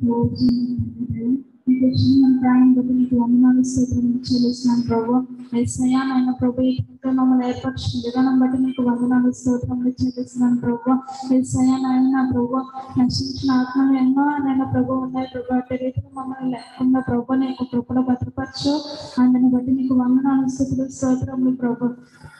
నీకు చిన్న ప్రాణం బట్టి నీకు వందనాలు స్తోత్రం చెల్లిస్తున్నాను ప్రభు ఎస్ఐయా నాయన ప్రభు ఈ ఇంట్లో మమ్మల్ని ఏర్పరిచిన విధానం బట్టి నీకు వందనాలు స్తోత్రములు చెల్లిస్తున్నాను ప్రభు ఎస్ఐయా నాయన ప్రభు నశించిన ఆత్మలు ఎన్నో నాయన ప్రభు ఉన్నాయి ప్రభు అట్టి రీతిలో మమ్మల్ని లేకుండా ప్రభు నీకు కృపలో భద్రపరచు అందుని బట్టి నీకు వందనాలు స్థుతులు స్తోత్రములు ప్రభు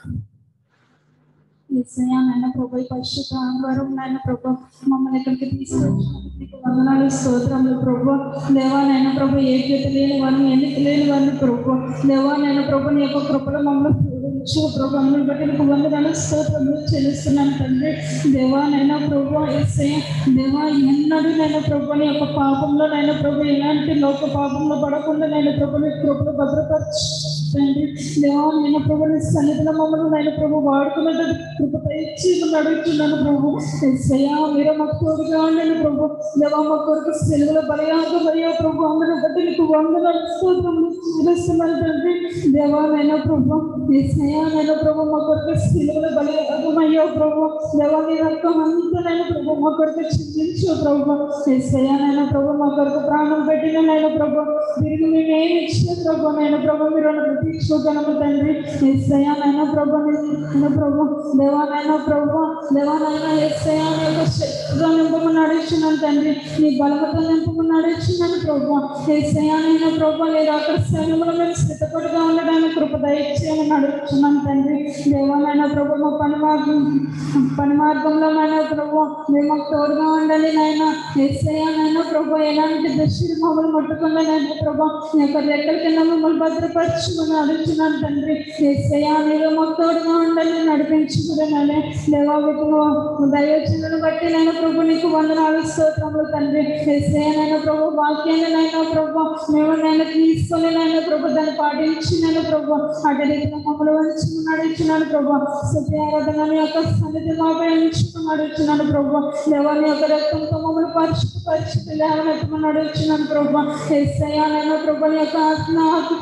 ఎస్ఐయా నాయన ప్రభు ఈ పరిశుద్ధ ఆదివారం నాయన ప్రభు మమ్మల్ని ఇక్కడికి తీసుకొచ్చినందుకు నీకు వందనాలు స్తోత్రములు ప్రభు దేవా నాయన ప్రభు ఏ గీత లేని వారిని ఎన్నిక లేని వారిని ప్రభు దేవా నాయన ప్రభు నీ యొక్క కృపలో మమ్మల్ని పూజించు ప్రభు మమ్మల్ని బట్టి నీకు వందనాలు స్తోత్రములు చెల్లిస్తున్నాను తండ్రి దేవా నైనా ప్రభు ఎస్ఐ దేవా ఎన్నడూ నైనా ప్రభు నీ యొక్క పాపంలో నైనా ప్రభు ఎలాంటి లోక పాపంలో పడకుండా నైనా ప్రభు నీ కృపలో భద్రపరచు తండ్రి దేవా నేను ప్రభు నీ సన్నిధిలో మమ్మల్ని నేను ప్రభు వాడుకున్నట్టు కృప ఇచ్చి మిమ్మల్ని అడుగుతున్నాను ప్రభు ఎస్సయ్యా మీరు మాకు తోడుగా ఉండండి ప్రభు దేవా మా కొరకు సెలవుల బలయాగం అయ్యో ప్రభు అందరూ బట్టి నీకు వందనాలు స్తోత్రములు చెల్లిస్తున్నాను తండ్రి దేవా నేను ప్రభు ఎస్సయ్యా నేను ప్రభు మా కొరకు సెలవుల బలయాగం అయ్యో ప్రభు దేవా నీ రక్తం అంతా నేను ప్రభు మా కొరకు చిందించు ప్రభు ఎస్సయ్యా నేను ప్రభు మా కొరకు ప్రాణం పెట్టిన నేను ప్రభు తిరిగి మేము ఏమి ఇచ్చిన ప్రభు నేను ప్రభు మీరు ప్రతీక్షను తండ్రి ఎస్సయ్యా నైనా ప్రభు నేను ప్రభు దేవానైనా ప్రభు దేవానైనా ఎస్సయ్యా నీ యొక్క శక్తిగా నింపమని అడుగుతున్నాను తండ్రి నీ బలమతో నింపమని అడుగుతున్నాను ప్రభు ఎస్సయ్యా నైనా ప్రభు లేదా అక్కడ సైన్యంలో మేము స్థితపడిగా ఉండడానికి కృప దయచేయమని అడుగుతున్నాను తండ్రి దేవానైనా ప్రభు మా పని మార్గం పని మార్గంలో నైనా ప్రభు మేము మాకు తోడుగా ఉండాలి నాయన ఎస్సయ్యా నైనా ప్రభు ఎలాంటి దృష్టి మమ్మల్ని ముట్టకుండా నైనా ప్రభు నీ యొక్క రెక్కల కింద మమ్మల్ని భద్రపరచుమని అడుగుతున్నాను తండ్రి ఎస్సయ్యా నీలో మాకు తోడుగా ఉండాలి నడిపించుకున్నానే దేవా వీటిలో దైవచనను బట్టి నేను ప్రభు నీకు వందనాలు స్తోత్రములు తండ్రి ఎస్సయ్యా నేను ప్రభు వాక్యాన్ని నైనా ప్రభు మేము నేను తీసుకొని నేను ప్రభు దాన్ని పాటించి నేను ప్రభు అటు రీతిలో మమ్మల్ని వంచుకుని నడుచున్నాను ప్రభు సత్య ఆరాధన నీ యొక్క సన్నిధి మాపై ఉంచుకుని నడుచున్నాను ప్రభు దేవాని యొక్క రక్తంతో మమ్మల్ని పరిశుద్ధ పరిశుద్ధ లేవనెత్తమని నడుచున్నాను ప్రభు ఎస్సయ్యా నేను ప్రభు నీ యొక్క ఆత్మ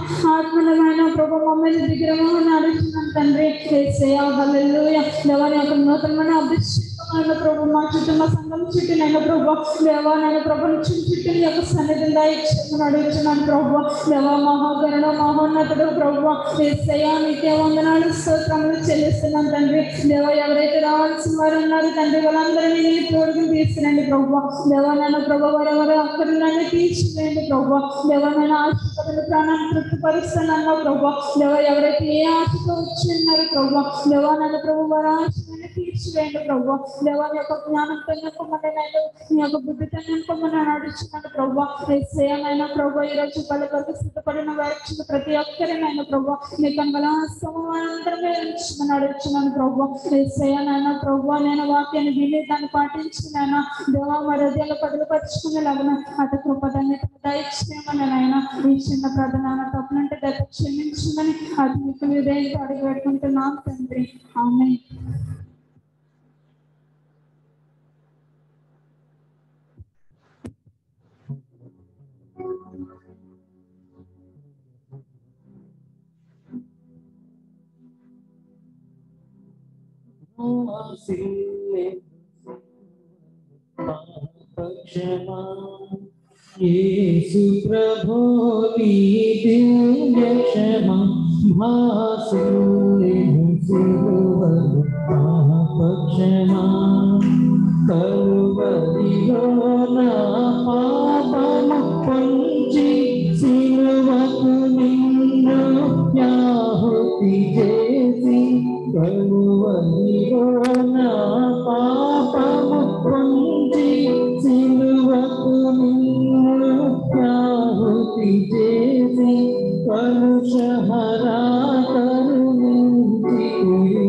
ఆత్మనమైన ప్రభు మమ్మల్ని విగ్రహం నడుచున్నాను తండ్రి ఎస్సయ్యా హల్లెలూయా దేవాని యొక్క నూతనమైన అభిషేకమైన ప్రభు మా చుట్టూ మా సంఘం చుట్టూ నేను ప్రభు దేవా నేను ప్రభు చుట్టూ చుట్టూ నీ యొక్క సన్నిధిని దయచేయమని అడుగుతున్నాను ప్రభు దేవా మహాగరుడ మహోన్నతుడు ప్రభు ఎస్సయ్యా నీకే వందనాలు స్తోత్రములు చెల్లిస్తున్నాను తండ్రి దేవా ఎవరైతే రావాల్సిన వారు ఉన్నారు తండ్రి వాళ్ళందరినీ నీ తోడుకు తీసుకురండి ప్రభు దేవా నన్ను ప్రభు వారెవరు అక్కడ నన్ను తీర్చివేయండి ప్రభు దేవా నేను ఆశపడిన ప్రాణాన్ని తృప్తిపరుస్తానన్నా ప్రభు దేవా ఎవరైతే ఏ ఆశతో వచ్చి ఉన్నారు ప్రభు దేవా నన్ను ప్రభు వారి ఆశని తీర్చివేయండి ప్రభు దేవా నీ యొక్క జ్ఞానంతో నింపమని నేను నీ యొక్క బుద్ధితో నింపమని నడుచున్నాను ప్రభు ఏసయ్యనైనా ప్రభు ఈ రోజు వాళ్ళ కొరకు సిద్ధపడిన వారికి ప్రతి ఒక్కరినైనా ప్రభు నీ కనుగల అందరమే ఉంచుమని అడుగుతున్నాను ప్రభు ఏసయ్యనైనా ప్రభు నేను వాక్యాన్ని విని దాన్ని పాటించి నేను దేవా మరి హృదయాలు పదులుపరుచుకునే లాగా అటు కృపదాన్ని దయచేయమని నాయన ఈ చిన్న ప్రధాన తప్పులంటే దయ క్షమించమని అది మీకు హృదయంతో అడుగు పెట్టుకుంటున్నాను తండ్రి ఆమె యేసు ప్రభో నీ దివ్య క్షమా భాసులేను సిలువలు పాపక్షమా కలువరిలో నా పాపము పంచి సిలువకు నిన్ను యాహుతి చేసి కలువరిలో నా పాపము పంచి సిలువకు నిన్ను యాహుతి చేసి కలుషహరా కరుణించితివి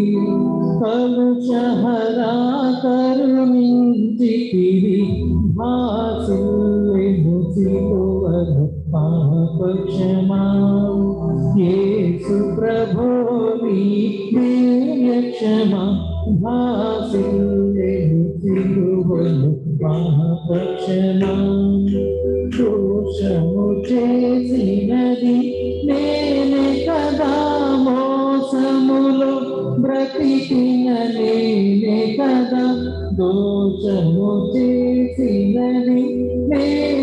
కలుషహరా కరుణించితివి భాసులెను సిలువను పాపక్షమా యేసు ప్రభో నీ దివ్య క్షమా భాసులెను సిలువను పాపక్షమా దోషము చేసినది నేనే కదా మోసములో బ్రతికిన నేనే కదా దోషము చేసినది నేనే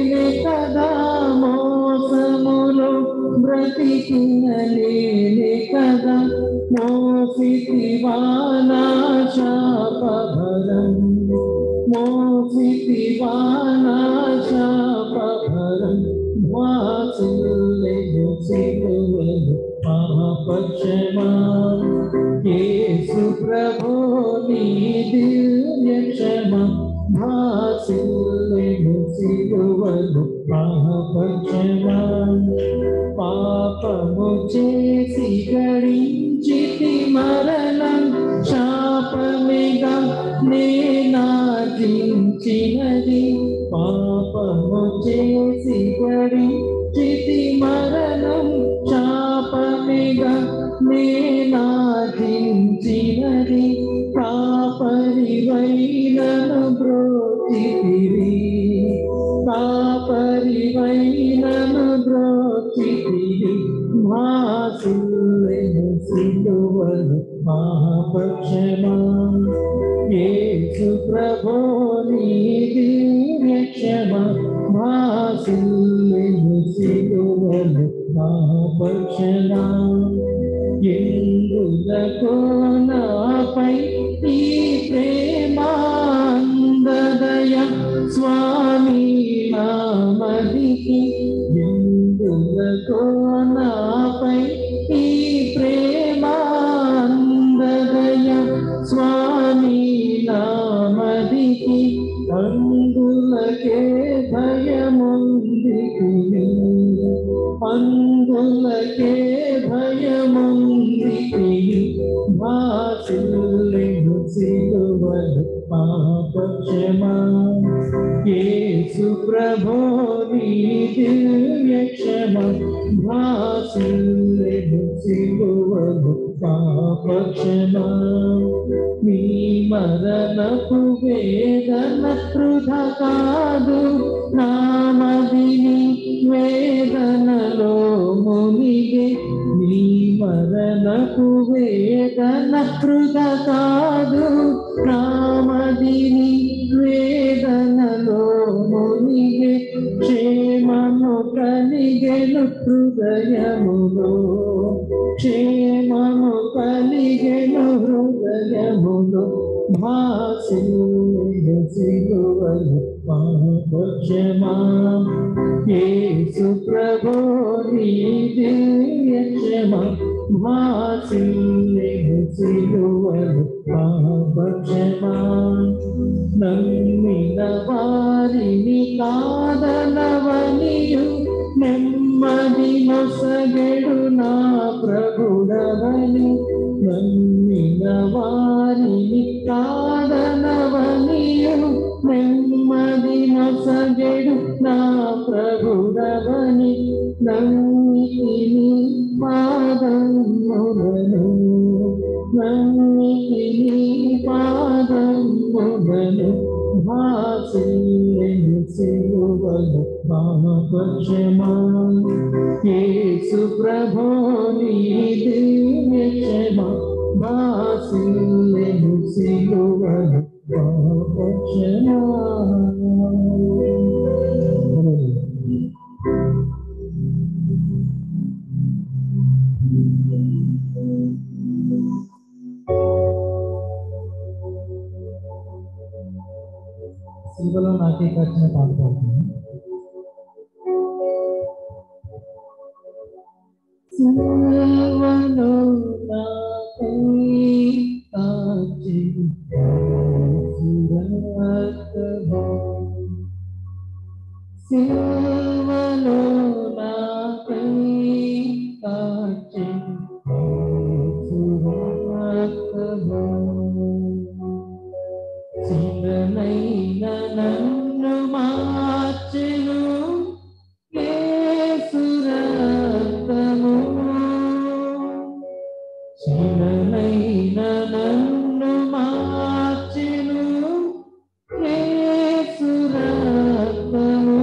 బ్రతికిన లేనే కదా మోసితివా నా శాపభరం మోసితివా నా శాపభరం వాసులెను సిలువలు పాపక్షమా యేసు ప్రభో నీ దివ్య క్షమ భాసిల్లెను సిలువలు పాపక్షమా పాపము చేసి గడించితి మరణం శాపమిగా నేనార్జించినది పాపము చేసి గడించితి మరణం శాపమిగా నేనార్జించినది కాపరివైనను బ్రోచితిరి కాపరివైనను బ్రోచితిరి భాసులెను సిలువలు మహాపక్షమా యేసు ప్రభో నీ దివ్య క్షమ భాసులెను సిలువలు మహాపక్షమా ఎందులకో నాపై ఈ ప్రేమాందదయ స్వామి నామదికి ఎందులకో నాపై ఈ ప్రేమాందదయ స్వామి నామదికి అందులకే భయముందికి అందులకే భయముందికి భాషులెను సిలువలు పాపక్షమా యేసు ప్రభో నీ దివ్య క్షమ భాషులెను సిలువలు పాపక్షమా నీ మరణపు వేదన కృధ కాదు నామదిని వేదనలో మునిగే నీ మరణపు వేదన కృత కాదు నామదిని వేదనలో మునిగే క్షేమము కలిగెను హృదయములో క్షేమము కలిగెను హృదయములో భాషలు సిలువలు పాపక్షమా యేసు ప్రభో నీ దివ్య క్షమ భాషలు సిలువలు పాపక్షమా నమ్మిన వారిని కాదనవనియు నెమ్మది మొసగెడు నా ప్రభుడవని నమ్మిన వారిని కాదనవనియు నెమ్మది మొసగెడు నా ప్రభుడవని నమ్మిని పాదములను నమ్మిని పాదములను భాసిల్ಲೆను సిలువలు పాపక్షమా యేసు ప్రభో నీ దివ్య క్షమ భాసిల్ಲೆను సిలువలు పాపక్షమా సిలువలో నాకే కట్టిన పాట పాడుతున్నాను సిలువలో నాకై కాచి సురక్తము. సిలువలో నాకై కాచి సురక్తము. చిన్ననైన నన్ను మార్చెను యేసురక్తము చిన్ననైన నన్ను మార్చెను యేసురక్తము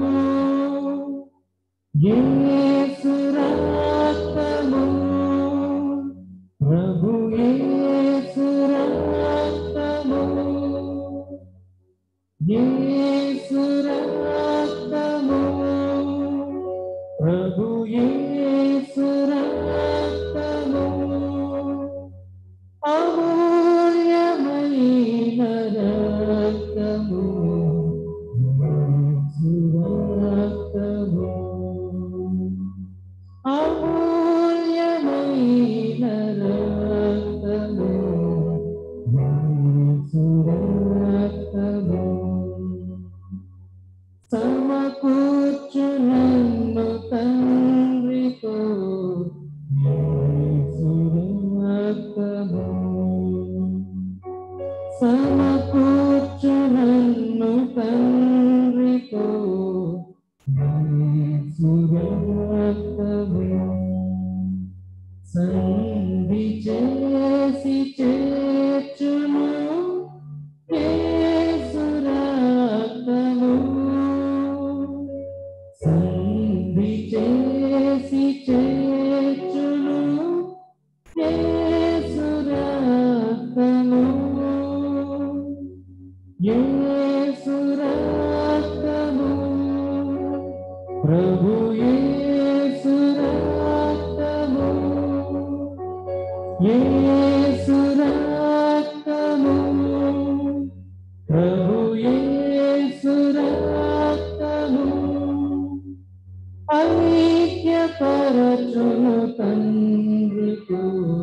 యేసురక్తము ప్రభు యేసురక్తము యేసురక్తము ప్రభు యేసురక్తము సమకూర్చు నన్ను తండ్రితో సురక్తము సంధి చేసి చేర్చును సురక్తము సంధి చేసి చేర్చును సురక్తము సురక్తము ప్రభు సురక్తము సురక్తము ప్రభు సురక్తము ఐక్యపరచును తండ్రితో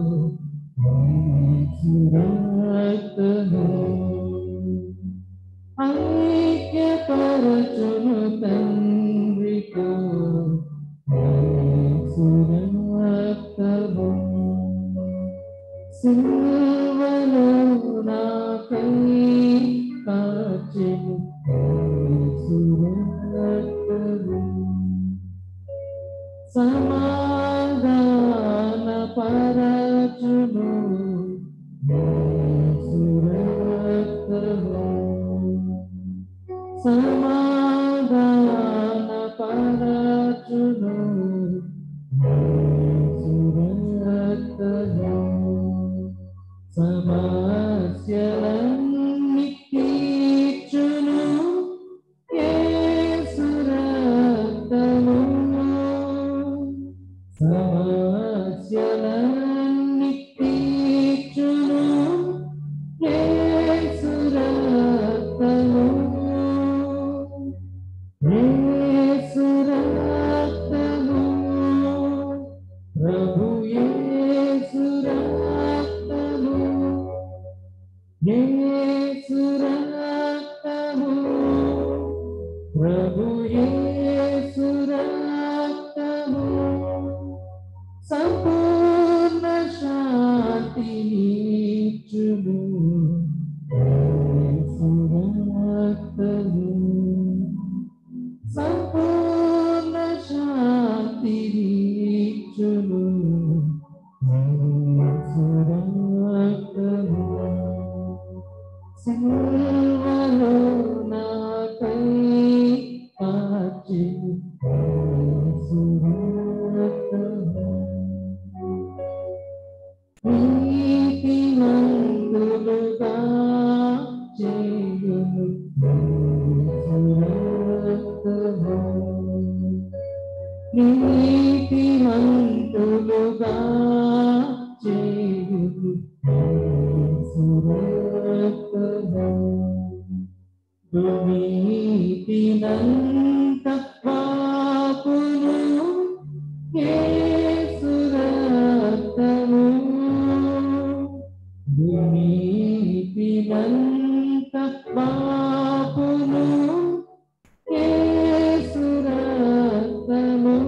సురక్తము ఐక్యపరచును తండ్రితో సురక్తము సిల్వలో నాకై కాచెను సురక్తము సమాధాన పరచును సురక్తము సమాధాన పరచును సురక్తము సమస్యలన్నీ తీర్చును సురక్తము సమస్యలన్నీ తీర్చును సురక్తము సురక్తము ప్రభు సురక్తము సురక్తము ప్రభు సురక్తము సంపూర్ణ శాంతినిచ్చును సురక్తము సంపూర్ణ శాంతినిచ్చును సురక్తము సిల్వలో నాకై కాచి సురక్తము నీతిమంతులుగా చేయును సురక్తము నీతిమంతులుగా చేయును సురక్తము దునీతినంత పాపును సురక్తము దునీతినంత పాపును సురక్తము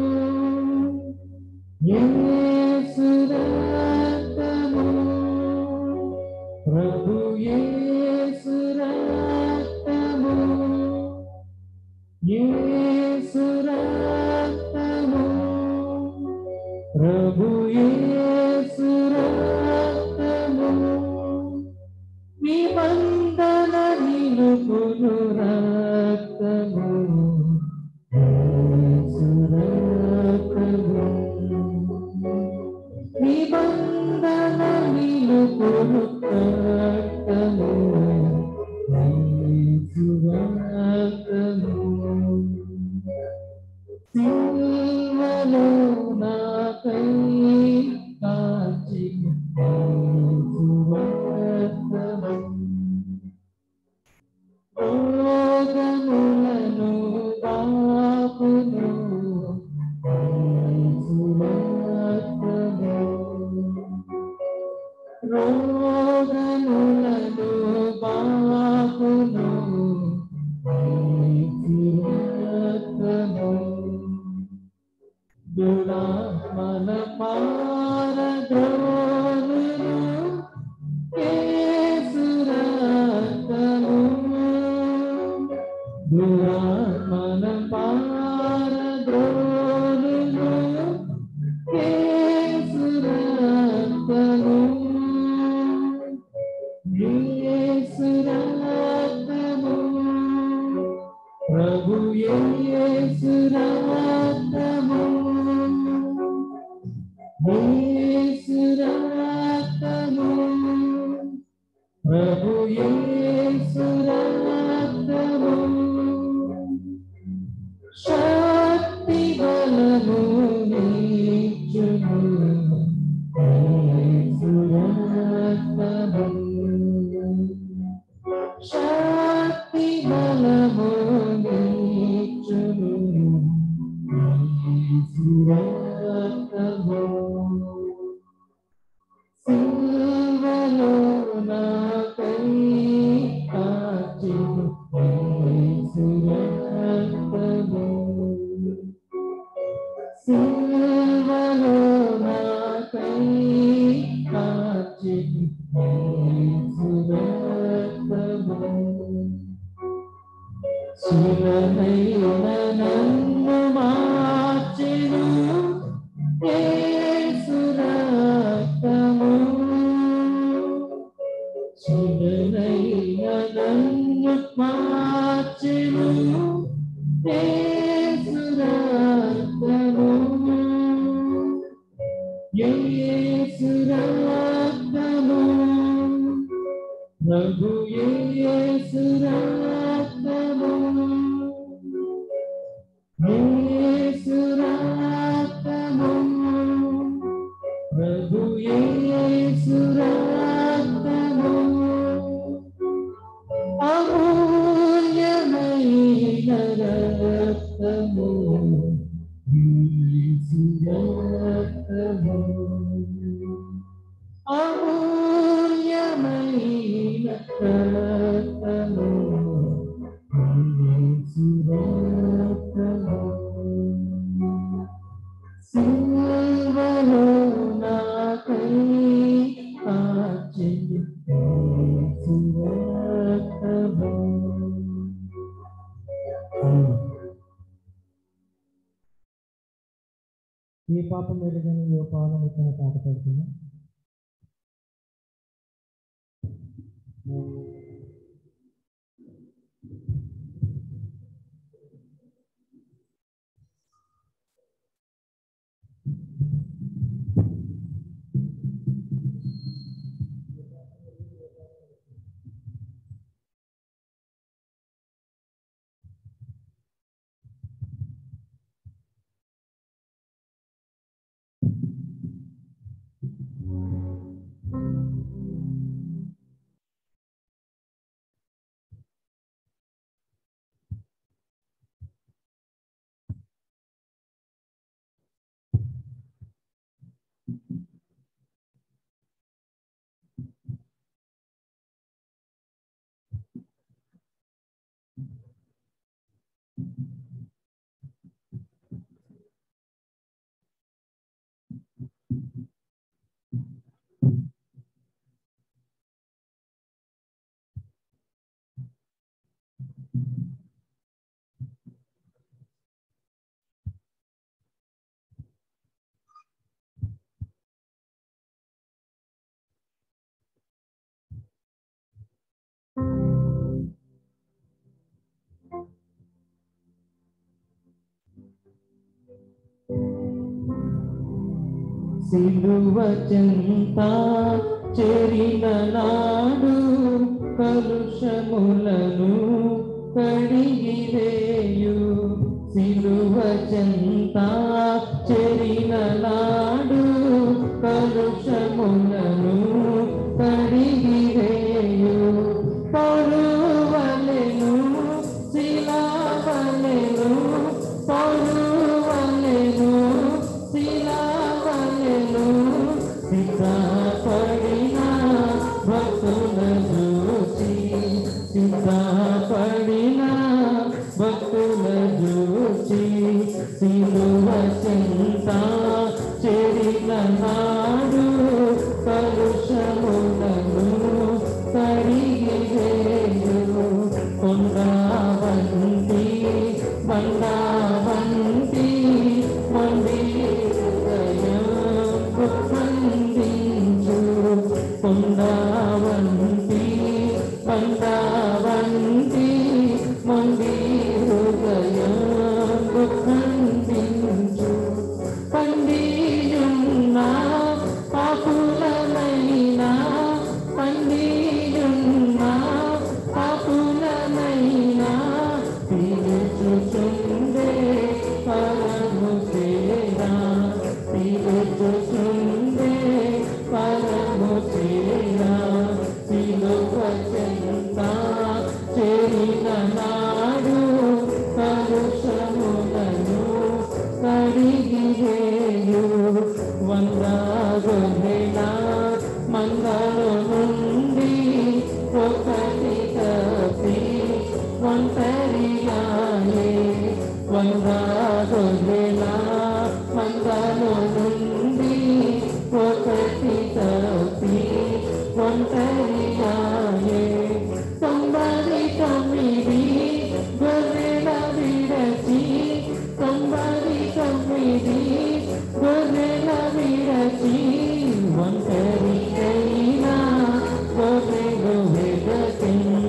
సురక్తము ప్రభు సురక్తము సురక్తము ప్రభు సురక్తము నిబంధన నిలుపును రక్తము సురక్తము నిబంధన నిలుపును రక్తము సురక్తము సిల్వలో నాకై కాచి సురక్తము యేసు రక్తము ప్రభు యేసు రక్తము యేసు రక్తము ప్రభు యేసు రక్తము శక్తి బలము నీచును యేసు రక్తము శక్తి బలము నీచును యేసు రక్తము సిల్వలో నాకై కాచిన యేసు రక్తము సిల్వలో నాకై కాచిన యేసు రక్తము శిలనైన నన్ను మార్చెను యేసు రక్తము శిలనైన నన్ను మార్చెను యేసు రక్తము యేసు రక్తము ప్రభు యేసు రక్తము యేసు రక్తము ప్రభు యేసు రక్తము అమూల్యమైన రక్తము యేసు రక్తము అమూల్యమైన రక్తము యేసు రక్తము సిల్వలో నాకై కాచిన యేసు రక్తము ఏ పాపం ఎదుగని ఏ పాపం వచ్చిన పాట పాడుతున్నాం సిలువ చెంత చెరిన నాడు కలుషములను కడిగివేయు సిలువ చెంత చెరిన నాడు కలుషములను కడిగివేయు పరువలెను శిలావలెను పరువలెను శిలావలెను సిద్ధపడిన భక్తుల చూసి సిద్ధపడిన భక్తుల చూసి సిలువ చింత చెరిన నాడు కలుషములను కడిగివేయు కొండవంతి బండవంతి మండి హృదయం స్పందించు కొండవంతి దొంగ గొర్రెల మందలో నుండి ఒకటి తప్పి ఒంటరిగాయే తొంభై తొమ్మిది గొర్రెల విడచి తొంభై తొమ్మిది గొర్రెల విడచి ఒంటరిగైనా గొర్రెలు విడచి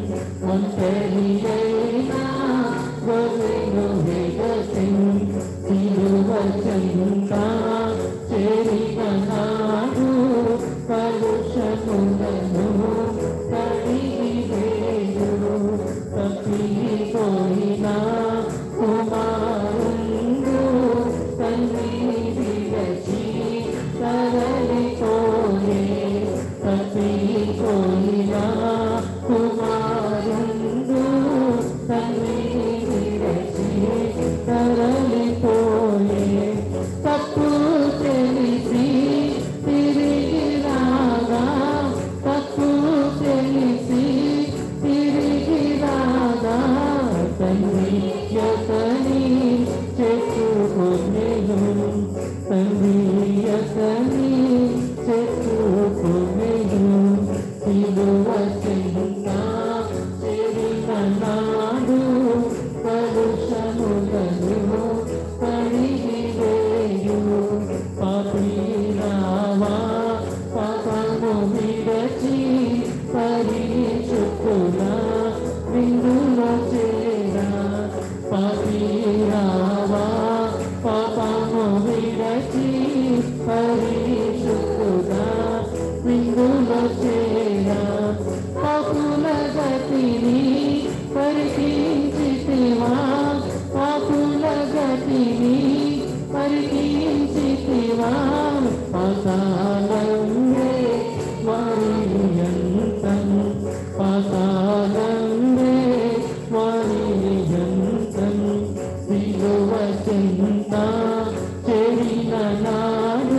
ఒంటరిగైనా గొర్రెలు విడచి సిలువ చెంత చేరిన నాడు కలుషములను కడిగి వేయు తప్పిపోయిన కుమారుండు తండ్రి విడచి తరలిపోయే తప్పిపోయిన కుమారుండు తండ్రి విడచి తరలిపోయే తప్పు తెలిసి తిరిగి రాగా తప్పు తెలిసి తిరిగి రాగా తండ్రి యతని చెట్టుకునేను తండ్రి యతని చెట్టుకునేను సిలువ చింత చెరిన నాడు కలుషములను కడిగి వేయు పాపిరావా పాపము విడచి పరిచుకున విందులో చేరా పాపిరావా పాపము విడచి పరిచుకున విందులో చేరా పాపుల గతిని పరికించితివా పాపుల గతిని పరికించితివా పాతాళంబే వారియంతం పాతాళంబే వారియంతం సిలువ చింత చెరిన నాడు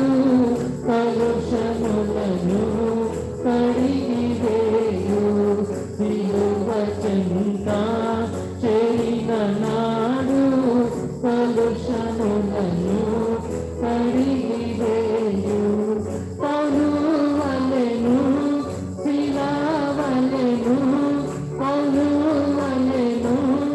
కలుషములను కడిగి వేయు సిలువ చింత చెరిన నాడు కలుషములను కడిగి వేయు పౌరు వలెను శిలావలెను పౌరు వలెను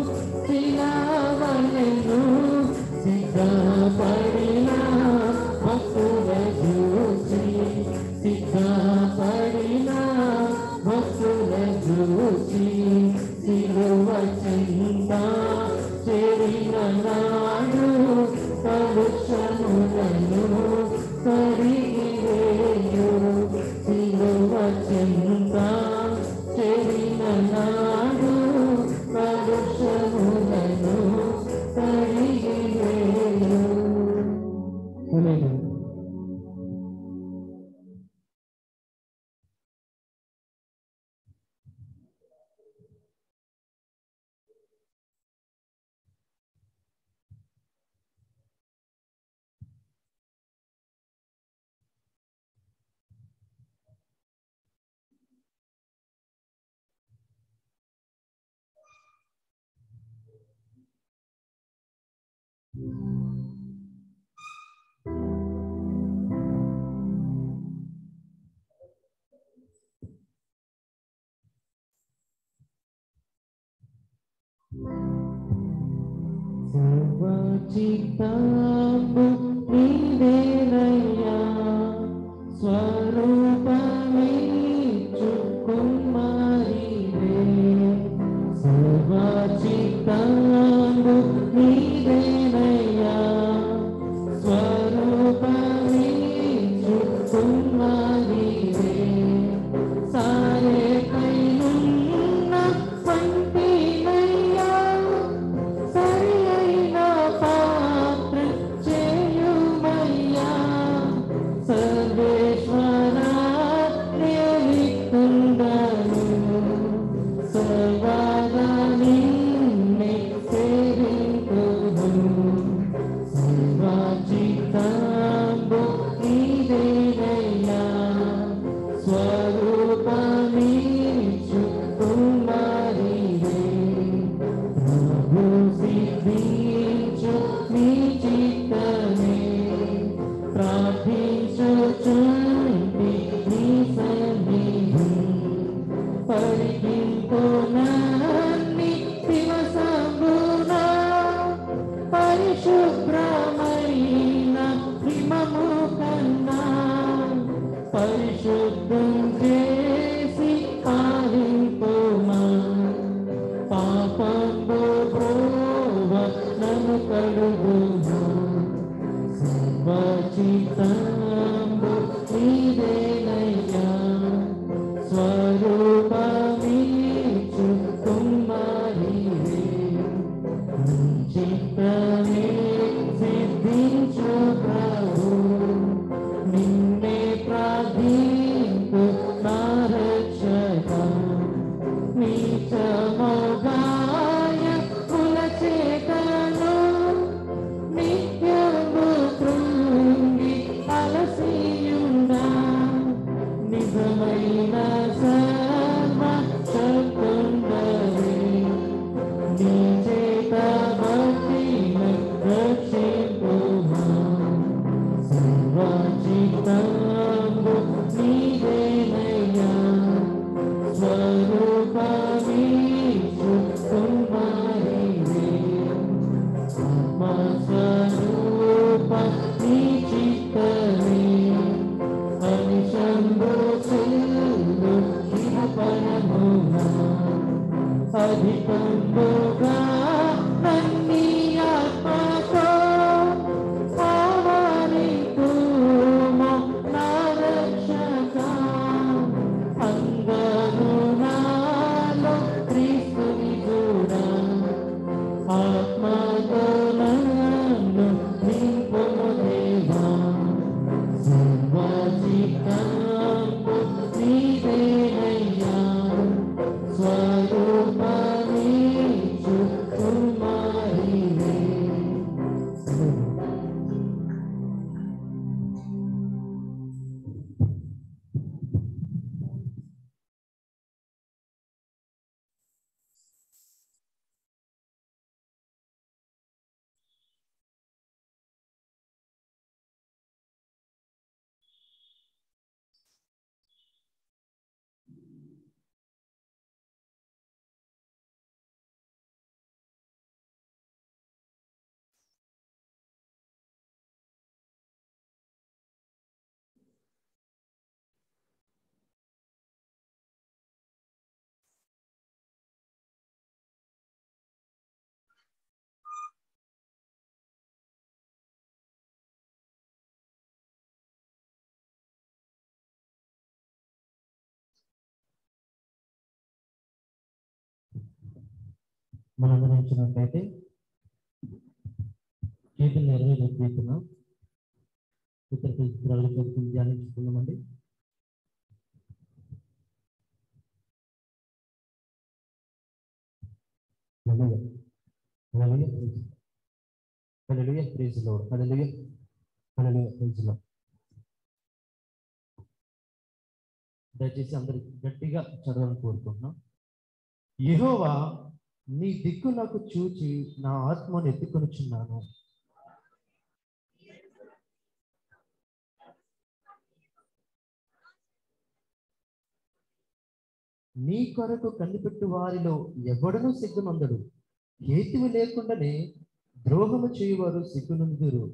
శిలావలెను సిద్ధపడిన భక్తుల చూసి సిద్ధపడిన భక్తుల చూసి సిలువ చింత చేరిన నాడు కలుషములను కడిగి వేయు సిలువ చింత చేరిన నాడు కలుషములను కడిగి వేయు సర్వచిత్తాంబు నీవేనయ్యా స్వరూపమే చుక్కుమారివే సర్వచిత్తాంబు నీవేనయ్యా స్వరూపమే చుక్కుమారివే సారే కైనున్న పంపినయ్యా సరి అయిన పాత్ర చేయుమయ్యా సర్వేశ్వర నన్ని దివసంబున పరిశుభ్రమైన హిమము కన్నా పరిశుద్ధం చేసి పాలింపుమా పాపంబు ప్రోవ నన్ను కడుగుమా సర్వచిత్తంబు నీదేనయ్యా స్వరూపమీచు కుమారివే చిత్తమే సిద్ధించు ప్రభు నిన్నే ప్రార్థింపు నా రక్షక నీచమోగాయ కుల చేతను నిత్యము కృంగి అలసియుండా నిజమైన సర్వ శక్తుండవే నీ చేత భక్తిని రక్షింపుమా సర్వచిత్తంబు నీదేనయ్యా స్వరూపమీచు కుమారివే ఆత్మస్వరూప నీ చిత్తమే అనిశంభు చెల్లు ఇహ పరమునా అధికంబుగా నన్ని ఆత్మతో ఆవరింతుము నా రక్షక అందరూ నాలో క్రీస్తుని చూడా ఆత్మతో నన్ను నింపుము దేవా సర్వచిత్తంబు నీదేనయ్యా స్వరూపమీచు కుమారివే మనం గమనించినట్లయితే కీర్తన ఇరవై ఐదు కీర్తన ఇతర చిత్రాలు కొరకు ధ్యానించుకున్నామండి Hallelujah. Hallelujah. Praise. Hallelujah. Praise the Lord. Hallelujah. Hallelujah. Praise the Lord. దయచేసి అందరు గట్టిగా చదవాలని కోరుకుంటున్నాం యెహోవా నీ దిక్కు నాకు చూచి నా ఆత్మను ఎత్తుకొనుచున్నాను నీ కొరకు కనిపెట్టు వారిలో ఎవడనూ సిగ్గునందడు హేతువు లేకుండానే ద్రోహము చేయువారు సిగ్గునందురు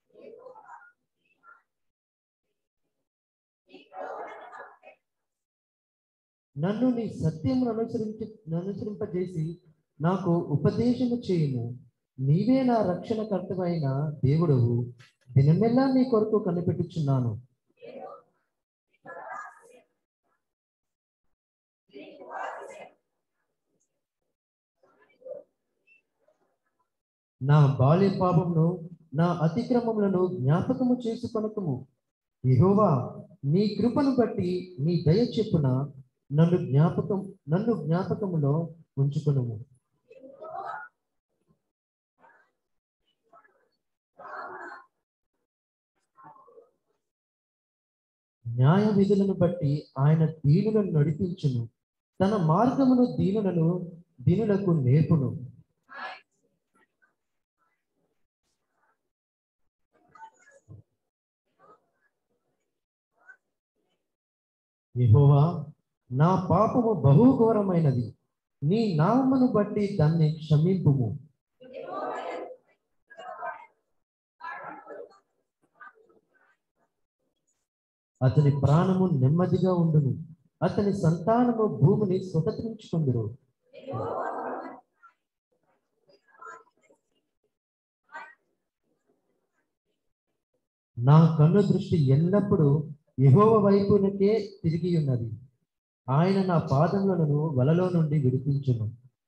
నన్ను నీ సత్యమును అనుసరించి అనుసరింపజేసి నాకు ఉపదేశము చేయుము నీవే నా రక్షణ కర్తవైన దేవుడవు దినమెల్లా నీ కొరకు కనిపెట్టుచున్నాను నా బాల్య పాపమును నా అతిక్రమములను జ్ఞాపకము చేసుకొనకము యెహోవా నీ కృపను బట్టి నీ దయ చెప్పున నన్ను జ్ఞాపకం నన్ను జ్ఞాపకములో ఉంచుకొనుము న్యాయ విధులను బట్టి ఆయన దీనులను నడిపించును తన మార్గమును దీనులను దీనులకు నేర్పును యెహోవా నా పాపము బహుఘోరమైనది నీ నామమును బట్టి దాన్ని క్షమింపుము అతని ప్రాణము నెమ్మదిగా ఉండును అతని సంతానము భూమిని స్వతంత్రించుకుందురు నా కన్ను దృష్టి ఎల్లప్పుడూ యెహోవా వైపునకే తిరిగి ఉన్నది ఆయన నా పాదములను వలలో నుండి విడిపించును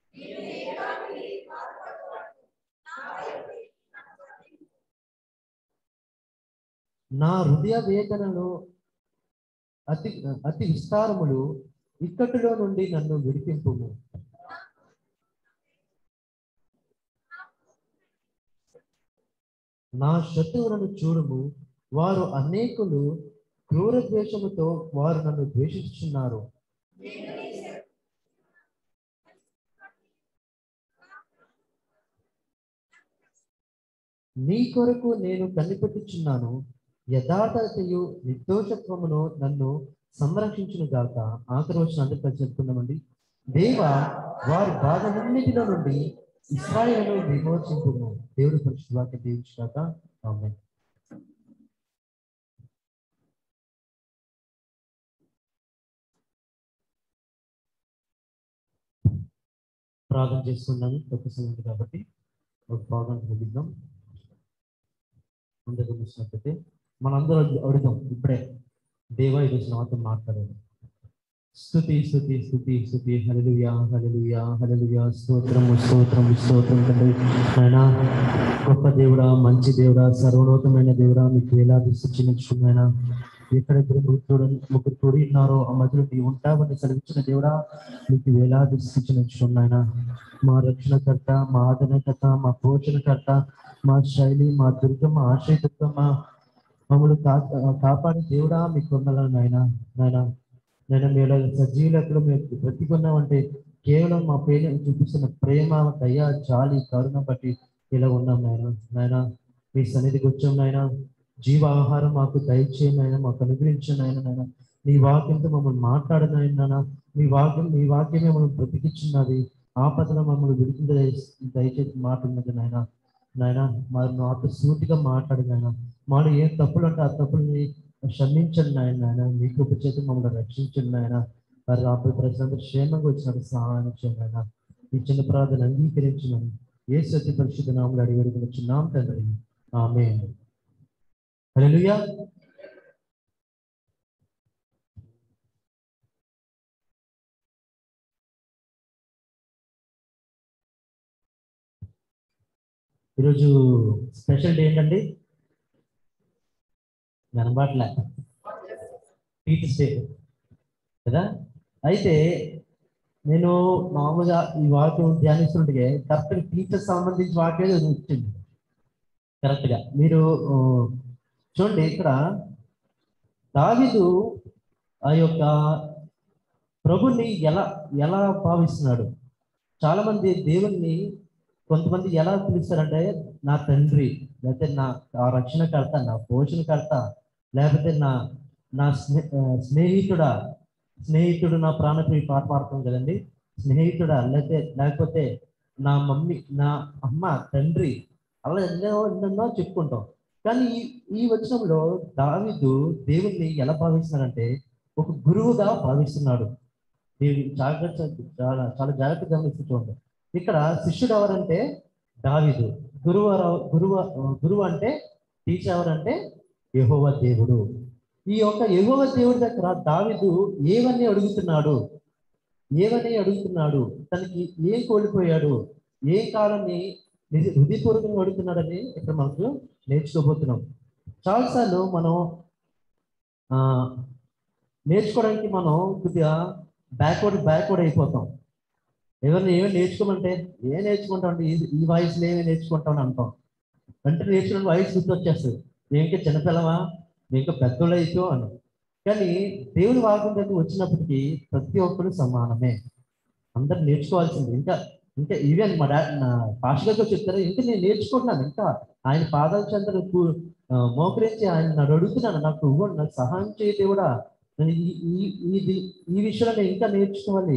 నా హృదయ వేదనలు అతి అతి విస్తారములు ఇక్కటిలో నుండి నన్ను విడిపింపుము నా శత్రువులను చూడుము వారు అనేకులు క్రూర ద్వేషముతో వారు నన్ను ద్వేషిస్తున్నారు నీ కొరకు నేను కనిపెట్టుచున్నాను యథార్థతయు నిర్దోషత్వమును నన్ను సంరక్షించును గాక ఆఖరి వచ్చిన అందరు కలిసి చెప్పుకుందామండి దేవ వారి బాధలన్నిటిలో నుండి ఇస్రాయేలను విమోచింపుము దేవుడి పరిశుద్ధ వాక్యం దీవించుగాక ఆమేన్ ప్రార్థన చేసుకున్నాను కొత్త సంగతి కాబట్టి ఒక భాగం ముగిద్దాం అందరూ చూసినట్లయితే మనందరం అడుగుదాం ఇప్పుడే దేవా ఈరోజు నాతో మాట్లాడాలి స్థుతి స్థుతి స్థుతి స్థుతి హల్లెలూయా హల్లెలూయా హల్లెలూయా స్తోత్రము స్తోత్రము స్తోత్రం తండ్రి ఆయన గొప్ప దేవుడా మంచి దేవుడా సర్వలోకమైన దేవుడా మీకు వేలాది సూచించుకున్నాయన ఎక్కడెక్కడ ముగ్గురు ముగ్గురు తోడి ఉన్నారో ఆ మధ్యలో నీ ఉంటావని సెలవిచ్చిన దేవుడా మీకు వేలాది సూచించుకున్నాయన మా రక్షణకర్త మా ఆదరణకర్త మా పోషణకర్త మా శైలి మా దుర్గం మా ఆశ్రయకర్త మా మమ్మల్ని కా కాపాడే దేవుడా మీకు వందలను నాయన నాయన నేను మీరు సజీవులకు మేము బ్రతికున్నామంటే కేవలం మా పేరు చూపిస్తున్న ప్రేమ దయ జాలి కరుణ బట్టి ఇలా ఉన్నాం నాయన నాయన మీ సన్నిధికి వచ్చాం నాయన జీవ ఆహారం మాకు దయచేయండి నాయన మాకు అనుగ్రహించండి నాయన నాయన నీ వాక్యంతో మమ్మల్ని మాట్లాడినాయన నాయన మీ వాక్యం మీ వాక్యమే మమ్మల్ని బ్రతికించున్నది ఆపదలో మమ్మల్ని విడిచి దయచేసి మాట్లాడినది నాయన నాయన మరి నాతో సూటిగా మాట్లాడి నాయన మాలో ఏం తప్పులు అంటే ఆ తప్పుల్ని క్షమించండి నాయన నాయన మీ కృప చేత మమ్మల్ని రక్షించండి నాయన మరి రాబోయే ప్రజలందరూ క్షేమంగా వచ్చినట్టు సహాయం చేయండి నాయన ఈ చిన్న ప్రార్థన అంగీకరించినాను ఏ సత్య పరిశుద్ధ నామలు అడిగి అడిగి వచ్చినాం తండ్రి ఆమె హల్లెలూయా ఈరోజు స్పెషల్ డే ఏంటండి కనబట్లే టీచర్స్ డే కదా అయితే నేను మామూలుగా ఈ వాక్యం ధ్యానిస్తుంటే కరెక్ట్గా టీచర్స్ సంబంధించి వాక్యం వచ్చింది కరెక్ట్గా మీరు ఆ, చూడండి ఇక్కడ దావిదు ఆ యొక్క ప్రభుని ఎలా ఎలా భావిస్తున్నాడు చాలా మంది దేవుణ్ణి కొంతమంది ఎలా పిలుస్తారంటే నా తండ్రి లేకపోతే నా ఆ రక్షణకర్త నా పోషణకర్త లేకపోతే నా నా స్నే ఆ, స్నేహితుడా స్నేహితుడు నా ప్రాణప్రియ పాట పాడుతాం కదండి స్నేహితుడా లేకపోతే లేకపోతే నా మమ్మీ నా అమ్మ తండ్రి అలా ఎన్నో ఎన్నెన్నో చెప్పుకుంటాం కానీ ఈ ఈ వచనంలో దావిదు దేవుణ్ణి ఎలా భావిస్తున్నాడంటే ఒక గురువుగా భావిస్తున్నాడు దేవి జాగ్రత్త చాలా చాలా జాగ్రత్తగా గమనిస్తూ చూడండి ఇక్కడ శిష్యుడు ఎవరంటే దావిదు గురువు ఎవరు- గురువు గురువు అంటే టీచర్ ఎవరంటే యెహోవా దేవుడు ఈ యొక్క యెహోవా దేవుడి దగ్గర దావిదు ఏవన్నీ అడుగుతున్నాడు ఏవని అడుగుతున్నాడు తనకి ఏం కోల్పోయాడు ఏ కాలాన్ని నిజ హృదయపూర్వకంగా అడుగుతున్నాడని ఇక్కడ మనకు నేర్చుకోబోతున్నాం చాలాసార్లు మనం ఆ, నేర్చుకోవడానికి మనం కొద్దిగా బ్యాక్వర్డ్ బ్యాక్వర్డ్ అయిపోతాం ఎవరిని ఏమి నేర్చుకోమంటే ఏం నేర్చుకుంటాం అంటే ఈ- ఈ వయసులో ఏమి నేర్చుకుంటాం అని అంటాం అంటే నేర్చుకున్న వయసు గుర్తొచ్చేస్తుంది ఇంకా చిన్నపిల్లవా ఇంకా పెద్దోళ్ళు అయిపో అని కానీ దేవుని వాక్యం దగ్గర వచ్చినప్పటికీ ప్రతి ఒక్కరు సమానమే అందరు నేర్చుకోవాల్సింది ఇంకా ఇంకా ఈవెన్ మా డాడ్ నా పాస్టర్ గారితో చెప్తారు ఇంకా నేను నేర్చుకుంటున్నాను ఇంకా ఆయన పాదాల చెంతలు కూ- ఆ, మోకరించి ఆయన నన్ను అడుగుతున్నాను నాకు ఇవ్వండి నాకు సహాయం చేయి దేవుడా నేను ఈ ఈ ఇది ఈ విషయంలో నేను ఇంకా నేర్చుకోవాలి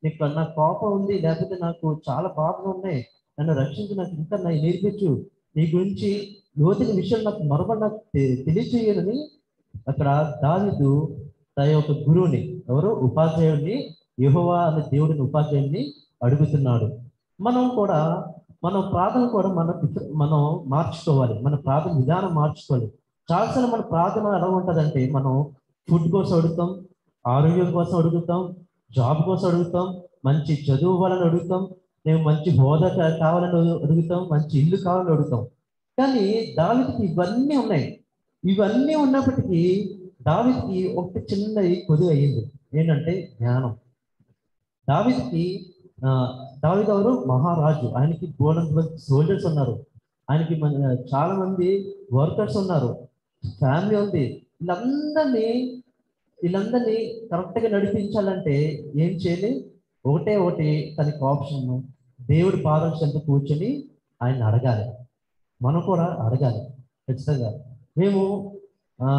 నీకు నాకు కోపం ఉంది లేకపోతే నాకు చాలా బాధలు ఉన్నాయి నన్ను రక్షించి నాకు ఇంకా నాకు నేర్పించు నీ గురించి లోతుల విషయం నాకు మరొక నాకు తె- తెలియచేయాలని అక్కడ దావిదు తన యొక్క గురువుని ఎవరు ఉపాధ్యాయుడిని యెహోవా అనే దేవుడిని ఉపాధ్యాయుడిని అడుగుతున్నాడు మనం కూడా మనం ప్రార్థన కూడా మన మనం మార్చుకోవాలి మన ప్రార్థన విధానం మార్చుకోవాలి చాలాసార్లు మన ప్రార్థన ఎలా ఉంటుందంటే మనం ఫుడ్ కోసం అడుగుతాం ఆరోగ్యం కోసం అడుగుతాం జాబ్ కోసం అడుగుతాం మంచి చదువు వాళ్ళని అడుగుతాం మేము మంచి హోదా కా- కావాలని అడుగుతాం మంచి ఇల్లు కావాలని అడుగుతాం కానీ దావిదికి ఇవన్నీ ఉన్నాయి ఇవన్నీ ఉన్నప్పటికీ దావిదికి ఒక చిన్నది కొద్దిగా అయ్యింది ఏంటంటే జ్ఞానం దావిదికి ఆ, దావీదు ఎవరు మహారాజు ఆయనకి బోనంత సోల్జర్స్ ఉన్నారు ఆయనకి మన చాలా మంది వర్కర్స్ ఉన్నారు ఫ్యామిలీ ఉంది వీళ్ళందరినీ వీళ్ళందరినీ కరెక్ట్ గా నడిపించాలంటే ఏం చేయాలి ఒకటే ఒకటి తనకి ఆప్షన్ దేవుడి పాదం చెంత కూర్చొని ఆయన అడగాలి మనం కూడా అడగాలి ఖచ్చితంగా మేము ఆ,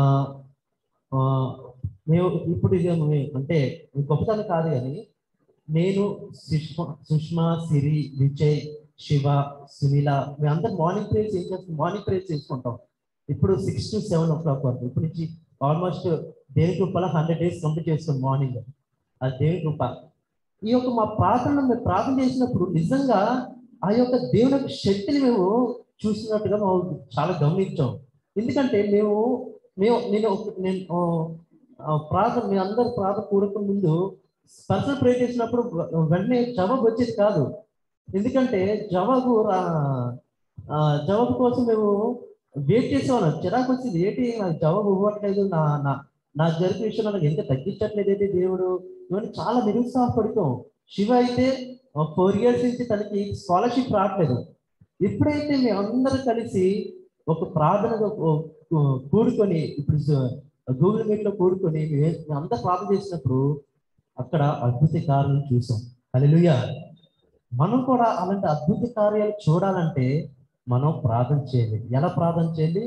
ఆ, మేము ఇప్పుడు ఇది మే- అంటే గొప్పతనం కాదు కానీ నేను సుష్మా సుష్మా సిరి విజయ్ శివ సునీల మేమందరం మార్నింగ్ ప్రేయర్స్ ఏం చేస్తాం మార్నింగ్ ప్రేయర్స్ చేసుకుంటాం ఇప్పుడు six to seven o'clock వరకు ఇప్పుడు నుంచి ఆల్మోస్ట్ దేని కృపల హండ్రెడ్ డేస్ కంప్లీట్ చేస్తాం మార్నింగ్ అది దేని కృప ఈ యొక్క మా ప్రార్థనలో మేము ప్రార్థన చేసినప్పుడు నిజంగా ఆ యొక్క దేవుని యొక్క శక్తిని మేము చూసినట్టుగా మేము చాలా గమనించాం ఎందుకంటే మేము మేము నేను ఒక- నేను ఆ, ఆ, ప్రార్థన మీ అందరు ప్రార్థన కూడక ముందు పర్సనల్ ప్రే చేసినప్పుడు వెంటనే జవాబు వచ్చేది కాదు ఎందుకంటే జవాబు రా- ఆ, జవాబు కోసం మేము వెయిట్ చేసేవాళ్ళం చిరాకు వచ్చింది ఏంటి నాకు జవాబు ఇవ్వట్లేదు నా నా నా జరిపే విషయంలో నాకు ఎంత తగ్గించట్లేదు ఏంటి దేవుడు ఇవన్నీ చాలా నిరుత్సాహపడుతాం శివ అయితే ఫోర్ ఇయర్స్ నుంచి తనకి స్కాలర్షిప్ రావట్లేదు ఎప్పుడైతే మేమందరం కలిసి ఒక ప్రార్థనగా ఓ- ఓ- కూడుకొని ఇప్పుడు గూగుల్ మీట్ లో కూడుకొని మేము అందరూ ప్రార్థన చేసినప్పుడు అక్కడ అద్భుత కార్యాలను చూసాం హల్లెలూయా మనం కూడా అలాంటి అద్భుత కార్యాలు చూడాలంటే మనం ప్రార్థన చేయాలి ఎలా ప్రార్థన చేయాలి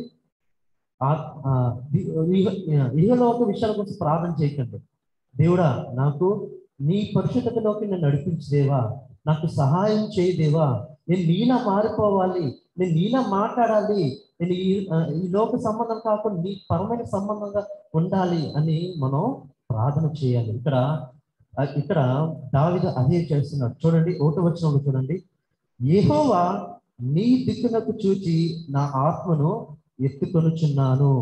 ఆ- ఆ, ది- ఇహ- ఇహలోక విషయాల కోసం ప్రార్థన చేయకండి దేవుడా నాకు నీ పరిశుద్ధతలోకి నన్ను నడిపించు దేవా నాకు సహాయం చేయి దేవా నేను నీలా మారిపోవాలి నేను నీలా మాట్లాడాలి నేను ఈ ఆ, ఈ లోక సంబంధం కాకుండా నీ పరమైన సంబంధంగా ఉండాలి అని మనం ప్రార్థన చేయాలి ఇక్కడ ఆ, ఇక్కడ దావిద అదే చేస్తున్నాడు చూడండి ఒకటి వచ్చినప్పుడు చూడండి యెహోవా నీ దిక్కునకు చూచి నా ఆత్మను ఎత్తుకొనుచున్నాను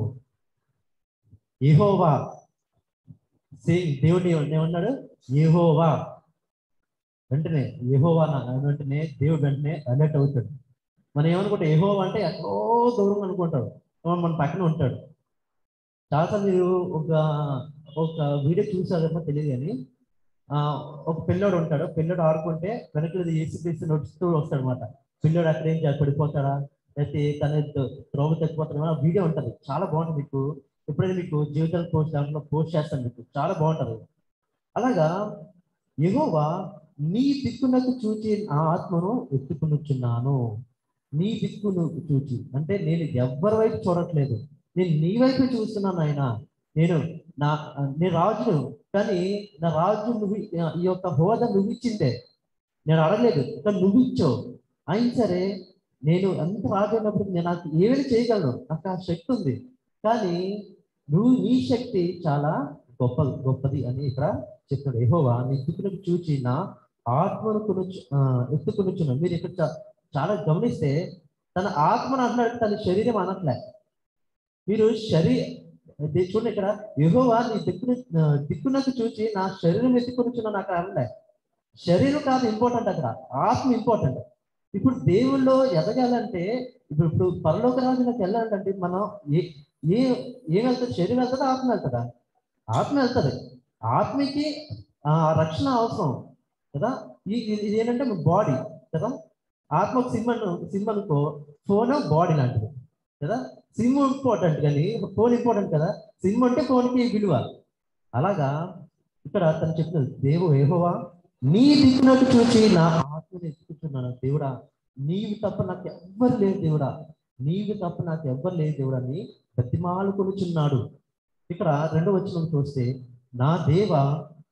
యెహోవా సేమ్ దేవుడు ఏమ- ఏమన్నాడు యెహోవా వెంటనే యెహోవా నా వెంటనే దేవుడు వెంటనే అలర్ట్ అవుతాడు మనం ఏమనుకుంటాం యెహోవా అంటే ఎక్కడో దూరం అనుకుంటాడు మన మన పక్కన ఉంటాడు చాలాసార్లు మీరు ఒక ఒక వీడియో చూసారేమో తెలియదు కానీ ఆ, ఒక పిల్లోడు ఉంటాడు పిల్లోడు ఆడుకుంటే వెనకది ఏసీ తీసి నడుస్తూ వస్తాడు అనమాట పిల్లోడు అక్కడ ఏం చేయాలి పడిపోతాడా లేకపోతే తన త్రోవ తగ్గిపోతాడా ఆ వీడియో ఉంటుంది చాలా బాగుంటుంది మీకు ఎప్పుడైనా మీకు జీవితాలు పోస్ట్ దాంట్లో పోస్ట్ చేస్తాను మీకు చాలా బాగుంటుంది అలాగా యెహోవా నీ దిక్కునకు చూచి ఆ ఆత్మను ఎత్తుకునుచున్నాను నీ దిక్కును చూచి అంటే నేను ఎవ్వరి వైపు చూడట్లేదు నేను నీ వైపు చూస్తున్నాను ఆయన నేను నా నేను రాజును కానీ నా రాజు నువ్వు ఈ యొక్క హోదా నువ్వు ఇచ్చిందే నేను అడగలేదు కానీ నువ్వు ఇచ్చావు అయినా సరే నేను ఎంత రాజు అయినప్పుడు నేను నాకు ఏమైనా చేయగలను నాకు ఆ శక్తి ఉంది కానీ నువ్వు నీ శక్తి చాలా గొప్ప గొప్పది అని ఇక్కడ చెప్తాడు ఏహోవా నీ దిక్కునకు చూచి నా ఆత్మను కొనుచు ఎత్తుకొనుచున్నా మీరు ఇక్కడ చా- చాలా గమనిస్తే తన ఆత్మను అంటున్నాడు తన శరీరం అనట్లే మీరు శరీ ఇది చూడండి ఇక్కడ యెహోవా నీ దిక్కును ఆ, దిక్కునకు చూచి నా శరీరం ఎత్తుకొనుచున్నా నాకు అనలే శరీరం కాదు ఇంపార్టెంట్ అక్కడ ఆత్మ ఇంపార్టెంట్ ఇప్పుడు దేవుల్లో ఎదగాలంటే ఇప్పుడు ఇప్పుడు పరలోక రాజులకు వెళ్ళాలంటే మనం ఏ ఏ ఏం వెళ్తుంది శరీరం వెళ్తుందా ఆత్మ వెళ్తుందా ఆత్మ వెళ్తుంది ఆత్మకి ఆ రక్షణ అవసరం కదా ఈ- ఇది ఇది ఏంటంటే బాడీ కదా ఆత్మకు సిమ్ అను సిమ్ అనుకో ఫోన్ బాడీ లాంటిది కదా సిమ్ ఇంపార్టెంట్ కానీ ఫోన్ ఇంపార్టెంట్ కదా సిమ్ అంటే ఫోన్కి విలువ అలాగా ఇక్కడ తను చెప్తున్నది దేవు ఏహోవా నీ దిక్కునట్టు చూసి నా ఆత్మని ఎత్తుకుంటున్నాను దేవుడా నీవు తప్ప నాకు ఎవ్వరు లేదు దేవుడా నీవు తప్ప నాకు ఎవ్వరు లేదు దేవుడా అని బతిమాలు కొనుచున్నాడు ఇక్కడ రెండో వచ్చిన చూస్తే నా దేవ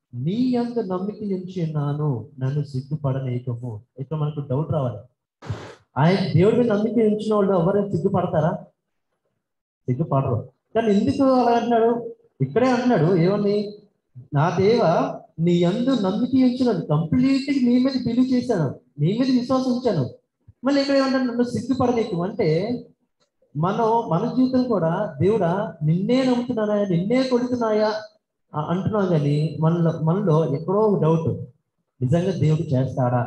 నీ అందు నమ్మిక ఉంచి ఉన్నాను నన్ను సిగ్గుపడనీయకము ఇక్కడ మనకు డౌట్ రావాలి ఆయన దేవుడి మీద నమ్మిక ఉంచిన వాళ్ళు ఎవరైనా సిగ్గుపడతారా సిగ్గుపడరు కానీ ఎందుకు అలా అంటున్నాడు ఇక్కడే అంటున్నాడు ఏమని నా దేవ నీ అందు నమ్మిక ఉంచినాను కంప్లీట్ నీ మీద బిలీవ్ చేశాను నీ మీద విశ్వాసం ఉంచాను మళ్ళీ ఇక్కడ ఏమంటాడు నన్ను సిగ్గుపడనీకు అంటే మనం మన జీవితం కూడా దేవుడా నిన్నే నమ్ముతున్నానా నిన్నే కొడుతున్నాయా ఆ- అంటున్నాం కానీ మనలో మనలో ఎక్కడో ఒక డౌట్ నిజంగా దేవుడు చేస్తాడా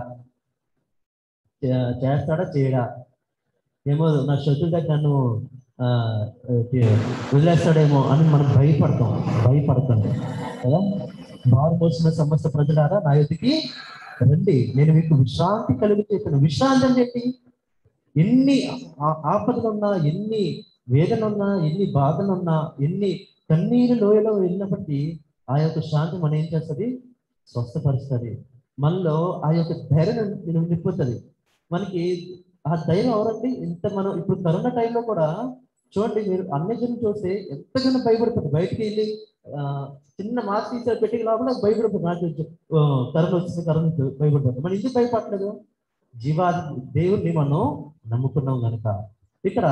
చే- చేస్తాడా చేయడా ఏమో నా శత్రువు దగ్గర నన్ను ఆ, ఏ, వదిలేస్తాడేమో అని మనం భయపడతాం భయపడతాం కదా బారు మోసిన సమస్త ప్రజలారా నా ఎదుటికి రండి నేను మీకు విశ్రాంతి కలిగి చేస్తాను విశ్రాంతి అంటే ఏంటి ఎన్ని ఆ- ఆపదలున్నా ఎన్ని వేదనున్నా ఎన్ని బాధలున్నా ఎన్ని కన్నీరు లోయలో వెళ్ళినప్పటికీ ఆ యొక్క శాంతి మనం ఏం చేస్తుంది స్వస్థపరుస్తుంది మనలో ఆ యొక్క ధైర్యం నింపు- నింపుతుంది మనకి ఆ ధైర్యం ఎవరండి ఇంత మనం ఇప్పుడు కరోనా టైంలో కూడా చూడండి మీరు అన్ని జనం చూస్తే ఎంతగానో భయపడుతుంది బయటికి వెళ్ళి ఆ, చిన్న మాస్క్ తీసారు పెట్టి లోపల భయపడుతుంది నాకు ఆ, కరోనా వచ్చింది కరోనా వచ్చింది, భయపడుతుంది మనం ఎందుకు భయపడలేదు జీవాది దేవుడిని మనం నమ్ముకున్నాం కనుక ఇక్కడ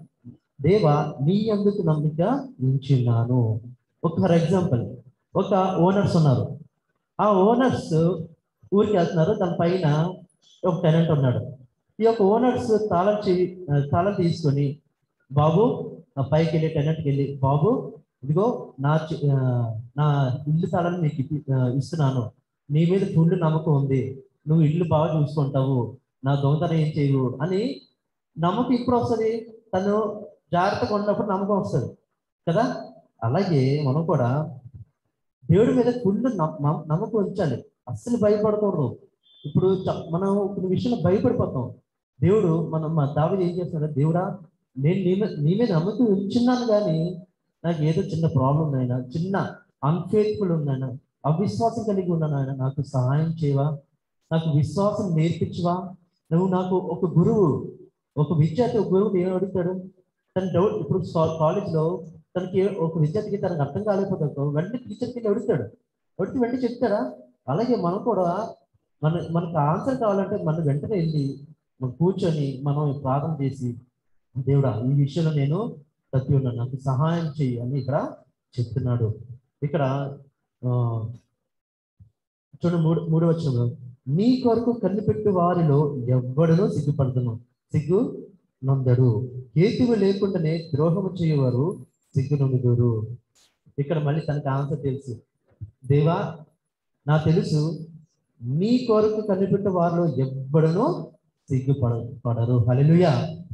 దేవ నీ అందుకు నమ్మిక ఉంచున్నాను ఒక ఫర్ ఎగ్జాంపుల్ ఒక ఓనర్స్ ఉన్నారు ఆ ఓనర్స్ ఊరికి వెళ్తున్నారు దాని పైన ఒక టెనెంట్ ఉన్నాడు ఈ యొక్క ఓనర్స్ తాళం చెయ్యి ఆ, తాళం తీసుకొని బాబు ఆ పైకి వెళ్ళి టెనెంట్కి వెళ్ళి బాబు ఇదిగో నా చి- ఆ, నా ఇల్లు తాళం నీకు ఇప్పి- ఆ, ఇస్తున్నాను నీ మీద ఫుల్ నమ్మకం ఉంది నువ్వు ఇల్లు బాగా చూసుకుంటావు నా దొంగతనం ఏం చేయవు అని నమ్మకం ఇప్పుడు వస్తుంది తను జాగ్రత్తగా ఉన్నప్పుడు నమ్మకం వస్తుంది కదా అలాగే మనం కూడా దేవుడి మీద ఫుల్ నమ్మకం ఉంచాలి అస్సలు భయపడకూడదు ఇప్పుడు చ- మనం కొన్ని విషయంలో భయపడిపోతాం దేవుడు మనం మా దావిది ఏం చేస్తున్నాడు దేవుడా నేను నీ మీద నీ మీద నమ్మకం ఉంచున్నాను కానీ నాకు ఏదో చిన్న ప్రాబ్లం నాయన చిన్న అన్ఫేత్ఫుల్ ఉన్నాయన అవిశ్వాసం కలిగి ఉన్నాను ఆయన నాకు సహాయం చేయవా నాకు విశ్వాసం నేర్పించవా నువ్వు నాకు ఒక గురువు ఒక విద్యార్థి ఒక గురువుని ఏం అడుగుతాడు తన డౌట్ ఇప్పుడు కాలేజ్లో తనకి ఒక విద్యార్థికి తనకు అర్థం కాలేకపోతే వెంటనే టీచర్కి వెళ్ళి అడుగుతాడు అడిగితే వెంటనే చెప్తాడా అలాగే మనం కూడా మన మనకు ఆన్సర్ కావాలంటే మనం వెంటనే వెళ్ళి మనం కూర్చొని మనం ప్రార్థన చేసి దేవుడా ఈ విషయంలో నేను తప్పి ఉన్నాను నాకు సహాయం చెయ్యి అని ఇక్కడ చెప్తున్నాడు ఇక్కడ ఆ, చూడండి మూడు మూడు వచ్చిన నీ కొరకు కనిపెట్టు వారిలో ఎవ్వడనూ సిగ్గుపడదును సిగ్గు నొందడు హేతువు లేకుండానే ద్రోహము చేయవారు సిగ్గు నొందుదురు ఇక్కడ మళ్ళీ తనకి ఆన్సర్ తెలుసు దేవా నా తెలుసు నీ కొరకు కనిపెట్టు వారిలో ఎవ్వడనూ సిగ్గుపడ పడరు హల్లెలూయా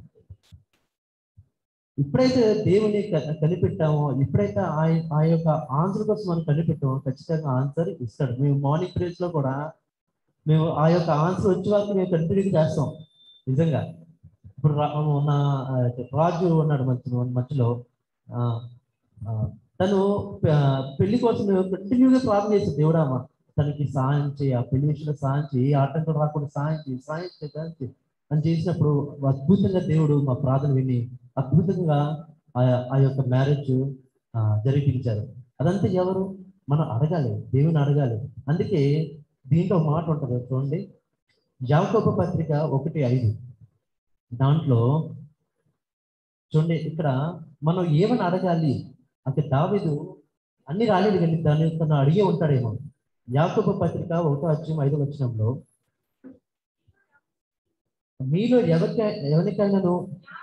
ఎప్పుడైతే దేవుని క- కనిపెట్టామో ఎప్పుడైతే ఆ ఆ యొక్క ఆన్సర్ కోసం మనం కనిపెట్టామో ఖచ్చితంగా ఆన్సర్ ఇస్తాడు మేము మార్నింగ్ ప్రేస్ లో కూడా మేము ఆ యొక్క ఆన్సర్ వచ్చే వరకు మేము కంటిన్యూ చేస్తాం నిజంగా ఇప్పుడు రా- ఉన్న ఆ, రాజు ఉన్నాడు మంచి మధ్యలో ఆ, ఆ, తను ఆ, పెళ్లి కోసం కంటిన్యూగా ప్రార్థన చేసి దేవుడామా తనకి సహాయం చేయి ఆ పెళ్లి విషయంలో సహాయం చేయి ఏ ఆటంకం రాకుండా సహాయం చేయి సహాయం చేయి సహాయం చేయి అని చేసినప్పుడు అద్భుతంగా దేవుడు మా ప్రార్థన విని అద్భుతంగా ఆ ఆ యొక్క మ్యారేజ్ జరిపించారు అదంతా ఎవరు మనం అడగాలి దేవుని అడగాలి అందుకే దీంట్లో ఒక మాట ఉంటుంది చూడండి యాకోబ పత్రిక ఒకటి ఐదు దాంట్లో చూడండి ఇక్కడ మనం ఏమని అడగాలి అంటే దావీదు అన్ని రాలేదు కానీ దాని తను అడిగే ఉంటాడేమో యాకోబ పత్రిక ఒకటో అధ్యాయం ఐదో వచనంలో మీలో ఎవరికై ఎవరికైనాను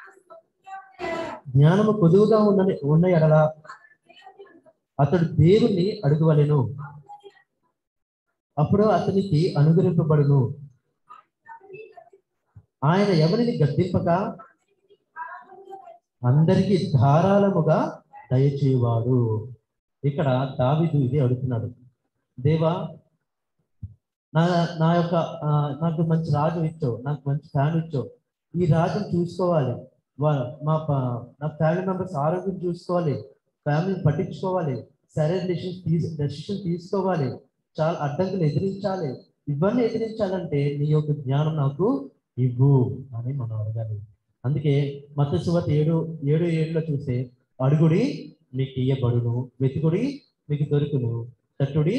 జ్ఞానము కొదువుగా ఉన్న ఉన్న ఎడల అతడు దేవుణ్ణి అడుగువలెను అప్పుడు అతనికి అనుగ్రహింపబడును ఆయన ఎవరిని గద్దింపక అందరికీ ధారాళముగా దయచేవాడు ఇక్కడ దావిదు ఇది అడుగుతున్నాడు దేవా నా నా యొక్క ఆ, నాకు మంచి రాజు ఇచ్చావు నాకు మంచి ఫ్యామిలీ ఇచ్చావు ఈ రాజును చూసుకోవాలి వా- మా ప- నా ఫ్యామిలీ మెంబర్స్ ఆరోగ్యం చూసుకోవాలి ఫ్యామిలీని పట్టించుకోవాలి సరైన డెసిషన్ తీసు డెసిషన్ తీసుకోవాలి చాలా అడ్డంకులు ఎదిరించాలి ఇవన్నీ ఎదిరించాలంటే నీ యొక్క జ్ఞానం నాకు ఇవ్వు అని మనం అడగాలి అందుకే మత సువత ఏడు ఏడు ఏడులో చూస్తే అడుగుడి మీకు ఇయ్యబడును వెతుకుడి మీకు దొరుకును తట్టుడి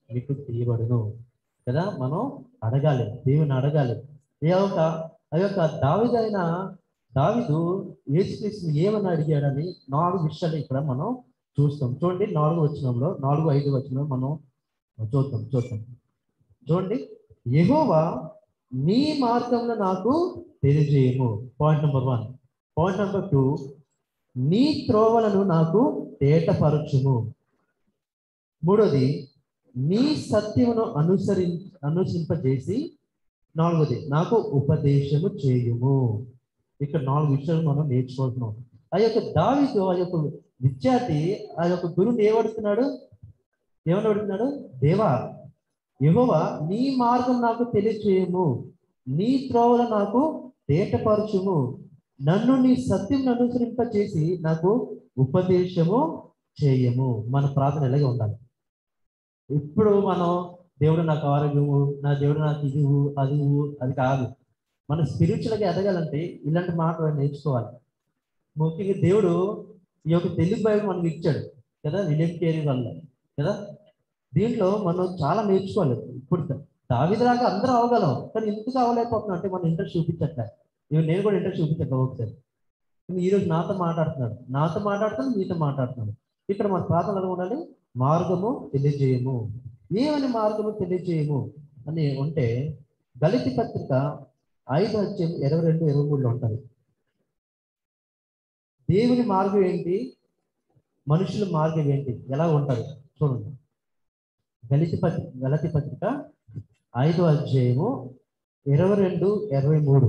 మీకు తీయబడును కదా మనం అడగాలి దేవుని అడగాలి ఏ యొక్క ఆ యొక్క దావిదైన దావిదు యేసుక్రీస్తుని ఏమని అడిగాడని నాలుగు విషయాలు ఇక్కడ మనం చూస్తాం చూడండి నాలుగు వచనంలో నాలుగు ఐదు వచనంలో మనం చూద్దాం చూద్దాం చూడండి యెహోవా నీ మార్గంలో నాకు తెలియజేయము point number one point number two నీ త్రోవలను నాకు తేటపరచుము మూడోది నీ సత్యమును అనుసరి అనుసరింపజేసి నాలుగోది నాకు ఉపదేశము చేయుము ఇక్కడ నాలుగు విషయాలు మనం నేర్చుకుంటున్నాం ఆ యొక్క దావితో ఆ యొక్క విద్యార్థి ఆ యొక్క గురువుని ఏమడుతున్నాడు ఏమని అడుగుతున్నాడు దేవా యెహోవా నీ మార్గం నాకు తెలియచేయము నీ త్రోవల నాకు తేటపరచుము నన్ను నీ సత్యం అనుసరింపచేసి నాకు ఉపదేశము చేయము మన ప్రార్థన ఎలాగే ఉండాలి ఇప్పుడు మనం దేవుడు నాకు ఆరోగ్యము నా దేవుడు నాకు ఇది ఇవ్వు, అది ఇవ్వు, అది కాదు మన స్పిరిచువల్గా ఎదగాలంటే ఇలాంటి మాటలు నేర్చుకోవాలి ముఖ్యంగా దేవుడు ఈ యొక్క తెలుగు బైబిల్ మనకి ఇచ్చాడు కదా విలియం కేరీ వల్ల కదా దీంట్లో మనం చాలా నేర్చుకోవాలి ఇప్పుడు దావిదలాగా అందరూ అవగలం కానీ ఎందుకు అవ్వలేకపోతున్నాం అంటే మనం ఇంట్రెస్ట్ చూపించట్లే ఇవి నేను కూడా ఇంట్రెస్ట్ చూపించట్లే ఒకసారి కానీ ఈరోజు నాతో మాట్లాడుతున్నాడు నాతో మాట్లాడుతున్నాడు మీతో మాట్లాడుతున్నాడు ఇక్కడ మన ప్రార్థన ఎలా ఉండాలి మార్గము తెలియజేయము ఏమని మార్గము తెలియజేయము అని ఉంటే దళిత పత్రిక ఐదు అధ్యాయం ఇరవై రెండు ఇరవై మూడులో ఉంటుంది దేవుని మార్గం ఏంటి మనుషుల మార్గం ఏంటి ఎలా ఉంటుంది చూడండి గలితి పత్రిక గలతి పత్రిక ఐదో అధ్యాయము ఇరవై రెండు ఇరవై మూడు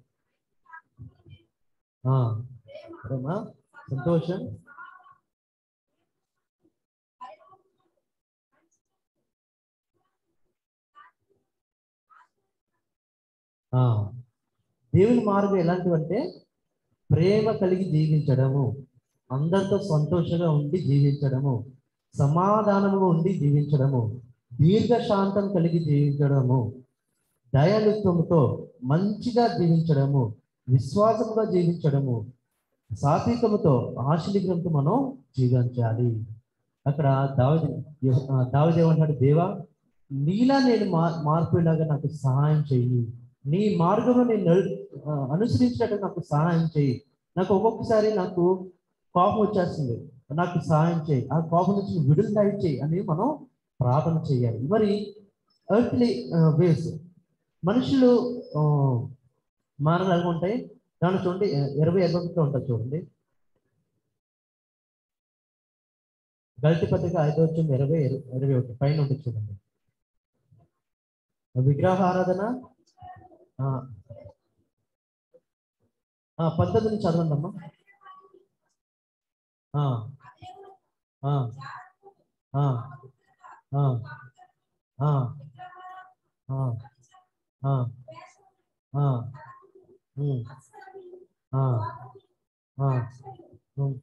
ఆ, సరేనా? సంతోషం ఆ, దేవుని మార్గం ఎలాంటివంటే ప్రేమ కలిగి జీవించడము అందరితో సంతోషంగా ఉండి జీవించడము సమాధానముగా ఉండి జీవించడము దీర్ఘశాంతం కలిగి జీవించడము దయాలుత్వముతో మంచిగా జీవించడము విశ్వాసముగా జీవించడము సాత్వికముతో ఆశలిగ్రంతో మనం జీవించాలి అక్కడ దావది దావది ఏమంటాడు దేవా నీలా నేను మా మార్పులాగా నాకు సహాయం చెయ్యి నీ మార్గంలో నేను నడు- ఆ, అనుసరించినట్టు నాకు సహాయం చేయి నాకు ఒక్కొక్కసారి నాకు కోపం వచ్చేస్తుంది నాకు సహాయం చేయి ఆ కోపం నుంచి నువ్వు విడుదల దయచేయి అని మనం ప్రార్థన చేయాలి మరి ఎర్త్లీ వేస్ మనుషులు ఆ, మానవులు ఎలా ఉంటాయి దాంట్లో చూడండి ఇరవై ఇరవై ఒకటిలో ఉంటుంది చూడండి గల్తి పత్రిక ఐదో వచ్చింది ఇరవై ఇరవై ఇరవై ఒకటి పైన ఉంటుంది చూడండి విగ్రహారాధన ఆ, ఆ, పంతొమ్మిది నుంచి చదవండి అమ్మా ఆ, ఆ, ఆ, ఆ, ఆ, ఆ, ఆ, ఆ, ఉమ్, ఆ, ఆ, ఉమ్.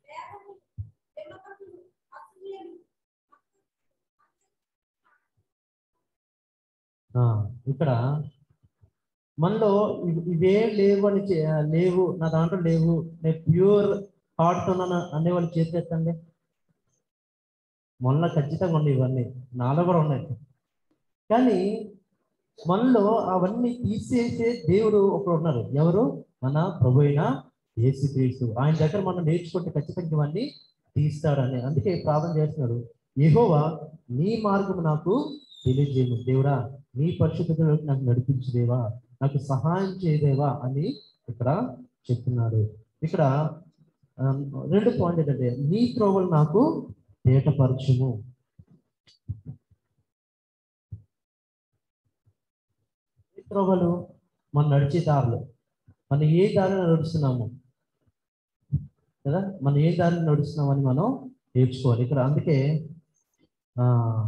ఆ, ఇక్కడ మనలో ఇవి- ఇవే లేవు అని చే- లేవు నా దాంట్లో లేవు నేను ప్యూర్ హార్ట్తో ఉన్నాను అనేవాళ్ళు చేసేస్తండి మొన్న ఖచ్చితంగా ఉన్నాయి ఇవన్నీ నాలో కూడా ఉన్నాయి కానీ మనలో అవన్నీ తీసేసే దేవుడు ఒకడు ఉన్నారు ఎవరు మన ప్రభు అయిన యేసుక్రీస్తు ఆయన దగ్గర మనం నేర్చుకుంటే ఖచ్చితంగా ఇవన్నీ తీస్తాడని అందుకే ప్రార్థన చేస్తున్నాడు యెహోవా నీ మార్గం నాకు తెలియజేయము దేవుడా నీ పరిశుద్ధతలోకి నాకు నడిపించు దేవా నాకు సహాయం చేయదేవా అని ఇక్కడ చెప్తున్నాడు ఇక్కడ ఆ, రెండు పాయింట్ ఏంటంటే నీ త్రోవలు నాకు తేటపరచుము నీ త్రోవలు మన నడిచే దారులు మనం ఏ దారిలో నడుస్తున్నాము కదా మనం ఏ దారిలో నడుస్తున్నామని మనం నేర్చుకోవాలి ఇక్కడ అందుకే ఆ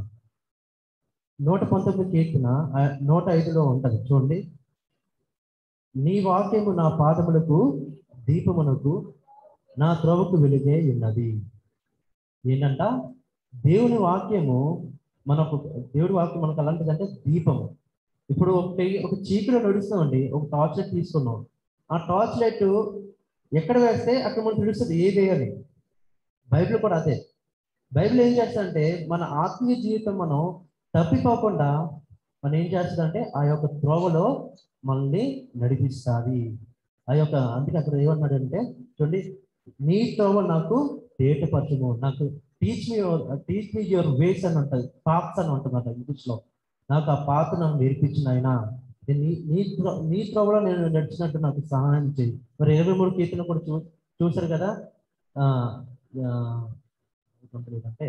నూట పంతొమ్మిది కీర్తన ఆ, నూట ఐదులో ఉంటది చూడండి నీ వాక్యము నా పాదములకు దీపమునకు నా త్రోవకు వెలుగే ఉన్నది ఏంటంట దేవుని వాక్యము మనకు దేవుడి వాక్యం మనకు అలాంటిది అంటే దీపము ఇప్పుడు ఒకటి ఒక చీకటిలో నడుస్తామండి ఒక టార్చ్ లైట్ తీసుకున్నాం ఆ టార్చ్ లైట్ ఎక్కడ వేస్తే అక్కడ మనకు తెలుస్తుంది ఏ వేయాలి బైబిల్ కూడా అదే బైబిల్ ఏం చేస్తుందంటే మన ఆత్మీయ జీవితం మనం తప్పిపోకుండా మనం ఏం చేస్తుందంటే ఆ యొక్క త్రోవలో మనల్ని నడిపిస్తుంది ఆ యొక్క అందుకే అక్కడ ఏమన్నాడంటే చూడండి నీ త్రోవ నాకు తేటపరచుము నాకు teach me teach me your ways అని ఉంటుంది పాప్స్ అని ఉంటుంది ఇంగ్లీష్ లో నాకు ఆ పాత నాకు నేర్పించిన ఆయన నీ నీ త్రో నీ త్రోవలో నేను నడిచినట్టు నాకు సహాయం చేయి మరి ఇరవై మూడు కీర్తన కూడా చూ చూసారు కదా ఆ, ఆ, అంటే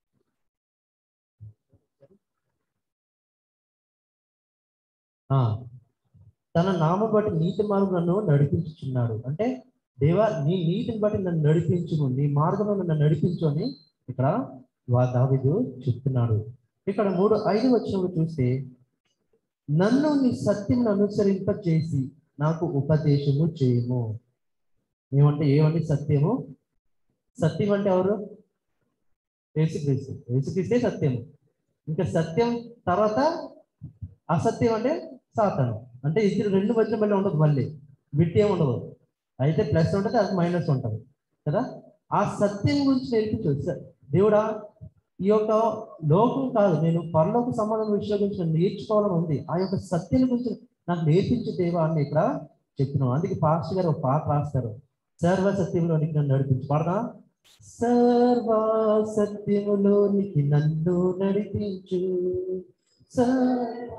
ఆ, తన నామం బట్టి నీతి మార్గం నన్ను నడిపించుచున్నాడు అంటే దేవా నీ నీతిని బట్టి నన్ను నడిపించుము నీ మార్గంలో నన్ను నడిపించు అని ఇక్కడ వా దావిదు చెప్తున్నాడు ఇక్కడ మూడు ఐదు వచ్చినప్పుడు చూస్తే నన్ను నీ సత్యం అనుసరింప చేసి నాకు ఉపదేశము చేయము ఏమంటే ఏమంటే సత్యము సత్యం అంటే ఎవరు యేసుక్రీస్తు యేసుక్రీస్తే సత్యము ఇంకా సత్యం తర్వాత అసత్యం అంటే సాతాను అంటే ఇద్దరు రెండు మధ్య మళ్ళీ ఉండదు మళ్ళీ బిట్ ఏమి ఉండదు అయితే ప్లస్ ఉంటుంది అది మైనస్ ఉంటుంది కదా ఆ సత్యం గురించి నేర్పించు స- దేవుడా ఈ యొక్క లోకం కాదు నేను పరలోక సంబంధం విషయం గురించి నేను నేర్చుకోవాలని ఉంది ఆ యొక్క సత్యం గురించి నాకు నేర్పించే దేవా అని ఇక్కడ చెప్తున్నాను అందుకే పాస్టర్ గారు ఒక పాట రాస్తారు సర్వ సత్యంలోనికి నన్ను నడిపించు పాడదా సర్వ సత్యములోనికి నన్ను నడిపించు సర్వ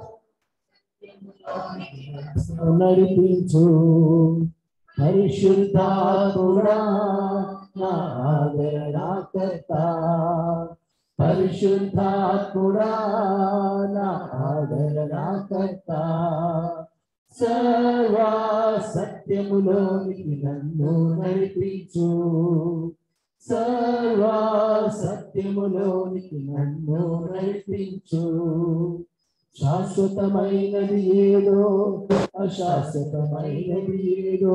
నడిపించు పరిశుద్ధాత్ముడా నా ఆదరణకర్త పరిశుద్ధాత్ముడా నా ఆదరణకర్త సర్వ సత్యములోనికి నన్ను నడిపించు సర్వ సత్యములోనికి నన్ను నడిపించు శాశ్వతమైనది ఏదో అశాశ్వతమైనది ఏదో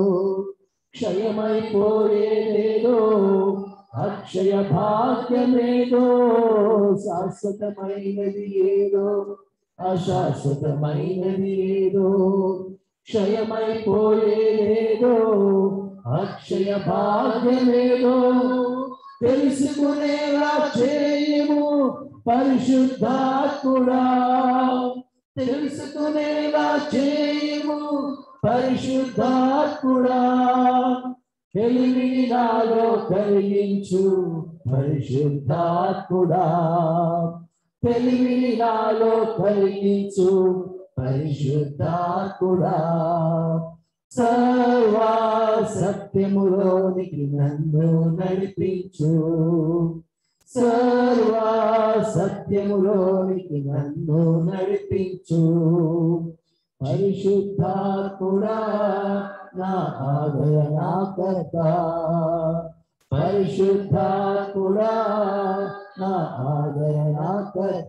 క్షయమైపోయేదేదో అక్షయ భాగ్యమేదో శాశ్వతమైనది ఏదో అశాశ్వతమైనది ఏదో క్షయమైపోయేదేదో అక్షయ భాగ్యమేదో తెలుసుకునేలా చేయము పరిశుద్ధాత్ముడా తెలుసుకునేలా చేయము పరిశుద్ధాత్ముడా తెలివిని నాలో కలిగించు పరిశుద్ధాత్ముడా తెలివిని నాలో కలిగించు పరిశుద్ధాత్ముడా సర్వ సత్యములోనికి నన్ను నడిపించు సర్వ సత్యములోనికి నన్ను నడిపించు పరిశుద్ధాత్ముడా నా ఆదరణకర్త పరిశుద్ధాత్ముడా నా ఆదరణకర్త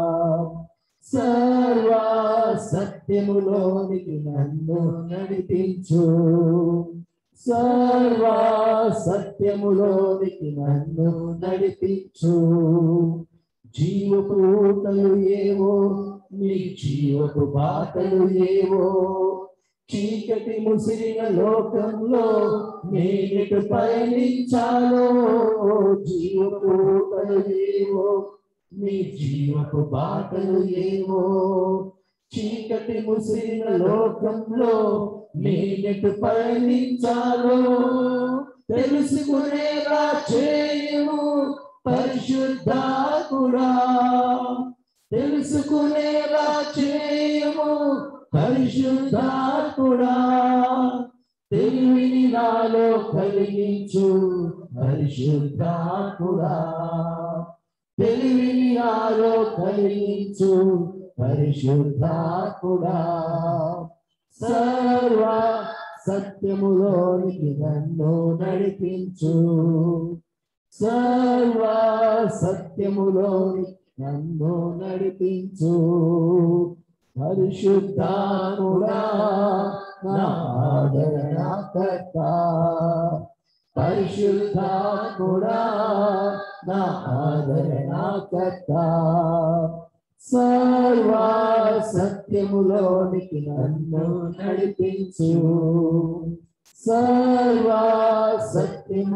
సర్వ సత్యములోనికి నన్ను నడిపించు సర్వ సత్యములోనికి నన్ను నడిపించు జీవపు ఊటలు ఏవో నీ జీవపు బాటలు ఏవో చీకటి ముసిరిన లోకంలో నేనెటు పయనించాలో జీవపు ఊటలు ఏవో నీ జీవపు బాటలు ఏవో చీకటి ముసిరిన లోకంలో నేనెటు పయనించాలో తెలుసుకునేలా చేయము పరిశుద్ధాత్ముడా తెలుసుకునేలా చేయము పరిశుద్ధాత్ముడా తెలివిని నాలో కలిగించు పరిశుద్ధాత్ముడా తెలివిని నాలో కలిగించు పరిశుద్ధాత్ముడా సర్వ సత్యములోనికి నన్ను నడిపించు సర్వ సత్యములోనికి నన్ను నడిపించు పరిశుద్ధాత్ముడా నా ఆదరణకర్త పరిశుద్ధాత్ముడా నా ఆదరణకర్త సర్వ సత్యములోనికి నన్ను నడిపించు సర్వ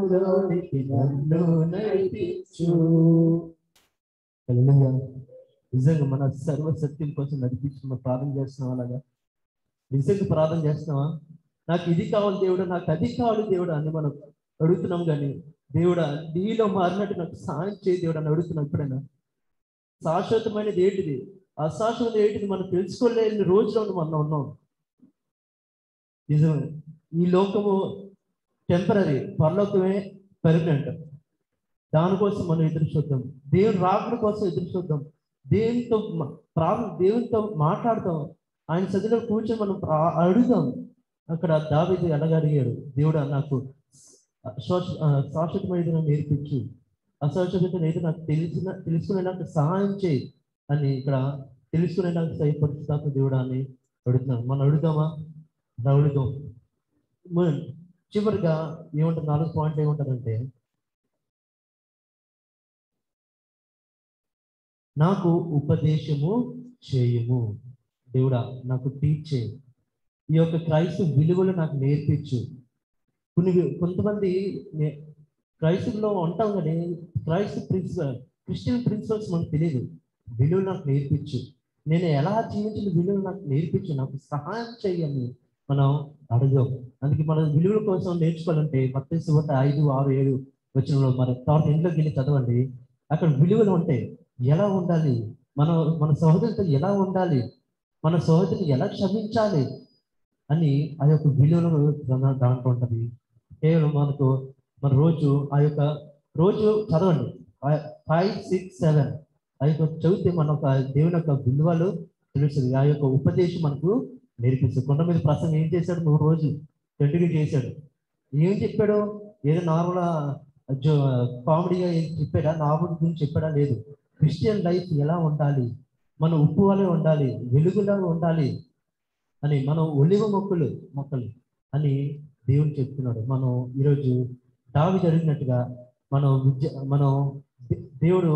సత్యములోనికి నన్ను నడిపించు హల్లెలూయా. నిజంగా మన సర్వసత్యం కోసం నడిపించి మనం ప్రార్థన చేస్తున్నావా అలాగా నిజంగా ప్రార్థన చేస్తున్నావా నాకు ఇది కావాలి దేవుడు నాకు అది కావాలి దేవుడు అని మనం అడుగుతున్నాం కానీ దేవుడా నీలో మారినట్టు నాకు సాయం చేయి దేవుడు అని అడుగుతున్నాం ఎప్పుడైనా శాశ్వతమైనది ఏంటిది అశాశ్వతం ఏంటిది మనం తెలుసుకోలేని రోజులో మనం ఉన్నాం నిజమే ఈ లోకము టెంపరీ పరలోకమే పెర్మనెంట్ దానికోసం మనం ఎదురు చూద్దాం దేవుని రాకడ కోసం ఎదురు చూద్దాం దేవునితో మ- ప్రార్థన దేవునితో మాట్లాడతాం ఆయన సదిలో కూర్చొని మనం ప్రా- అడుగుదాం అక్కడ దావీదు ఎలాగ అడిగాడు దేవుడా నాకు శాశ్వ- ఆ, శాశ్వతమైనది నాకు నేర్పించు అశాశ్వత ఏదో నాకు తెలిసిన తెలుసుకునే నాకు సహాయం చేయి అని ఇక్కడ తెలుసుకునే నాకు సహాయపరుస్తాను దేవుడా అని అడుగుతున్నాను మనం అడుగుదామా అలా అడుగుదాం మ- చివరిగా ఏమంటారు నాలుగు పాయింట్ ఏముంటుందంటే నాకు ఉపదేశము చేయుము దేవుడా నాకు టీచ్ చేయి ఈ యొక్క క్రైస్తవ విలువలు నాకు నేర్పించు కొన్ని కొంతమంది నే- క్రైస్తవులో ఉంటాం కానీ క్రైస్తవ ప్రిన్సిపల్ క్రిస్టియన్ ప్రిన్సిపల్స్ మనకు తెలియదు విలువలు నాకు నేర్పించు నేను ఎలా జీవించిన విలువలు నాకు నేర్పించు నాకు సహాయం చేయని మనం అడుగుదాం అందుకే మన విలువల కోసం నేర్చుకోవాలంటే మత్తే సువార్త ఐదు ఆరు ఏడు వచ్చిన మరి తర్వాత ఇంట్లోకి వెళ్ళి చదవండి అక్కడ విలువలు ఉంటాయి ఎలా ఉండాలి మన మన సహోదరులతో ఎలా ఉండాలి మన సహోదరుని ఎలా క్షమించాలి అని ఆ యొక్క విలువలు దాని- దాంట్లో ఉంటుంది కేవలం మనకు మన రోజు ఆ యొక్క రోజు చదవండి ఫైవ్ సిక్స్ సెవెన్ ఆ యొక్క చదివితే మన ఒక దేవుని యొక్క విలువలు తెలుస్తుంది ఆ యొక్క ఉపదేశం మనకు నేర్పిస్తుంది కొండ మీద ప్రసంగం ఏం చేశాడు మూడు రోజులు కంటిన్యూ చేశాడు ఏం చెప్పాడు ఏదో నార్మల్ కామెడీగా ఏం చెప్పాడా నార్మల్ గురించి చెప్పాడా లేదు క్రిస్టియన్ లైఫ్ ఎలా ఉండాలి మనం ఉప్పు వలె ఉండాలి వెలుగులా ఉండాలి అని మనం ఒలివ మొక్కలు మొక్కలు అని దేవుడు చెప్తున్నాడు మనం ఈరోజు దావి జరిగినట్టుగా మనం విద్య మనం దే- దేవుడు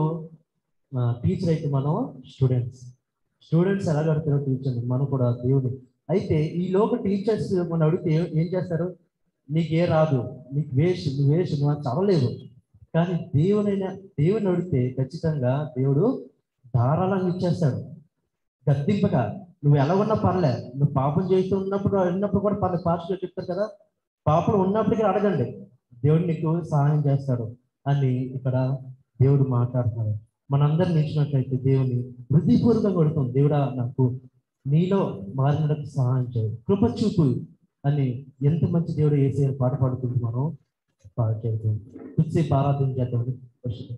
టీచర్ అయితే మనం స్టూడెంట్స్ స్టూడెంట్స్ ఎలా కడతారో టీచర్ మనం కూడా దేవుడు అయితే ఈ లోక టీచర్స్ మనం అడిగితే ఏం- ఏం చేస్తారు నీకే రాదు నీకు వేస్ట్ నువ్వు వేస్ట్ నువ్వు అది చదవలేవు కానీ దేవునైనా దేవుని అడిగితే ఖచ్చితంగా దేవుడు ధారాళంగా ఇచ్చేస్తాడు గద్దింపగా నువ్వు ఎలా ఉన్నా పర్లే నువ్వు పాపం చేస్తూ ఉన్నప్పుడు ఉన్నప్పుడు కూడా పర్లే పాస్టర్ చెప్తారు కదా పాపం ఉన్నప్పటికీ అడగండి దేవుడు నీకు సహాయం చేస్తాడు అని ఇక్కడ దేవుడు మాట్లాడుతున్నాడు మనందరం నిలిచినట్లయితే దేవుని హృదయపూర్వకంగా కొడుతాం దేవుడా నాకు నీలో మారినకు సహాయం చేయి కృప చూపు అని ఎంత మంచి దేవుడు వేసే పాట పాడుకుంటూ మనం పాట చేద్దాం కొద్దిసేపు ఆరాధన చేద్దాం పరిశుద్ధ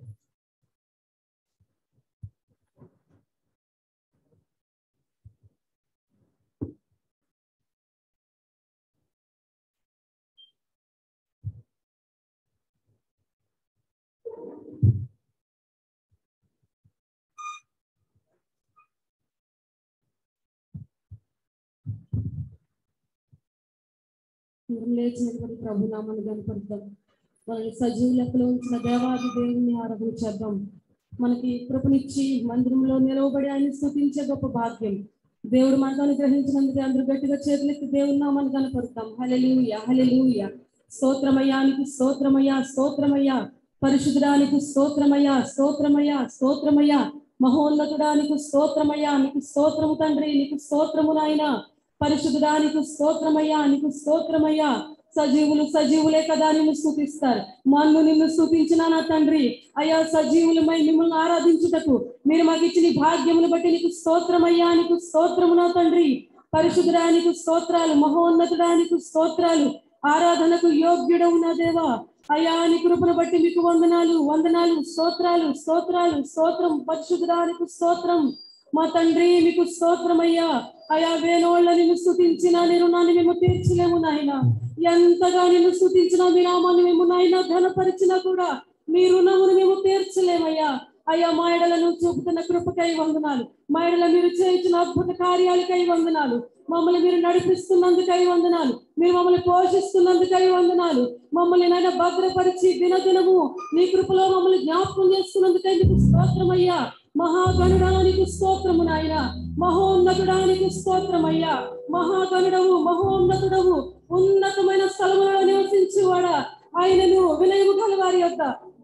మనం లేచి నిలబడి ప్రభు నామాన్ని కనపడతాం మనల్ని సజీవ లెక్కలో ఉంచిన దేవాది దేవుని ఆరాధన చేద్దాం మనకి కృపనిచ్చి మందిరంలో నిలవబడి ఆయన స్థుతించే గొప్ప భాగ్యం దేవుడు మనకు అనుగ్రహించినందుకు అందరూ గట్టిగా చేతులెత్తి దేవుని నామాన్ని కనపడతాం హలెలూయ హలెలూయ స్తోత్రమయానికి స్తోత్రమయ్యా స్తోత్రమయ్యా పరిశుద్ధడానికి స్తోత్రమయ్యా స్తోత్రమయ్యా స్తోత్రమయ్యా మహోన్నతుడానికి స్తోత్రమయ్యా నీకు స్తోత్రము తండ్రి నీకు స్తోత్రము నాయనా పరిశుద్ధడానికి స్తోత్రమయ్యా నీకు స్తోత్రమయ్యా సజీవులు సజీవులే కదా నిన్ను స్థుతిస్తారు మన్ను నిన్ను స్థుతించిన నా తండ్రి అయ్యా సజీవులమై మిమ్మల్ని ఆరాధించుటకు మీరు మాకు ఇచ్చిన ఈ భాగ్యమును బట్టి నీకు స్తోత్రమయ్యా నీకు స్తోత్రము నా తండ్రి పరిశుద్ధడానికి స్తోత్రాలు మహోన్నతుడానికి స్తోత్రాలు ఆరాధనకు యోగ్యుడవు నా దేవా అయ్యా నీ కృపను బట్టి మీకు వందనాలు వందనాలు స్తోత్రాలు స్తోత్రాలు స్తోత్రం పరిశుద్ధడానికి స్తోత్రం మా తండ్రి మీకు స్తోత్రమయ్యా అయా వేణోళ్ళ నిన్ను స్థుతించిన నీ రుణాన్ని మేము తీర్చలేము నాయన ఎంతగా నిన్ను స్థుతించిన మీ నామాన్ని మేము నాయన ఘనపరిచినా కూడా మీ రుణమును మేము తీర్చలేమయ్యా అయ్యా మా ఎడలను చూపుతున్న కృపకై వందనాలు మా ఎడల మీరు చేయించిన అద్భుత కార్యాలకై వందనాలు మమ్మల్ని మీరు నడిపిస్తున్నందుకై వందనాలు మీరు మమ్మల్ని పోషిస్తున్నందుకై వందనాలు మమ్మల్ని నాయన భద్రపరిచి దినదినము నీ కృపలో మమ్మల్ని జ్ఞాపకం చేస్తున్నందుకై నీకు స్తోత్రమయ్యా మహాగణుడానికి స్తోత్రము నాయన మహోన్నతుడానికి స్తోత్రమయ్యా మహాగణుడవు మహోన్నతుడవు ఉన్నతమైన స్థలములలో నివసించువాడా ఆయనను వినయము గల వారి యొక్క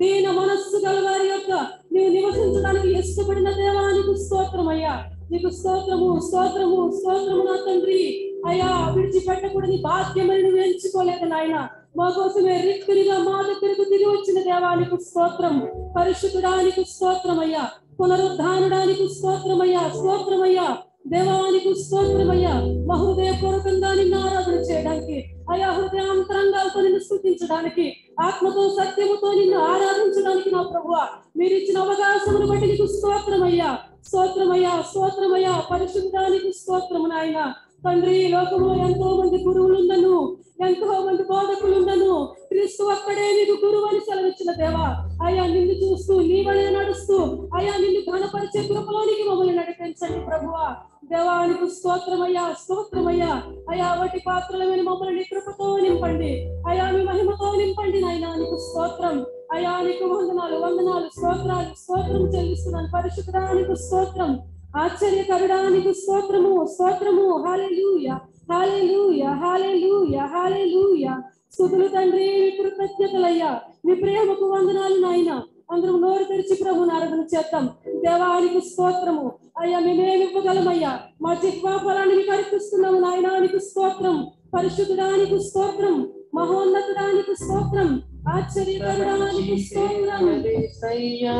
దీన మనస్సు గల వారి యొక్క నీవు నివసించడానికి ఇష్టపడిన దేవానికి స్తోత్రమయ్యా నీకు స్తోత్రము స్తోత్రము స్తోత్రము నా తండ్రి అయ్యా విడిచిపెట్టకూడని భాగ్యమని నువ్వు ఎంచుకోలేక నాయన మా కోసమే రిక్తునిగా మా దగ్గరకు దిగి వచ్చిన దేవానికి స్తోత్రం పరిశుద్ధడానికి స్తోత్రమయ్యా పునరుద్ధానుడానికి స్తోత్రమయ్యా స్తోత్రమయ్యా దేవానికి స్తోత్రమయ్యా మా హృదయపూర్వకంగా నిన్ను ఆరాధన చేయడానికి అయా హృదయాంతరంగాలతో నిన్ను స్థుతించడానికి ఆత్మతో సత్యముతో నిన్ను ఆరాధించడానికి నా ప్రభువ మీరు ఇచ్చిన అవకాశమును బట్టి నీకు స్తోత్రమయ్యా స్తోత్రమయ్యా స్తోత్రమయ్యా పరిశుద్ధానికి స్తోత్రము నాయన తండ్రి ఈ లోకంలో ఎంతో మంది గురువులుండను ఎంతో మంది బోధకులుండను క్రీస్తు ఒక్కడే నీకు గురువు అని సెలవిచ్చిన దేవా అయ్యా నిన్ను చూస్తూ నీ వలె నడుస్తూ అయ్యా నిన్ను ఘనపరిచే కృపలోనికి మమ్మల్ని నడిపించండి ప్రభువా దేవానికి స్తోత్రమయ్యా స్తోత్రమయ్యా అయా వాటి పాత్రలమైన మమ్మల్ని నీ కృపతో నింపండి అయా మీ మహిమతో నింపండి నాయనా నీకు స్తోత్రం అయా నీకు వందనాలు వందనాలు స్తోత్రాలు స్తోత్రం చెల్లిస్తున్నాను పరిశుద్ధానికి స్తోత్రం ఆశ్చర్యకరుడానికి స్తోత్రము స్తోత్రము హాలెలూయ హాలెలూయ హాలెలూయ హాలెలూయ స్తుతులు తండ్రి మీ కృతజ్ఞతలయ్యా మీ ప్రేమకు వందనాలు నాయన అందరం నోరు తెరిచి ప్రభు ఆరాధన చేద్దాం దేవానికి స్తోత్రము అయ్యా మేమేమి ఇవ్వగలమయ్యా మా జిహ్వా ఫలాన్ని మీకు అర్పిస్తున్నాము నాయనానికి స్తోత్రం పరిశుద్ధడానికి స్తోత్రం మహోన్నతుడానికి స్తోత్రం ఆశ్చర్యకరుడానికి స్తోత్రం సయ్యా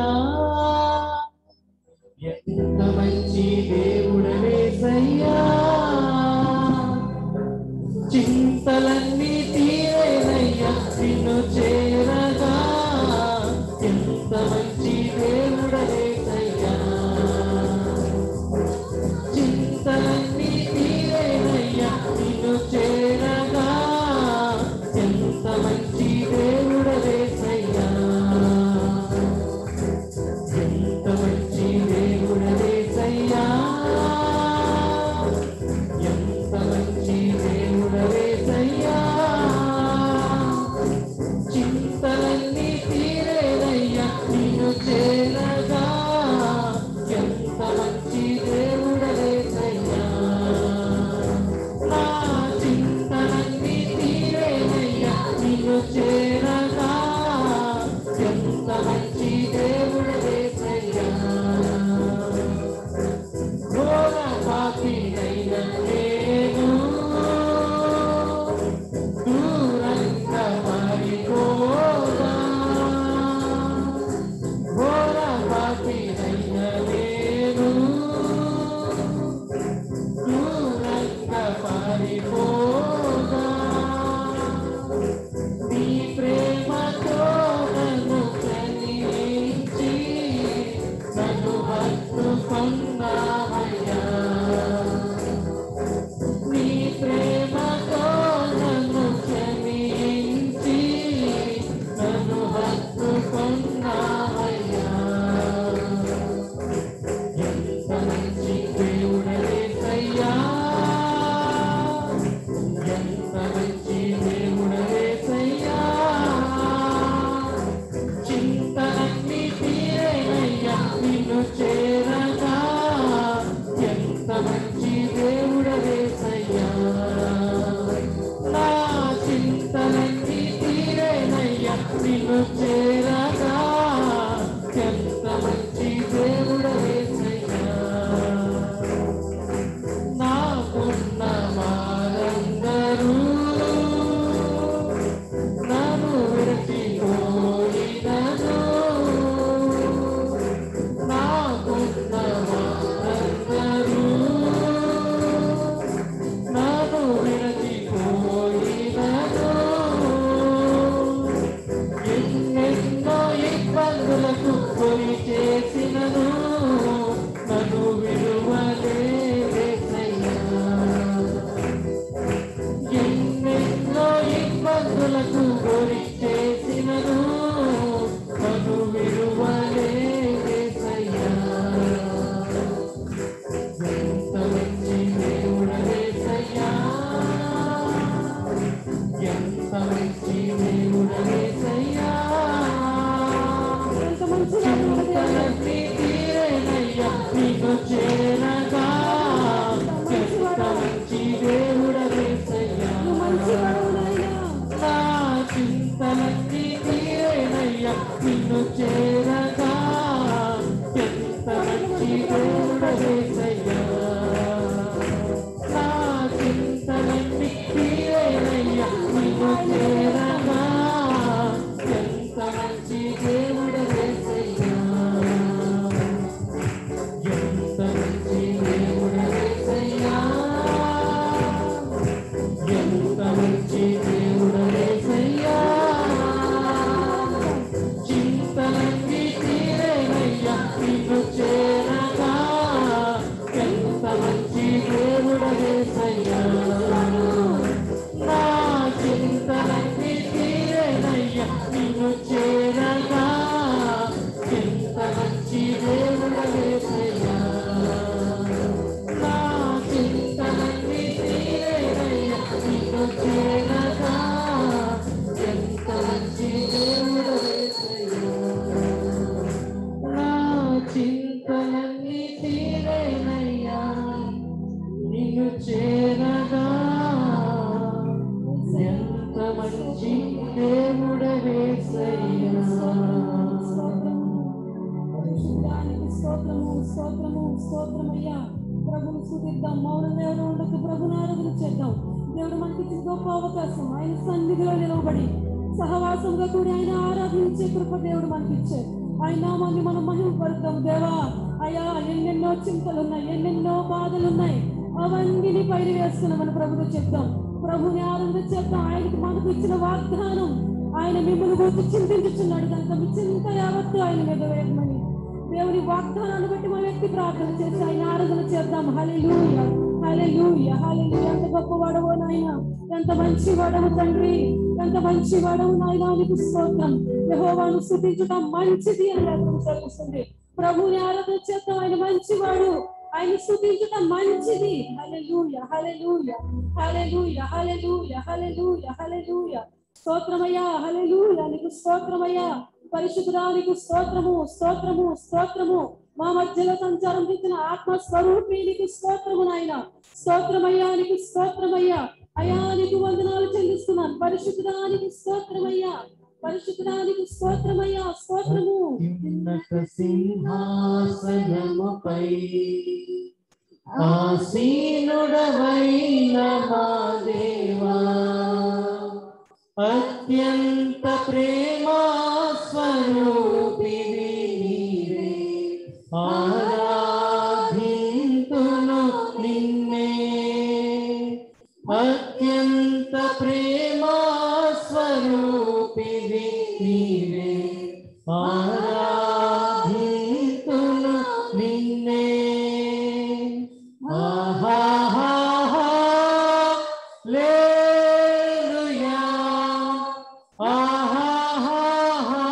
ఎంత మంచి దేవుడవే సయ్యా చింతలన్నీ తీరేనయ్యా నిన్ను చేరగా ఎంత మంచి దేవుడవే సయ్యా చింతలన్నీ తీరేనయ్యా నిన్ను చేరగా ఎంత మంచి దేవుడవే సయ్యా ఎంత మంచి దేవుడవే సయ్యా చేరగా ఎంత మంచి దేవుడు యేసయ్యా. నా చింతలన్నీ తీరేనయ్యా నిన్ను చేరగా ఎంత మంచి దేవుడు పరిశుద్ధానికి స్తోత్రము స్తోత్రము స్తోత్రమయ్యా ప్రభుని స్థుతిద్దాం మౌనంగా ఎవరు ఉండదు ప్రభుని ఆరాధన చేద్దాం దేవుడు మనకి ఇచ్చిన గొప్ప అవకాశం ఆయన సన్నిధిలో నిలవబడి సహవాసంగా కూడా ఆయన ఆరాధించే కృప దేవుడు మనకి ఇచ్చారు ఆయన నామాన్ని మనం మహిమపడతాం దేవా అయ్యా ఎన్నెన్నో చింతలు ఉన్నాయి ఎన్నెన్నో బాధలు ఉన్నాయి అవన్నీ పైన వేస్తున్నాం మన ప్రభుతో చెప్తాం ప్రభుని ఆనంద చేద్దాం ఆయనకి మనకు ఇచ్చిన వాగ్దానం ఆయన మిమ్మల్ని గురించి చింతించుచున్నాడు కనుక మీ చింత యావత్తు ఆయన మీద వేయమని దేవుని వాగ్దానాన్ని బట్టి మనం ఎత్తి ప్రార్థన చేసి ఆయన ఆరాధన చేద్దాం హల్లెలూయ హల్లెలూయ హల్లెలూయ ఎంత గొప్పవాడవో నాయన ఎంత మంచి వాడవు తండ్రి ఎంత మంచి వాడవు నాయన నీకు స్తోత్రం యెహోవాను స్తుతించుట మంచిది అని లేఖనం సెలవిస్తుంది ప్రభువుని ఆరాధన చేద్దాం ఆయన మంచివాడు ఆయన స్తుతించుట మంచిది హల్లెలూయ హల్లెలూయ హల్లెలూయ హల్లెలూయ హల్లెలూయ హల్లెలూయ స్తోత్రమయ్యా హల్లెలూయ నీకు స్తోత్రమయ్యా పరిశుద్ధురానికి స్తోత్రము స్తోత్రము స్తోత్రము మా మధ్యలో సంచారం చేసిన ఆత్మ స్వరూపి నీకు స్తోత్రము నాయన స్తోత్రమయ్యా నీకు స్తోత్రమయ్యా అయ్యా నీకు వందనాలు చెల్లిస్తున్నాను పరిశుద్ధురానికి స్తోత్రమయ్యా పరిశుద్ధురానికి స్తోత్రమయ్యా స్తోత్రము ఉన్నత సింహాసనముపై ఆసీనుడవైన మా దేవా అత్యంత ప్రేమా స్వరూపివి నీవే ఆరాధింతును నిన్నే అత్యంత ప్రేమా స్వరూపివి నీవే ఆరాధింతును నిన్నే ఆహాహా లేలుయా ఆహాహా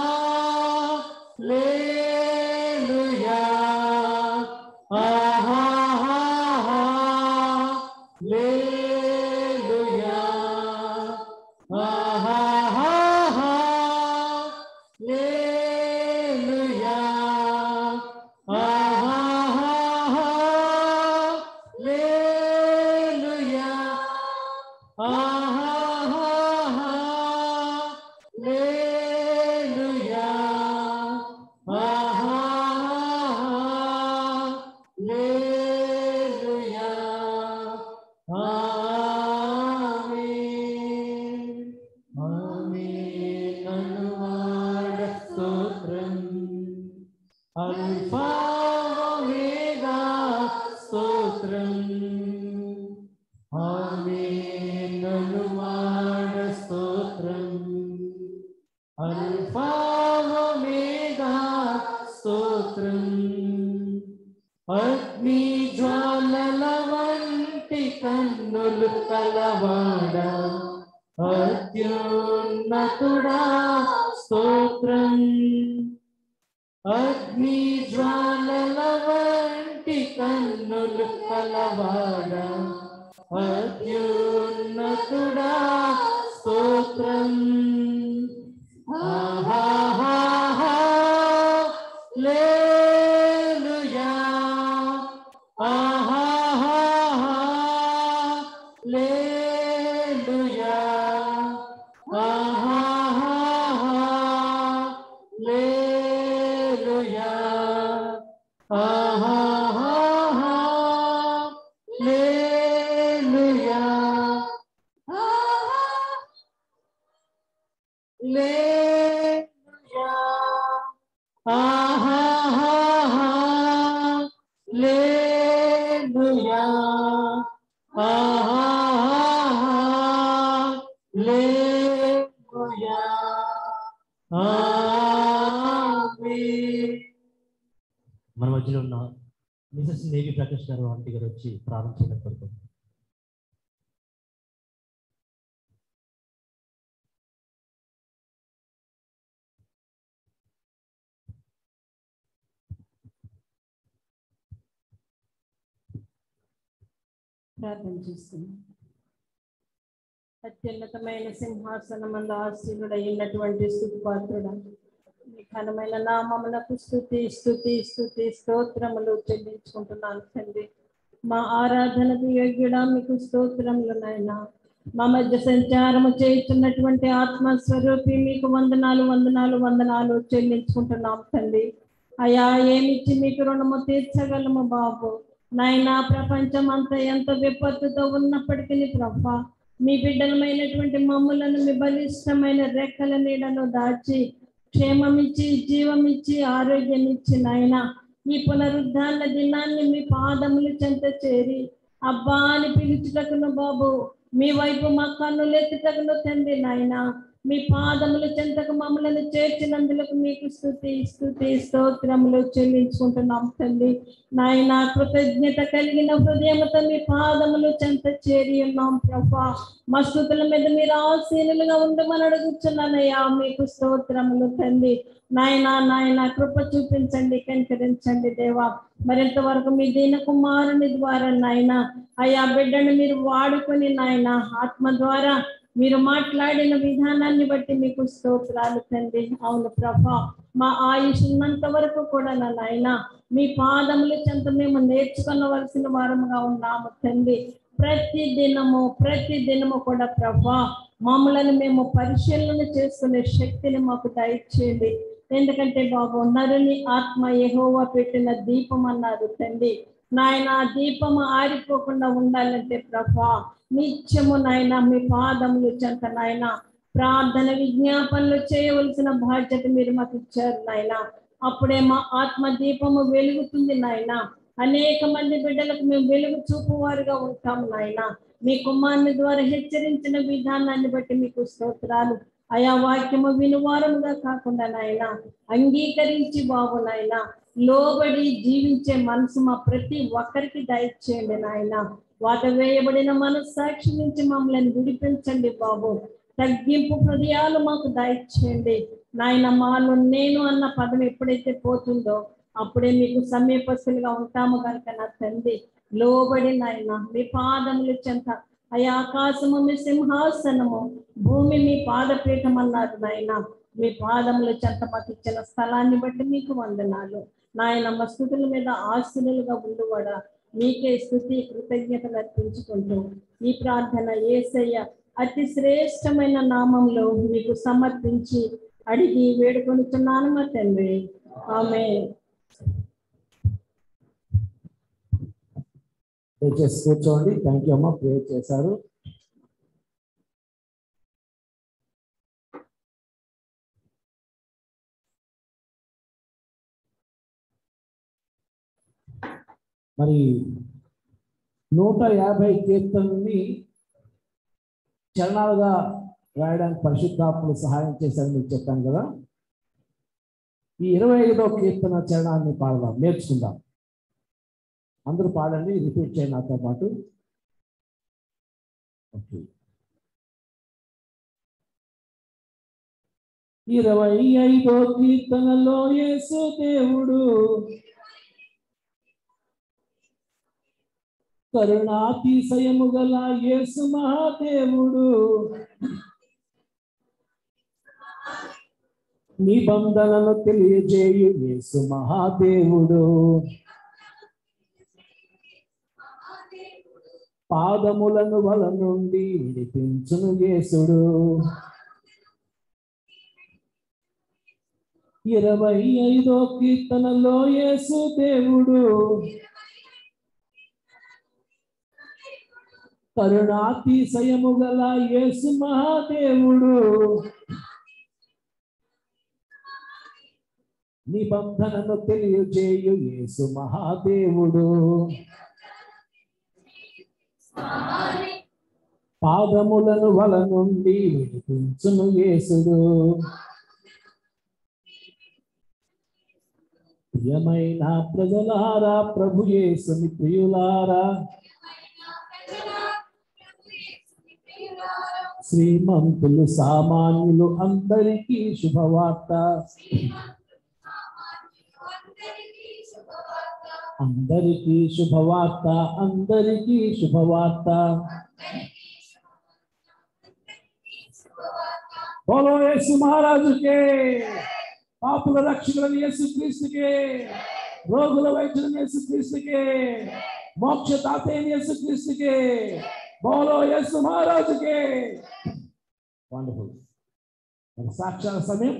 లేలుయా ఆహాహా లేలుయా ఆహాహా లేలుయా ఆహాహా లేలుయా ఆహాహా లేలుయా ఆహాహా లేలుయా ఆమేన్ ఆమేన్ అనువాడ స్తోత్రం అల్ఫా ఒమేగా స్తోత్రం ఆమేన్ అనువాడ స్తోత్రం అల్ఫా ఒమేగా స్తోత్రం అగ్ని జ్వాలల వంటి కన్నులు కలవాడ అత్యున్నతుడా స్తోత్రం అగ్ని జ్వాలల వంటి కన్నులు కలవాడ అత్యున్నతుడా స్తోత్రం ఆహాహా లేలుయా ఆహాహా లేలుయా ఆహాహా లేలుయా ఆహాహా లేలుయా లేలుయా ఆహాహా లేలుయా ఆహాహా లేలుయా ఆమేన్ మన మధ్యలో ఉన్న మిసెస్ నేవి ప్రకాష్ గారు ఆంటీ గారు వచ్చి ప్రారంభించడం కొరకు ప్రార్థన చేస్తున్నాం అత్యున్నతమైన సింహాసనం అందు ఆశీనుడైనటువంటి స్థుతిపాత్రుడ మీ ఘనమైన నామమునకు స్థుతి స్థుతి స్థుతి స్తోత్రములు చెల్లించుకుంటున్నాను తండ్రి మా ఆరాధనకు యోగ్యుడా మీకు స్తోత్రములు నాయన మా మధ్య సంచారము చేస్తున్నటువంటి ఆత్మస్వరూపి మీకు వందనాలు వందనాలు వందనాలు చెల్లించుకుంటున్నాం తండ్రి అయా ఏమిచ్చి మీకు రుణము తీర్చగలము బాబు నాయనా ప్రపంచం అంతా ఎంత విపత్తుతో ఉన్నప్పటికీ ప్రభా మీ బిడ్డలమైనటువంటి మమ్ములను మీ బలిష్టమైన రెక్కల నీడలో దాచి క్షేమమిచ్చి జీవమిచ్చి ఆరోగ్యం ఇచ్చి నాయన ఈ పునరుద్ధాన దినాన్ని మీ పాదములు చెంత చేరి అబ్బా అని పిలుచుటకును బాబు మీ వైపు మా కన్నులు ఎత్తుటకును తండ్రి నాయన మీ పాదములు చెంతకు మమ్మలను చేర్చినందులకు మీకు స్థుతి స్థుతి స్తోత్రములు చెల్లించుకుంటున్నాం తండ్రి నాయన కృతజ్ఞత కలిగిన హృదయముతో మీ పాదములు చెంత చేరి ఉన్నాం ప్రభా మా స్థుతుల మీద మీరు ఆశీనులుగా ఉండమని అడుగుతున్నానయ్యా మీకు స్తోత్రములు తండ్రి నాయన నాయన కృప చూపించండి కనికరించండి దేవా మరింత వరకు మీ దీన కుమారుని ద్వారా నాయన అయా బిడ్డను మీరు వాడుకొని నాయన ఆత్మ ద్వారా మీరు మాట్లాడిన విధానాన్ని బట్టి మీకు స్తోత్రాలు తండ్రి అవును ప్రభా మా ఆయుష్ ఉన్నంత వరకు కూడా నా నాయన మీ పాదముల చెంత మేము నేర్చుకునవలసిన వారముగా ఉన్నాము తండ్రి ప్రతి దినము ప్రతి దినము కూడా ప్రభా మమ్మలను మేము పరిశీలన చేసుకునే శక్తిని మాకు దయచేయండి ఎందుకంటే బాబు నరుని ఆత్మ యెహోవా పెట్టిన దీపం అన్నారు తండ్రి నాయన ఆ దీపము ఆరిపోకుండా ఉండాలంటే ప్రభా నిత్యము నాయన మీ పాదములు చెంత నాయన ప్రార్థన విజ్ఞాపనలు చేయవలసిన బాధ్యత మీరు మాకు ఇచ్చారు నాయన అప్పుడే మా ఆత్మ దీపము వెలుగుతుంది నాయన అనేక మంది బిడ్డలకు మేము వెలుగు చూపువారుగా ఉంటాం నాయన మీ కుమారుని ద్వారా హెచ్చరించిన విధానాన్ని బట్టి మీకు స్తోత్రాలు ఆయా వాక్యము వినువారముగా కాకుండా నాయన అంగీకరించి బాబు నాయన లోబడి జీవించే మనసు మా ప్రతి ఒక్కరికి దయచేయండి నాయన వాత వేయబడిన మనస్సాక్షి నుంచి మమ్మల్ని విడిపించండి బాబు తగ్గింపు హృదయాలు మాకు దయచేయండి నాయన మాలో నేను అన్న పదం ఎప్పుడైతే పోతుందో అప్పుడే మీకు సమీపస్తులుగా ఉంటాము కనుక నా తండ్రి లోబడి నాయన మీ పాదములు చెంత అయ్యా ఆకాశము మీ సింహాసనము భూమి మీ పాదపీఠం అన్నారు నాయన మీ పాదములు చెంత మాకు ఇచ్చిన స్థలాన్ని బట్టి మీకు వందనాలు నాయన మా స్థుతుల మీద ఆశీనులుగా ఉండువాడ మీకే స్థుతి కృతజ్ఞతలు అర్పించుకుంటూ ఈ ప్రార్థన ఏసయ్య అతి శ్రేష్టమైన నామంలో మీకు సమర్పించి అడిగి వేడుకొనుతున్నాను మా తండ్రి ఆమె ప్రే చేసి కూర్చోండి థ్యాంక్ యూ అమ్మ ప్రే చేశారు మరి నూట యాభై కీర్తనని చరణాలుగా రాయడానికి పరిశుద్ధాత్ములు సహాయం చేశారని మీకు చెప్పాను కదా ఈ ఇరవై ఐదో కీర్తన చరణాన్ని పాడదాం నేర్చుకుందాం అందరూ పాడండి రిపీట్ చేయండి నాతో పాటు ఓకే ఇరవై ఐదో కీర్తనలో యేసు దేవుడు కరుణాతిశయము గల యేసు మహాదేవుడు నిబంధనను తెలియజేయు యేసు మహాదేవుడు పాదములను వల నుండి విడిపించును యేసుడు ఇరవై ఐదో కీర్తనలో యేసు దేవుడు కరుణాతిశయము గల యేసు మహాదేవుడు నిబంధనను తెలియజేయు యేసు మహాదేవుడు పాదములను వల నుండి విడిపించును యేసుడు ప్రియమైన ప్రజలారా ప్రభు యేసుని ప్రియులారా శ్రీమంతులు సామాన్యులు అందరికీ శుభవార్త అందరికీ శుభవార్త అందరికీ శుభవార్త బోలో యేసు మహారాజుకే పాపుల రక్షకులను యేసు క్రీస్తుకే రోగుల వైద్యులను యేసు క్రీస్తుకే మోక్ష తాతయ్య యేసు క్రీస్తుకే బోలో యేసు మహారాజుకే వండర్ఫుల్ సాక్షాల సమయం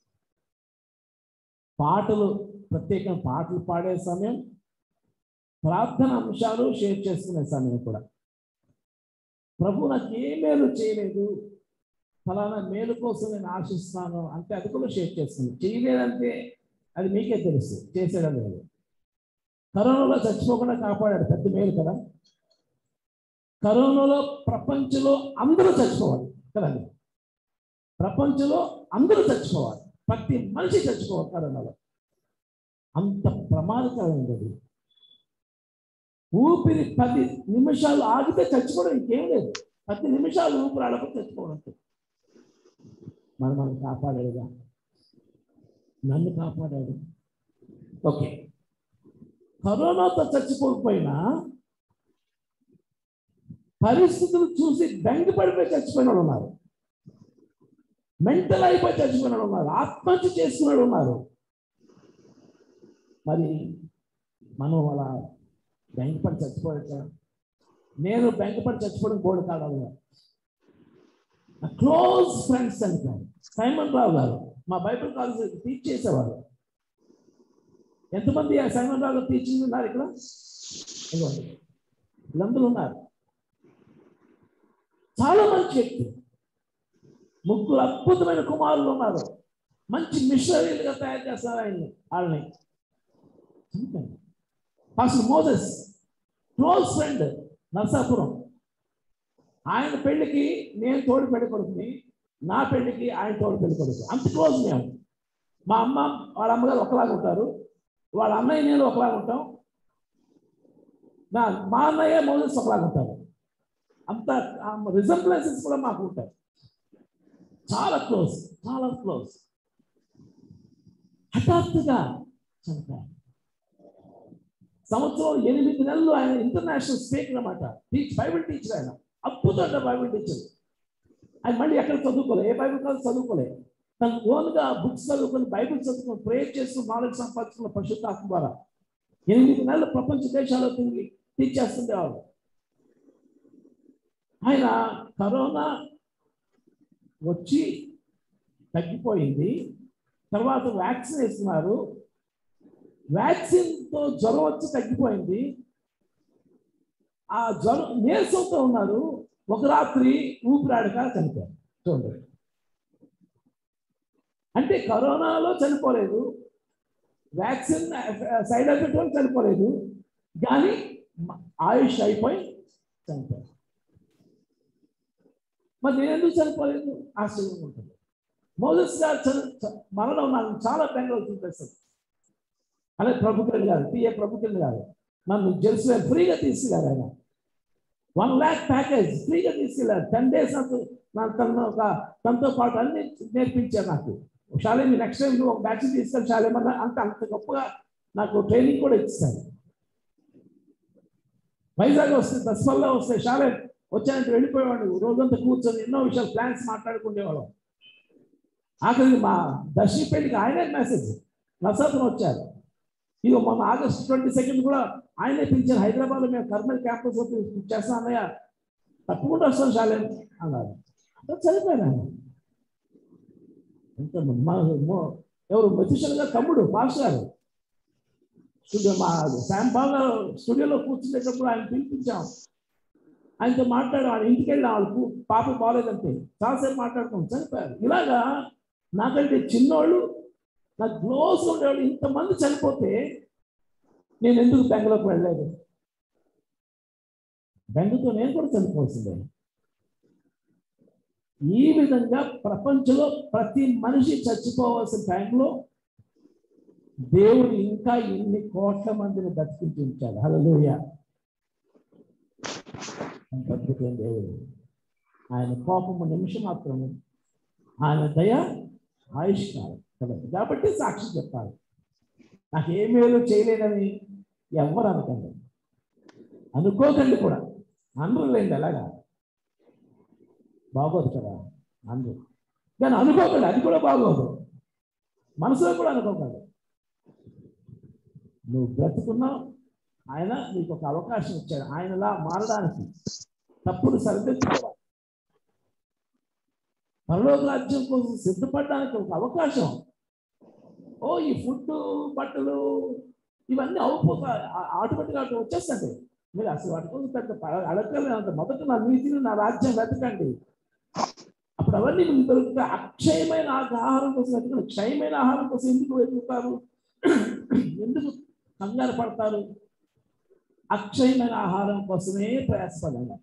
పాటలు ప్రత్యేకంగా పాటలు పాడే సమయం ప్రార్థన అంశాలు షేర్ చేసుకునే సమయం కూడా ప్రభు నాకు ఏ మేలు చేయలేదు ఫలానా మేలు కోసం నేను ఆశిస్తున్నాను అంటే అది కూడా షేర్ చేస్తుంది చేయలేదంటే అది మీకే తెలుసు చేసేయడం లేదు కరోనాలో చచ్చిపోకుండా కాపాడాడు పెద్ద మేలు కదా కరోనాలో ప్రపంచంలో అందరూ చచ్చిపోవాలి కదండి ప్రపంచంలో అందరూ చచ్చిపోవాలి ప్రతి మనిషి చచ్చిపోవాలి కరోనాలో అంత ప్రమాదకరమైనది అది ఊపిరి పది నిమిషాలు ఆగితే చచ్చిపోవడం ఇంకేం లేదు పది నిమిషాలు ఊపిరి ఆడకపోతే చచ్చిపోవడం అంతే. మనం మనం కాపాడాడుగా నన్ను కాపాడాడు ఓకే కరోనాతో చచ్చిపోకపోయినా పరిస్థితులు చూసి బెంగ పడిపోయి చచ్చిపోయిన వాళ్ళు ఉన్నారు మెంటల్ అయిపోయి చచ్చిపోయిన వాళ్ళు ఉన్నారు ఆత్మహత్య చేసుకున్న వాళ్ళు ఉన్నారు మరి మనం అలా బెంగపడి చచ్చిపోయాక నేను బెంగపడి చచ్చిపోవడం గోడ కావాలి నా క్లోజ్ ఫ్రెండ్స్ అంటారు సైమన్ రావు గారు మా బైబిల్ కాలేజ్ టీచ్ చేసేవారు ఎంతమంది ఆ సైమన్ రావు గారు టీచింగ్ ఉన్నారు ఇక్కడ ఇదిగోండి వీళ్ళందరూ ఉన్నారు చాలా మంచి వ్యక్తి ముగ్గురు అద్భుతమైన కుమారులు ఉన్నారు మంచి మిషనరీలుగా తయారు చేస్తారు ఆయన్ని వాళ్ళని అసలు మోదస్ క్లోజ్ ఫ్రెండ్ నర్సాపురం ఆయన పెళ్లికి నేను తోడు పెళ్లి కొడుకుని నా పెళ్లికి ఆయన తోడు పెళ్లి కొడుకు అంత క్లోజ్ మేము మా అమ్మ వాళ్ళ అమ్మగారు ఒకలాగా ఉంటారు వాళ్ళ అన్నయ్య నేను ఒకలాగా ఉంటాం నా మా అన్నయ్య మోదస్ ఒకలాగా ఉంటారు అంత రిజంబ్లెన్సెస్ కూడా మాకు ఉంటాయి చాలా క్లోజ్ చాలా క్లోజ్ హఠాత్తుగా చనిపోయారు సంవత్సరం ఎనిమిది నెలలు ఆయన ఇంటర్నేషనల్ స్పీకర్ అనమాట టీచ్ బైబిల్ టీచర్ ఆయన అద్భుతంగా బైబిల్ టీచర్ ఆయన మళ్ళీ ఎక్కడ చదువుకోలే ఏ బైబిల్ కాదు చదువుకోలే తన ఓన్గా బుక్స్ చదువుకొని బైబిల్ చదువుకొని ప్రేయర్ చేస్తూ నాలెడ్జ్ సంపాదించుకున్న పరిశుద్ధాత్మ ద్వారా ఎనిమిది నెలలు ప్రపంచ దేశాల్లో తిరిగి టీచ్ చేస్తుండేవాడు ఆయన కరోనా వచ్చి తగ్గిపోయింది తర్వాత వ్యాక్సిన్ వేస్తున్నారు వ్యాక్సిన్తో జ్వరం వచ్చి తగ్గిపోయింది ఆ జ్వరం నీరసంతో ఉన్నారు ఒక రాత్రి ఊపిరాడక చనిపోయారు చూడండి అంటే కరోనాలో చనిపోలేదు వ్యాక్సిన్ సైడ్ ఎఫెక్ట్ వల్ల చనిపోలేదు కానీ ఆయుష్ అయిపోయి చనిపోయారు మరి నేను ఎందుకు చనిపోలేదు ఆశ్చర్యంగా ఉంటుంది మోదస్ గారు చని- చ- మరణం నాకు చాలా బెంగళూరు చూపిస్తుంది అలాగే ప్రభుత్వం గారు టీఏ ప్రభుత్వం గారు నన్ను జెరూసలేం ఫ్రీగా తీసుకెళ్ళారు ఆయన వన్ ల్యాక్ ప్యాకేజ్ ఫ్రీగా తీసుకెళ్ళారు టెన్ డేస్ నాకు నాకు తన ఒక తనతో పాటు అన్ని నేర్పించారు నాకు శాలేం నెక్స్ట్ టైం నువ్వు ఒక బ్యాచ్ తీసుకెళ్ళి శాలేం అన్న అంత అంత గొప్పగా నాకు ట్రైనింగ్ కూడా ఇచ్చారు వైజాగ్ వస్తే దస్మల్లో వస్తే శాలేం వచ్చానంటే వెళ్ళిపోయేవాడు రోజంతా కూర్చొని ఎన్నో విషయాలు ప్లాన్స్ మాట్లాడుకునేవాళ్ళం ఆఖరికి మా దర్శి పెళ్లికి ఆయనే మెసేజ్ నరసాపురం వచ్చారు ఇక మొన్న ఆగస్ట్ ట్వంటీ సెకండ్ కూడా ఆయనే పిలిచారు హైదరాబాద్లో మేము కర్నల్ క్యాంపస్ చేస్తాం అన్నయ్య తప్పకుండా వస్తాం శాలే అన్నారు అప్పుడు చనిపోయాను ఆయన ఇంత మా మో- ఎవరు మతిషన్ గారు తమ్ముడు మాస్టర్ గారు స్టూడియో మా శామ్ బాల్ గారు స్టూడియోలో కూర్చునేటప్పుడు ఆయన పిలిపించాం ఆయనతో మాట్లాడాం ఆయన ఇంటికి వెళ్ళాం వాళ్ళకు పాప బాగాలేదంటే చాలాసేపు మాట్లాడుకున్నాం చనిపోయారు ఇలాగా నాకంటే చిన్నోళ్ళు నా క్లోజ్ ఉండేవాళ్ళు ఇంతమంది చనిపోతే నేను ఎందుకు బెంగళూరుకు వెళ్ళలేదు బెంగతో నేను కూడా చనిపోవాల్సిందే ఈ విధంగా ప్రపంచంలో ప్రతి మనిషి చచ్చిపోవాల్సిన టైంలో దేవుడు ఇంకా ఇన్ని కోట్ల మందిని బతికించి ఉంచాడు హలోయ బతుకుతున్న దేవుడు ఆయన కోపము నిమిషం మాత్రమే ఆయన దయ ఆయుష్కాలం కదా కాబట్టి సాక్షి చెప్పాలి నాకు ఏ మేలు చేయలేదని ఎవరు అనుకోండి అనుకోకండి కూడా అందరూ లేండి అలాగా బాగోదు కదా అందరూ కానీ అనుకోకండి అది కూడా బాగోదు మనసులో కూడా అనుకోకండి నువ్వు బ్రతుకున్నావు ఆయన నీకు ఒక అవకాశం ఇచ్చాడు ఆయనలా మారడానికి తప్పులు సరిదిద్దుకోవాలి పరలోక రాజ్యం కోసం సిద్ధపడడానికి ఒక అవకాశం ఓ ఈ ఫుడ్ బట్టలు ఇవన్నీ అవుపోతా ఆటోమేటిక్గా అటు వచ్చేస్తుంది మీరు అసలు వాటి కోసం పెద్ద అడగలేదు మొదట నా నీతిని నా రాజ్యం వెతకండి అప్పుడు అవన్నీ మీకు దొరుకుతాయి అక్షయమైన ఆహారం కోసం వెతకండి క్షయమైన ఆహారం కోసం ఎందుకు వెతుకుతారు ఎందుకు కంగారు పడతారు అక్షయమైన ఆహారం కోసమే ప్రయాసపడాలి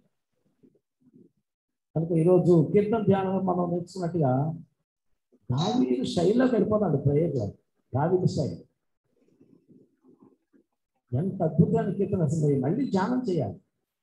కనుక ఈరోజు కీర్తన ధ్యానం మనం నేర్చుకున్నట్టుగా దావీదు శైలిలోకి వెళ్ళిపోతాడు ప్రేయర్లో దావీదు శైలి ఎంత అద్భుతమైన కీర్తన అసలు మళ్ళీ ధ్యానం చేయాలి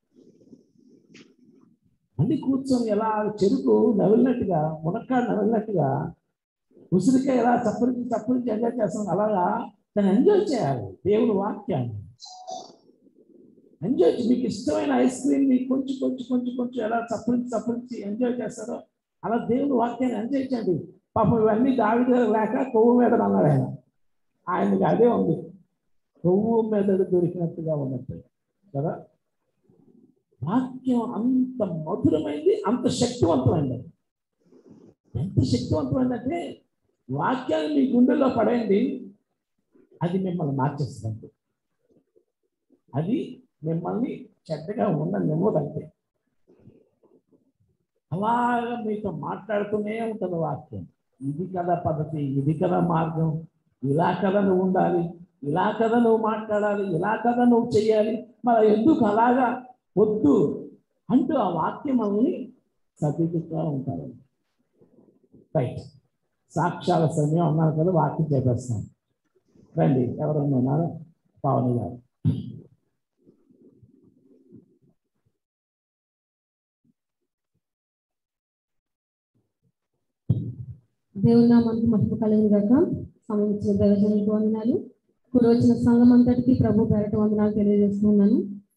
మళ్ళీ కూర్చొని ఎలా చెరుకు నవిలినట్టుగా మునక్కాడు నవిలినట్టుగా ఉసిరికాయ ఎలా చప్పరించి చప్పరించి ఎంజాయ్ చేస్తాం అలాగా దాన్ని ఎంజాయ్ చేయాలి దేవుని వాక్యాన్ని ఎంజాయ్ మీకు ఇష్టమైన ఐస్ క్రీమ్ ని కొంచెం కొంచెం కొంచెం కొంచెం ఎలా చప్పరించి చప్పరించి ఎంజాయ్ చేస్తారో అలా దేవుని వాక్యాన్ని ఎంజాయ్ చేయండి పాపం ఇవన్నీ దావిద లేక కొవ్వు మీద అన్నాడు ఆయన ఆయనకి అదే ఉంది కొవ్వు మీద దొరికినట్టుగా ఉన్నట్టు కదా వాక్యం అంత మధురమైంది అంత శక్తివంతమైంది ఎంత శక్తివంతమైందంటే వాక్యాన్ని మీ గుండెల్లో పడేయండి అది మిమ్మల్ని మార్చేస్తుంది అది మిమ్మల్ని చెడ్డగా ఉండనివ్వదంతే అలాగా మీతో మాట్లాడుతూనే ఉంటుంది వాక్యం ఇది కదా పద్ధతి ఇది కదా మార్గం ఇలా కదా నువ్వు ఉండాలి ఇలా కదా నువ్వు మాట్లాడాలి ఇలా కదా నువ్వు చెయ్యాలి మరి ఎందుకు అలాగా వద్దు అంటూ ఆ వాక్యం మనల్ని సర్దిద్దుతూ ఉంటారు రైట్ సాక్ష్యాల సమయం అన్నారు కదా వాక్యం చేపేస్తాం రండి ఎవరన్నా ఉన్నారా పావని గారు దేవుని నామానికి మహిమ కలిగిన గాక సమయం ఇచ్చిన దైవజనులకు వందనాలు ఇప్పుడు వచ్చిన సంఘం అంతటికి ప్రభు పేరట వందనాలు తెలియజేస్తున్నాను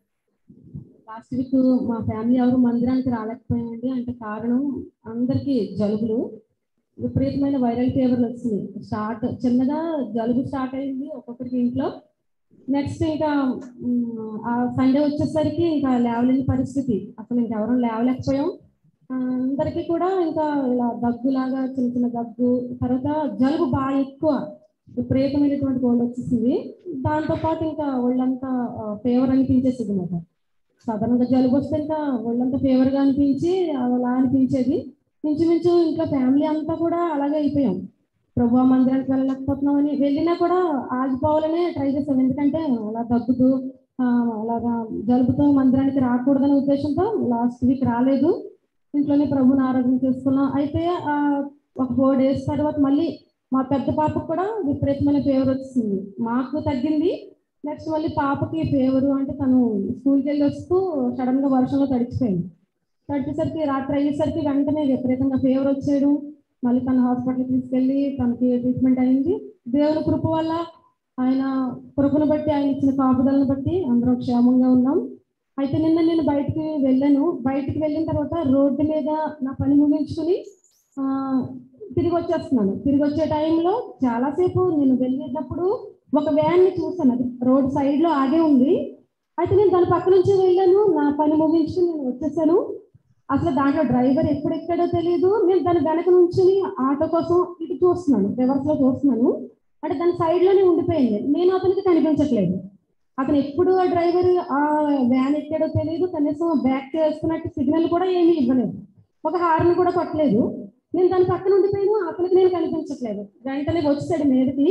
లాస్ట్ వీక్ మా ఫ్యామిలీ ఎవరు మందిరానికి రాలేకపోయామండి అంటే కారణం అందరికీ జలుబులు విపరీతమైన వైరల్ ఫీవర్లు వచ్చినాయి స్టార్ట్ చిన్నగా జలుబు స్టార్ట్ అయింది ఒక్కొక్కరికి ఇంట్లో నెక్స్ట్ ఇంకా ఉమ్, ఆ సండే వచ్చేసరికి ఇంకా లేవలేని పరిస్థితి అసలు ఇంకెవరం లేవలేకపోయాం ఆ, అందరికీ కూడా ఇంకా ఇలా దగ్గులాగా చిన్న చిన్న దగ్గు తర్వాత జలుబు బాగా ఎక్కువ విపరీతమైనటువంటి కోల్డ్ వచ్చేసింది దాంతో పాటు ఇంకా ఒళ్ళంతా ఫేవర్ అనిపించేసింది అనమాట సాధారణంగా జలుబు వస్తే ఇంకా ఒళ్ళంతా fever గా అనిపించి అలా అనిపించేది ఇంచుమించు ఇంకా ఫ్యామిలీ అంతా కూడా అలాగే అయిపోయాం ప్రభు ఆ మందిరానికి వెళ్ళలేకపోతున్నామని వెళ్ళినా కూడా ఆగిపోవాలనే ట్రై చేసాం ఎందుకంటే అలా దగ్గుతూ ఆ, అలాగా జలుబుతో మందిరానికి రాకూడదనే ఉద్దేశంతో లాస్ట్ వీక్ రాలేదు ఇంట్లోనే ప్రభుని ఆరాధన చేసుకున్నాం అయితే ఆ, ఒక ఫోర్ డేస్ తర్వాత మళ్ళీ మా పెద్ద పాపకు కూడా విపరీతమైన ఫీవర్ వచ్చింది మాకు తగ్గింది నెక్స్ట్ మళ్ళీ పాపకి ఫీవర్ అంటే తను స్కూల్కి వెళ్ళి వస్తూ సడన్ గా వర్షంలో తడిచిపోయింది తడిచేసరికి రాత్రి అయ్యేసరికి వెంటనే విపరీతంగా ఫీవర్ వచ్చేయడం మళ్ళీ తన హాస్పిటల్కి తీసుకెళ్ళి తనకి ట్రీట్మెంట్ అయింది దేవుని కృప వల్ల ఆయన కృపను బట్టి ఆయన ఇచ్చిన కాపుదలను బట్టి అందరం క్షేమంగా ఉన్నాం అయితే నిన్న నేను బయటికి వెళ్ళాను బయటికి వెళ్ళిన తర్వాత రోడ్డు మీద నా పని ముగించుకుని ఆ, తిరిగి వచ్చేస్తున్నాను తిరిగి వచ్చే టైంలో చాలాసేపు నేను వెళ్ళేటప్పుడు ఒక వ్యాన్ ని చూసాను అది రోడ్ సైడ్ లో ఆగే ఉంది అయితే నేను దాని పక్క నుంచి వెళ్ళాను నా పని ముగించుకుని నేను వచ్చేసాను అసలు దాంట్లో డ్రైవర్ ఎప్పుడు ఎక్కాడో తెలియదు నేను దాని వెనక నుంచి ఆటో కోసం ఇటు చూస్తున్నాను రివర్స్ లో చూస్తున్నాను అంటే దాని సైడ్ లోనే ఉండిపోయింది నేను అతనికి కనిపించట్లేదు అతను ఎప్పుడు ఆ డ్రైవర్ ఆ వ్యాన్ ఎక్కాడో తెలియదు కనీసం బ్యాక్ చేసుకున్నట్టు సిగ్నల్ కూడా ఏమీ ఇవ్వలేదు ఒక హార్న్ కూడా కొట్టలేదు నేను దాని పక్కన ఉండిపోయాను అతనికి నేను కనిపించట్లేదు వెంటనే వచ్చాడు మీదకి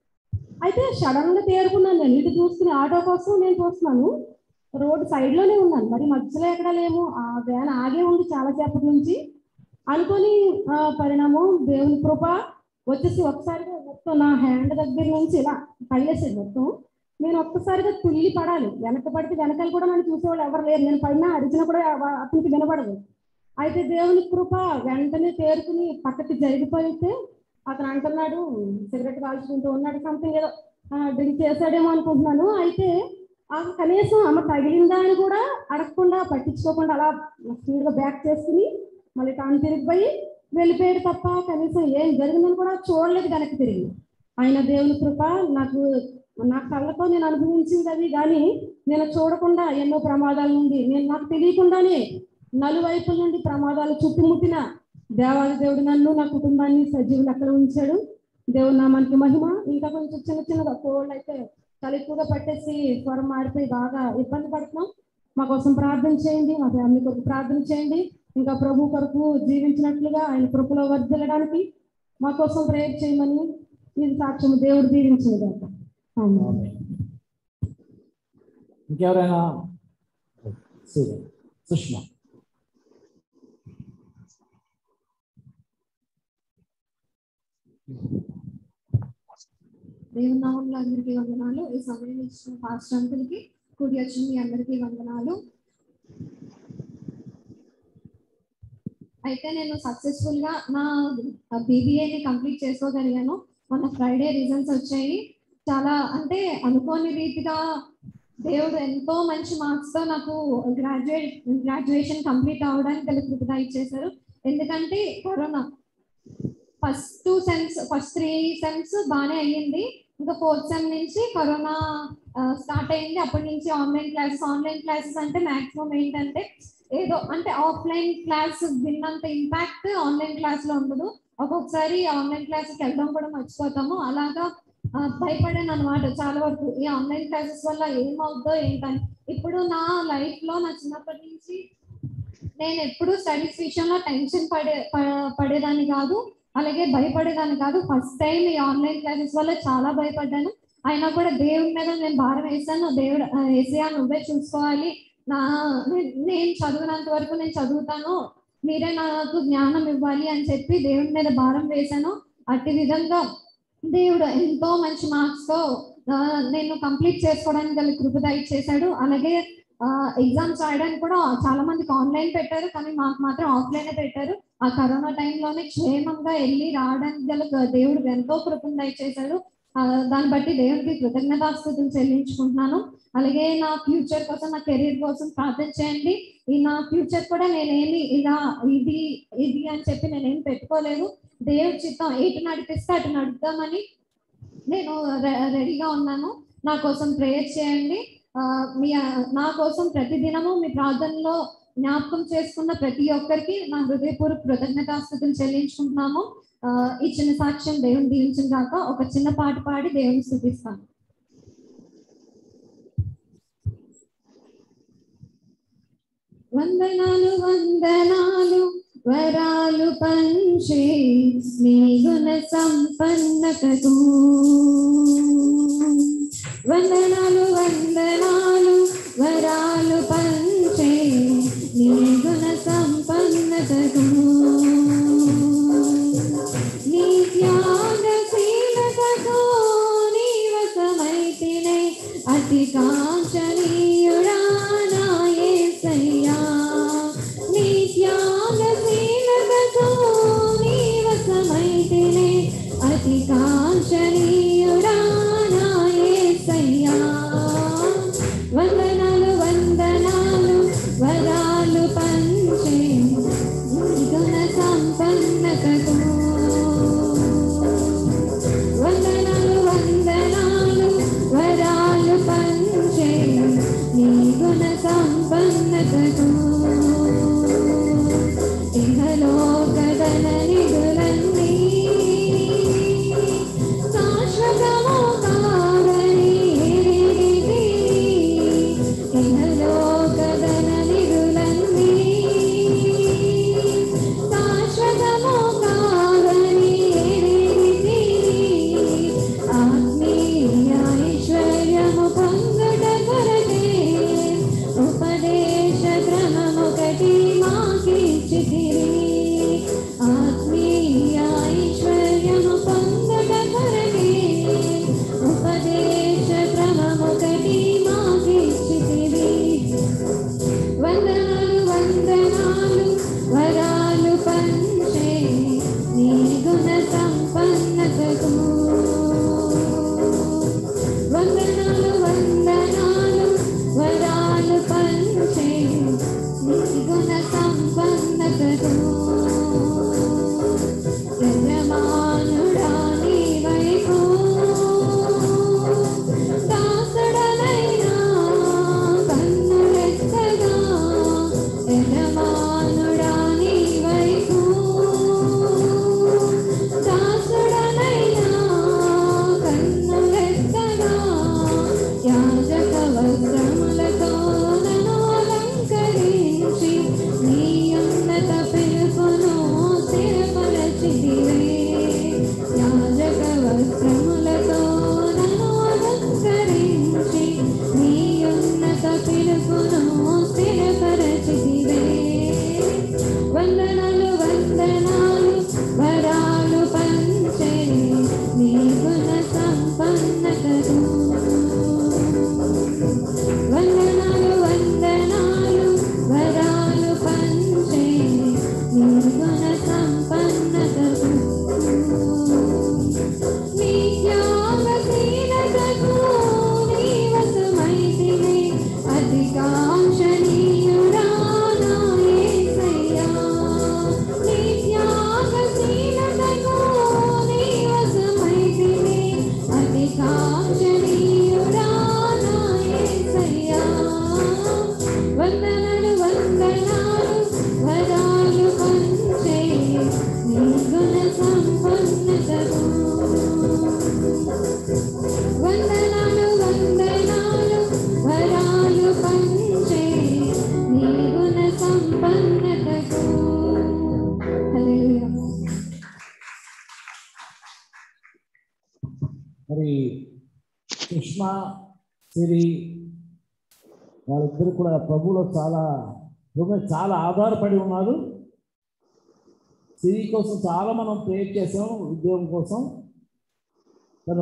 అయితే సడన్ గా తేరుకున్నాను నేను ఇటు చూసుకుని ఆటో కోసం నేను చూస్తున్నాను రోడ్ సైడ్ లోనే ఉన్నాను మరి మధ్యలో ఎక్కడ లేము ఆ వ్యాన్ ఆగే ఉంది చాలా సేపటి నుంచి అనుకొని ఆ, పరిణామం దేవుని కృప వచ్చేసి ఒకసారిగా మొత్తం నా హ్యాండ్ దగ్గర నుంచి ఇలా పైలేసేది మొత్తం నేను ఒక్కసారిగా తుల్లి పడాలి వెనక పడితే వెనకాల కూడా నన్ను చూసేవాళ్ళు ఎవరు లేరు నేను పైన అరిచినా కూడా అవ- అతనికి వినపడదు అయితే దేవుని కృప వెంటనే తేరుకుని పక్కకి జరిగిపోయితే అతను అంటున్నాడు సిగరెట్ కాల్చుకుంటూ ఉన్నాడు సంథింగ్ ఏదో డ్రింక్ చేశాడేమో అనుకుంటున్నాను అయితే ఆ కనీసం ఆమె తగిలిందా అని కూడా అడగకుండా పట్టించుకోకుండా అలా స్పీడ్గా బ్యాక్ చేసుకుని మళ్ళీ తాను తిరిగిపోయి వెళ్ళిపోయాడు తప్ప కనీసం ఏం జరిగిందని కూడా చూడలేదు వెనక్కి తిరిగి ఆయన దేవుని కృప నాకు నా కళ్ళతో నేను అనుభవించింది అది కానీ నేను చూడకుండా ఎన్నో ప్రమాదాల నుండి నేను నాకు తెలియకుండానే నలువైపుల నుండి ప్రమాదాలు చుట్టుముట్టిన దేవాది దేవుడు నన్ను నా కుటుంబాన్ని సజీవ లెక్కలు ఉంచాడు దేవుడు నామానికి మహిమ ఇంకా కొంచెం చిన్న చిన్నగా కోల్డ్ అయితే తల ఎక్కువగా పట్టేసి స్వరం మాడిపోయి బాగా ఇబ్బంది పడుతున్నాం మా కోసం ప్రార్థన చేయండి మా ఫ్యామిలీ కొరకు ప్రార్థన చేయండి ఇంకా ప్రభు కొరకు జీవించినట్లుగా ఆయన కృపలో వర్ధిల్లడానికి మా కోసం ప్రేయర్ చేయమని ఇది సాక్ష్యం దేవుడు దీవించింది కాక ఆమేన్. ఆమేన్. ఇంకెవరైనా సరే. సుష్మా దేవుని నామంలో అందరికీ వందనాలు ఈ సమయం ఇచ్చిన పాస్టర్ అంకుల్కి కూడి వచ్చిన మీ అందరికీ వందనాలు అయితే నేను సక్సెస్ఫుల్ గా నా బీబీఏని కంప్లీట్ చేసుకోగలిగాను మొన్న ఫ్రైడే రిజల్ట్స్ వచ్చాయి చాలా అంటే అనుకోని రీతిగా దేవుడు ఎంతో మంచి మార్క్స్ తో నాకు గ్రాడ్యుయేట్ గ్రాడ్యుయేషన్ కంప్లీట్ అవడానికి గల కృపగా ఇచ్చేశారు ఎందుకంటే corona first two sems first three sems బాగానే అయ్యింది ఇంకా ఫోర్త్ సెమ్ నుంచి కరోనా స్టార్ట్ అయింది అప్పటి నుంచి ఆన్లైన్ క్లాసెస్ ఆన్లైన్ క్లాసెస్ అంటే మాక్సిమం ఏంటంటే ఏదో అంటే ఆఫ్లైన్ క్లాస్ విన్నంత ఇంపాక్ట్ ఆన్లైన్ క్లాస్ లో ఉండదు ఒక్కొక్కసారి ఆన్లైన్ క్లాస్కి వెళ్ళడం కూడా మర్చిపోతాము అలాగా ఆ, భయపడాను అనమాట చాలా వరకు ఈ ఆన్లైన్ క్లాసెస్ వల్ల ఏమవుతుందో ఏంటని ఇప్పుడు నా లైఫ్ లో నా చిన్నప్పటి నుంచి నేను ఎప్పుడు స్టడీస్ విషయంలో టెన్షన్ పడే ప- పడేదాన్ని కాదు అలాగే భయపడేదాన్ని కాదు ఫస్ట్ టైం ఈ ఆన్లైన్ క్లాసెస్ వల్ల చాలా భయపడ్డాను అయినా కూడా దేవుడి మీద నేను భారం వేసాను దేవుడు ఆ, ఏసయ్యా నువ్వే చూసుకోవాలి నా నే- నేను చదివినంత వరకు నేను చదువుతాను మీరే నాకు జ్ఞానం ఇవ్వాలి అని చెప్పి దేవుడి మీద భారం వేశాను అట్టి విధంగా దేవుడు ఎంతో మంచి మార్క్స్ తో ఆ, నేను కంప్లీట్ చేసుకోవడానికి గల కృప దయచేశాడు అలాగే ఎగ్జామ్స్ రాయడానికి కూడా చాలా మందికి ఆన్లైన్ పెట్టారు కానీ మాకు మాత్రం ఆఫ్లైన్ పెట్టారు ఆ కరోనా టైంలోనే క్షేమంగా వెళ్ళి రావడానికి గల దేవుడు ఎంతో కృపను దయచేశాడు ఆ, దాన్ని బట్టి దేవుడికి కృతజ్ఞతాస్తుతులు చెల్లించుకుంటున్నాను అలాగే నా ఫ్యూచర్ కోసం నా కెరీర్ కోసం ప్రార్థన చేయండి ఈ నా ఫ్యూచర్ కూడా నేనేమి ఇలా ఇది ఇది అని చెప్పి నేనేం పెట్టుకోలేదు దేవుడి చిత్తం ఎటు నడిపిస్తే అటు నడుపుతామని నేను రె- రెడీగా ఉన్నాను నా కోసం ప్రేయర్ చేయండి ఆ, మీ నా కోసం ప్రతిదినము మీ ప్రార్థనలో జ్ఞాపకం చేసుకున్న ప్రతి ఒక్కరికి నా హృదయపూర్వక కృతజ్ఞతాస్తుతులు చెల్లించుకుంటున్నాము ఆ, ఈ చిన్న సాక్ష్యం దేవుని దీవించిన కాక ఒక చిన్న పాట పాడి దేవుని స్థుతిస్తాను వందనాలు వందనాలు వరాలు పంచే నీ గుణ సంపన్నతకు వందనాలు వందనాలు వరాలు పంచే నీ గుణ సంపన్నతకు నీ త్యాగశీలతకు నీ వశమైతినే అతి కాంక్షణీయుడా నా యేసయ్యా నీ త్యాగశీలతకు నీ వశమైతినే అతి కాంక్షణీయుడా నా యేసయ్యా వందనాలు వందనాలు వరాలు పంచే నీ గుణ సంపన్నతకు వందనాలు వందనాలు వరాలు పంచే నీ గుణ సంపన్నతకు ఇహలోకదన నిధులన్నీ శాశ్వతము కావని ఎరిగితిని. ఇహలోకదన నిధులన్నీ శాశ్వతము కావని ఎరిగితిని. ఆత్మీయ ఐశ్వర్యము పొందుట కొరకే ఉపదేశ క్రమమొకటి మాకిచ్చితిరి ఆత్మీయ నిర్గుణ సంపన్నతకు నీ త్యాగశీలతకు నీ వశమైతివే అధికాంక్షణీయుడా నా యేసయ్యా నీ త్యాగశీలతకు నీ వశమైతివే అధికాంక్షణీయుడా నా యేసయ్యా వందనాలు వందనాలు వరాలు పంచే నీ గుణ సంపన్నతకు వందనాలు వందనాలు వరాలు పంచే నీ గుణ సంపన్నతకు హల్లెలూయా మరి సుష్మా సిరి వాళ్ళిద్దరు కూడా ప్రభువులో చాలా ప్రభు మీద చాలా ఆధారపడి ఉన్నారు సిరి కోసం చాలా మనం ప్రేర్ చేసాం ఉద్యోగం కోసం తను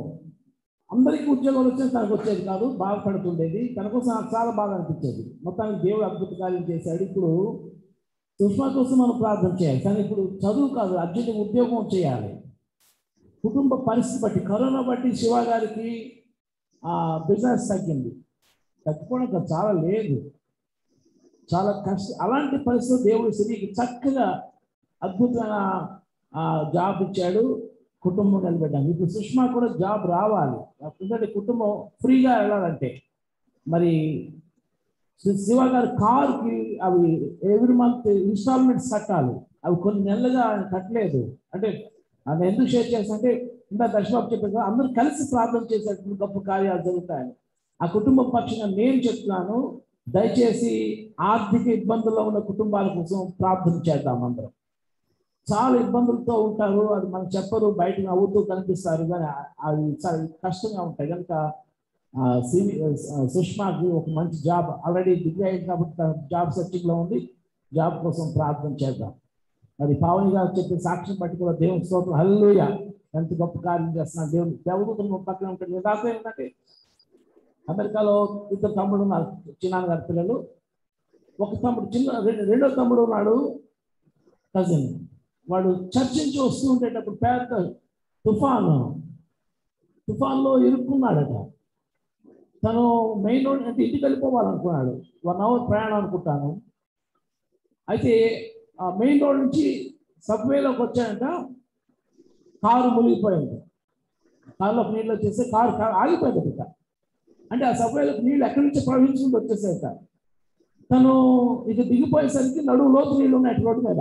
అందరికీ ఉద్యోగాలు వచ్చేది తనకు వచ్చేది కాదు బాధపడుతుండేది తన కోసం నాకు చాలా బాధ అనిపించేది మొత్తానికి దేవుడు అద్భుత కార్యం చేశాడు ఇప్పుడు సుష్మా కోసం మనం ప్రార్థన చేయాలి కానీ ఇప్పుడు చదువు కాదు అర్జెంట్ ఉద్యోగం చేయాలి కుటుంబ పరిస్థితి బట్టి కరోనా బట్టి శివ గారికి బిజినెస్ తగ్గింది తగ్గిపోవడం కాదు, చాలా లేదు చాలా కష్ట అలాంటి పరిస్థితులు దేవుడు సిరికి చక్కగా అద్భుతమైన ఆ, జాబ్ ఇచ్చాడు కుటుంబం నిలబెట్టాను ఇప్పుడు సుష్మా కూడా జాబ్ రావాలి ఎందుకంటే కుటుంబం ఫ్రీగా వెళ్ళాలంటే మరి శి- శివ గారి కార్కి అవి ఎవ్రీ మంత్ ఇన్స్టాల్మెంట్స్ కట్టాలి అవి కొన్ని నెలలుగా ఆయన కట్టలేదు అంటే ఆయన ఎందుకు షేర్ చేస్తానంటే ఇంకా దర్శబాబు చెప్పారు కదా, అందరూ కలిసి ప్రార్థన చేసేటువంటి గొప్ప కార్యాలు జరుగుతాయని ఆ కుటుంబ పక్షంగా నేను చెప్తున్నాను దయచేసి ఆర్థిక ఇబ్బందుల్లో ఉన్న కుటుంబాల కోసం ప్రార్థన చేద్దాం అందరం చాలా ఇబ్బందులతో ఉంటారు అది మనం చెప్పరు బయట నవ్వుతూ కనిపిస్తారు కానీ ఆ- అవి చాలా కష్టంగా ఉంటాయి కనుక ఆ, సివి ఆ, సుష్మాకి ఒక మంచి జాబ్ ఆల్రెడీ డిగ్రీ అయింది కాబట్టి తన జాబ్ సెర్చింగ్ లో ఉంది జాబ్ కోసం ప్రార్థన చేద్దాం మరి పావని గారు చెప్పే సాక్ష్యం బట్టి కూడా దేవుని స్తోత్రం హల్లుయ ఎంత గొప్ప కార్యం చేస్తున్నాడు దేవుని దేవదూతలు పక్కన ఉంటాడు దాకా ఏంటంటే అమెరికాలో ఇద్దరు తమ్ముడు ఉన్నారు చిన్నాన్న గారి పిల్లలు ఒక తమ్ముడు చిన్న రె- రెండో తమ్ముడు ఉన్నాడు కజిన్ వాడు చర్చ్ నుంచి వస్తూ ఉండేటప్పుడు పెద్ద తుఫాను తుఫాన్లో ఇరుక్కున్నాడట తను మెయిన్ రోడ్ అంటే ఇంటికి వెళ్ళిపోవాలనుకున్నాడు వన్ అవర్ ప్రయాణం అనుకుంటాను అయితే ఆ మెయిన్ రోడ్ నుంచి సబ్వేలోకి వచ్చాడంట కారు మునిగిపోయింది కారులోకి నీళ్ళు వచ్చేస్తే కారు కారు ఆగిపోయింది ఇక అంటే ఆ సబ్వేలోకి నీళ్ళు ఎక్కడి నుంచి ప్రవహించుకుంటూ వచ్చేసాక తను ఇక దిగిపోయేసరికి నడువు లోతు నీళ్ళు ఉన్నాయి రోడ్డు మీద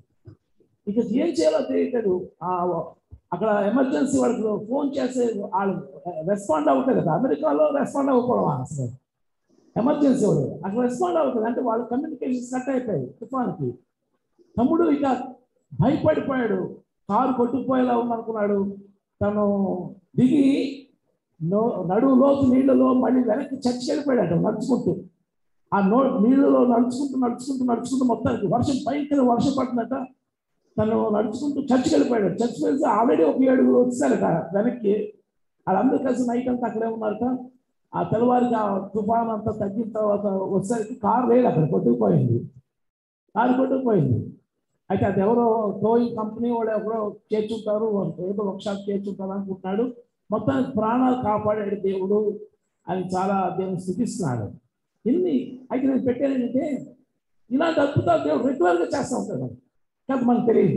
ఇక ఏం చేయాలో తెలియట్లేదు ఆ అక్కడ ఎమర్జెన్సీ వాళ్ళకి ఫోన్ చేస్తే వాళ్ళు రెస్పాండ్ అవుతాయి కదా అమెరికాలో రెస్పాండ్ అవ్వకూడదు అసలు ఎమర్జెన్సీ వాళ్ళు అక్కడ రెస్పాండ్ అవుతుంది అంటే వాళ్ళ కమ్యూనికేషన్స్ కట్ అయిపోయాయి తుఫాన్కి తమ్ముడు ఇక భయపడిపోయాడు కారు కొట్టుకుపోయేలా ఉందనుకున్నాడు తను దిగి నో నడువు లోతు నీళ్ళలో మళ్ళీ వెనక్కి చచ్చి వెళ్ళిపోయాడు నడుచుకుంటూ ఆ నో నీళ్ళలో నడుచుకుంటూ నడుచుకుంటూ నడుచుకుంటూ మొత్తానికి వర్షం భయంకర వర్షం పడుతుందట తను నడుచుకుంటూ చర్చికి వెళ్ళిపోయాడు చర్చ్ వెళ్తే ఆల్రెడీ ఒక ఏడుగురు వచ్చారట వెనక్కి వాళ్ళందరూ కలిసి నైట్ అంతా అక్కడే ఉన్నారట ఆ తెల్లవారికి ఆ తుఫాన్ అంతా తగ్గిన తర్వాత వచ్చేసరికి కారు లేదు అక్కడ కొట్టుకుపోయింది కారు కొట్టుకుపోయింది అయితే అది ఎవరో టోయింగ్ కంపెనీ వాడు ఎవరో చేర్చుంటారు ఏదో వర్క్షాప్ చేర్చుంటారు అనుకుంటున్నాడు మొత్తానికి ప్రాణాలు కాపాడాడు దేవుడు అని చాలా దేవుని స్థుతిస్తున్నాడు ఇన్ని అయితే నేను పెట్టాను ఏంటంటే ఇలాంటి అద్భుతాలు దేవుడు రెగ్యులర్గా చేస్తూ ఉంటాడు కానీ మనకు తెలియదు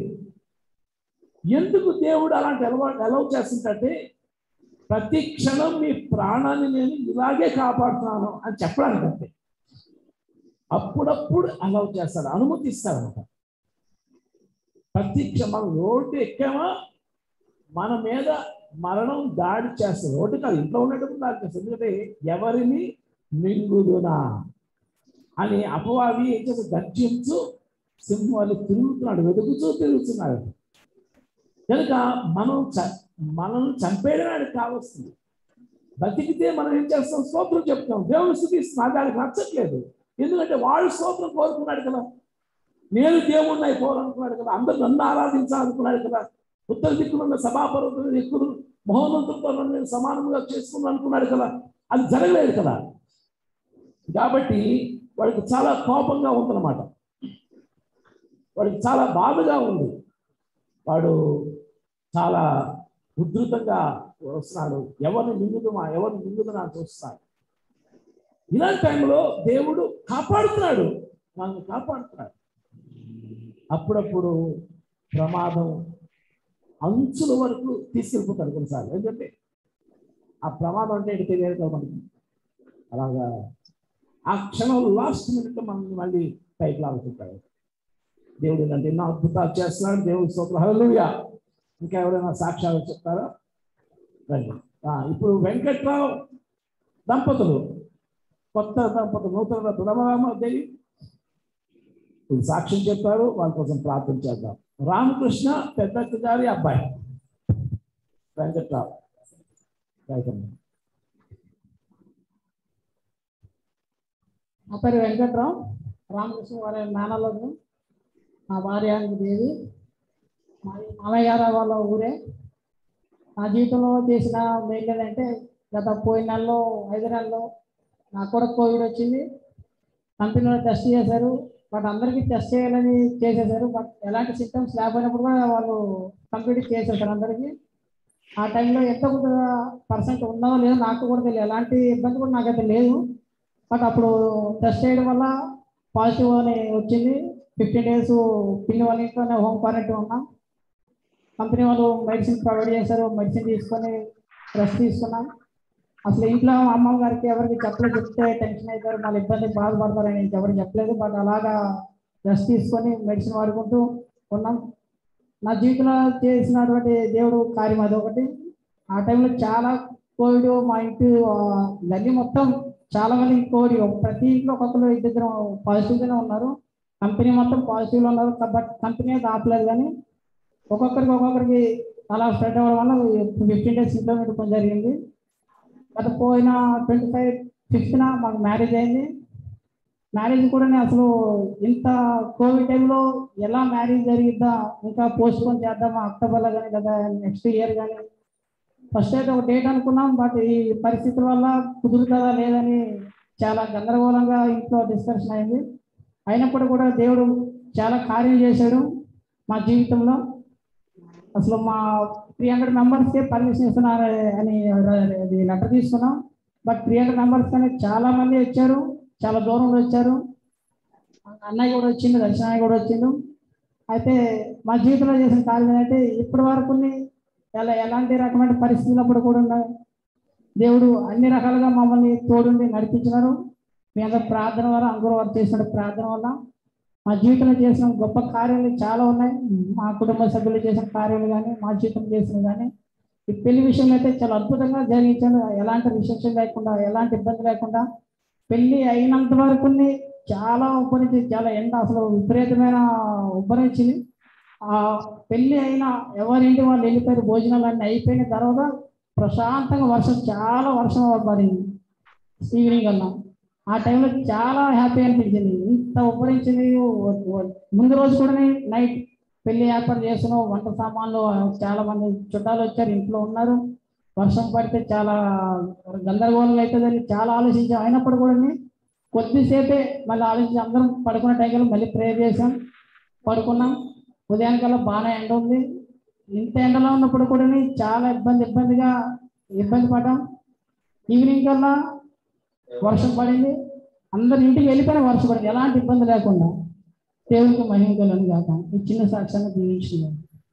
ఎందుకు దేవుడు అలాంటి ఎలవ ఎలవ్ చేస్తుంటే ప్రతి క్షణం మీ ప్రాణాన్ని నేను ఇలాగే కాపాడుతున్నాను అని చెప్పడానికి అంతే అప్పుడప్పుడు అలవ్ చేస్తాడు అనుమతిస్తాడు అనమాట ప్రతి క్ష- మనం రోడ్డు ఎక్కామా మన మీద మరణం దాడి చేస్తుంది రోడ్డు కాదు ఇంట్లో ఉండేటప్పుడు దాడి చేస్తుంది ఎందుకంటే ఎవరిని మింగుదునా అని అపవాది ఏం చేసి గర్జించు సింహాలు తిరుగుతున్నాడు వెతుకుతూ తిరుగుతున్నాడు కనుక మనం చ మనం చంపేయడానికి కావస్తుంది బతికితే మనం ఏం చేస్తాం స్తోత్రం చెప్తాం దేవుని స్థుతి నాకు దానికి నచ్చట్లేదు ఎందుకంటే వాళ్ళు స్తోత్రం కోరుకున్నాడు కదా నేను దేవుడిని అయిపోవాలనుకున్నాడు కదా అందరూ నన్ను ఆరాధించాలనుకున్నాడు కదా ఉత్తర దిక్కునున్న సభాపరులు దిక్కులు మహోన్నతులతో నన్ను నేను సమానంగా చేసుకున్నాను అనుకున్నాడు కదా అది జరగలేదు కదా కాబట్టి వాడికి చాలా కోపంగా ఉందన్నమాట వాడికి చాలా బాధగా ఉంది వాడు చాలా ఉధృతంగా వస్తున్నాడు ఎవరిని మింగుదమా ఎవరిని మింగుదమా అని చూస్తున్నాడు ఇలాంటి టైంలో దేవుడు కాపాడుతున్నాడు మనల్ని కాపాడుతున్నాడు అప్పుడప్పుడు ప్రమాదం అంచుల వరకు తీసుకెళ్ళిపోతాడు కొన్నిసార్లు ఎందుకంటే ఆ ప్రమాదం అంటే ఏంటి తెలియదు కదా మనకి అలాగా ఆ క్షణం లాస్ట్ మినిట్ మనల్ని మళ్ళీ పైకి లాగుతుంటాడు దేవుడు ఏంటంటే ఎన్నో అద్భుతాలు చేస్తున్నాడు దేవుడి స్తోత్రం హల్లెలూయా ఇంకా ఎవరైనా సాక్ష్యాలు చెప్తారా రండి ఆ, ఇప్పుడు వెంకట్రావు దంపతులు కొత్త దంపతులు నూతన తులమరామ దేవి ఇప్పుడు సాక్ష్యం చెప్పారు వాళ్ళ కోసం ప్రార్థన చేద్దాం రామకృష్ణ పెద్దక్క గారి అబ్బాయి వెంకట్రావు రైట్ అమ్మా. నా పేరు వెంకట్రావు రామకృష్ణ వారి మేనలకు నా భార్య దేవి మా మామయ్య గారు వాళ్ళ ఊరే నా జీవితంలో చేసిన మెయిన్ ఏంటంటే గత పోయిన నెలలో ఐదు నెలల్లో నాకు కూడా కోవిడ్ వచ్చింది కంపెనీలో టెస్ట్ చేశారు బట్ అందరికీ టెస్ట్ చేయాలని చేసేసారు బట్ ఎలాంటి సిమ్టమ్స్ లేకపోయినప్పుడు కూడా వాళ్ళు కంప్లీట్ చేసేసారు అందరికీ ఆ టైంలో ఎంత కొంత పర్సెంట్ ఉందో లేదో నాకు కూడా తెలియదు ఎలాంటి ఇబ్బంది కూడా నాకైతే లేదు బట్ అప్పుడు టెస్ట్ చేయడం వల్ల పాజిటివ్ అని వచ్చింది ఫిఫ్టీన్ డేస్ పిన్ని వాళ్ళ ఇంట్లోనే హోమ్ క్వారంటైన్ ఉన్నాం కంపెనీ వాళ్ళు మెడిసిన్ ప్రొవైడ్ చేశారు మెడిసిన్ తీసుకొని రెస్ట్ తీసుకున్నాం అసలు ఇంట్లో మా అమ్మమ్మ గారికి ఎవరికి చెప్పలేదు చెప్తే టెన్షన్ అవుతారు మళ్ళీ ఇబ్బంది బాధపడతారని ఎవరికి చెప్పలేదు బట్ అలాగా రెస్ట్ తీసుకొని మెడిసిన్ వాడుకుంటూ ఉన్నాం నా జీవితంలో చేసినటువంటి దేవుడు కార్యం అదొకటి ఆ టైంలో చాలా కోవిడ్ మా ఇంటి ఆ, గల్లీ మొత్తం చాలా మంది కోవిడ్ ప్రతి ఇంట్లో ఒక్కొక్కరు ఇద్దరు పాజిటివ్గానే ఉన్నారు కంపెనీ మొత్తం పాజిటివ్లో ఉన్నారు బట్ కంపెనీ అయితే ఆపలేదు కానీ ఒక్కొక్కరికి ఒక్కొక్కరికి అలా స్ప్రెడ్ అవ్వడం వల్ల ఫిఫ్టీన్ డేస్ ఇంట్లో పెట్టుకోవడం జరిగింది గత పోయిన ట్వంటీ ఫైవ్ ఫిఫ్త్న మాకు మ్యారేజ్ అయింది మ్యారేజ్ కూడా నేను అసలు ఇంత కోవిడ్ టైంలో ఎలా మ్యారేజ్ జరిగిద్దా ఇంకా పోస్ట్ పోన్ చేద్దామా అక్టోబర్లో కానీ లేదా నెక్స్ట్ ఇయర్ కానీ ఫస్ట్ అయితే ఒక డేట్ అనుకున్నాం బట్ ఈ పరిస్థితుల వల్ల కుదురుతుందా లేదని చాలా గందరగోళంగా ఇంట్లో డిస్కషన్ అయింది అయినప్పుడు కూడా దేవుడు చాలా కార్యం చేశాడు మా జీవితంలో అసలు మా త్రీ హండ్రెడ్ మెంబర్స్కే పర్మిషన్ ఇస్తున్నారు అని అది లెటర్ తీసుకున్నాం బట్ త్రీ హండ్రెడ్ మెంబర్స్ కానీ చాలా మంది వచ్చారు చాలా దూరంలో వచ్చారు అన్నయ్య కూడా వచ్చిండు దర్శనాన్ని కూడా వచ్చిండు అయితే మా జీవితంలో చేసిన కార్యం ఏంటంటే ఇప్పటి వరకు ఎలా ఎలాంటి రకమైన పరిస్థితులప్పుడు కూడా ఉన్నాయి దేవుడు అన్ని రకాలుగా మమ్మల్ని తోడుండి నడిపించినారు మీ అందరి ప్రార్థన వల్ల అందరూ వారు చేసిన ప్రార్థన వల్ల మా జీవితంలో చేసిన గొప్ప కార్యాలు చాలా ఉన్నాయి మా కుటుంబ సభ్యులు చేసిన కార్యాలు కానీ మా జీవితం చేసిన కానీ ఈ పెళ్లి విషయంలో అయితే చాలా అద్భుతంగా జరిగించాను ఎలాంటి రిస్ట్రిక్షన్ లేకుండా ఎలాంటి ఇబ్బంది లేకుండా పెళ్లి అయినంత వరకు చాలా ఉబ్బరించి చాలా ఎండ అసలు విపరీతమైన ఉబ్బరించింది ఆ పెళ్లి అయినా ఎవరింటి వాళ్ళు వెళ్ళిపోయారు భోజనాలు అన్నీ అయిపోయిన తర్వాత ప్రశాంతంగా వర్షం చాలా వర్షం పడింది ఈవినింగ్ అన్నా ఆ టైంలో చాలా హ్యాపీ అనిపించింది ఇంత ఉపరించింది ముందు రోజు కూడా నైట్ పెళ్లి ఏర్పాటు చేస్తున్నాం వంట సామాన్లు చాలా మంది చుట్టాలు వచ్చారు ఇంట్లో ఉన్నారు వర్షం పడితే చాలా గందరగోళంగా అవుతుందని చాలా ఆలోచించాం అయినప్పుడు కూడా కొద్దిసేపే మళ్ళీ ఆలోచించి అందరం పడుకున్న టైంలో మళ్ళీ ప్రేయర్ చేసాం పడుకున్నాం ఉదయానికల్లా బాగానే ఎండ ఉంది ఇంత ఎండలో ఉన్నప్పుడు కూడా చాలా ఇబ్బంది ఇబ్బందిగా ఇబ్బంది పడ్డాం ఈవినింగ్ కల్లా వర్షం పడింది అందరు ఇంటికి వెళ్ళిపోయిన వర్షం పడింది ఎలాంటి ఇబ్బంది లేకుండా దేవునికి మహిమ కలను కాక ఈ చిన్న సాక్ష్యాన్ని దీవించింది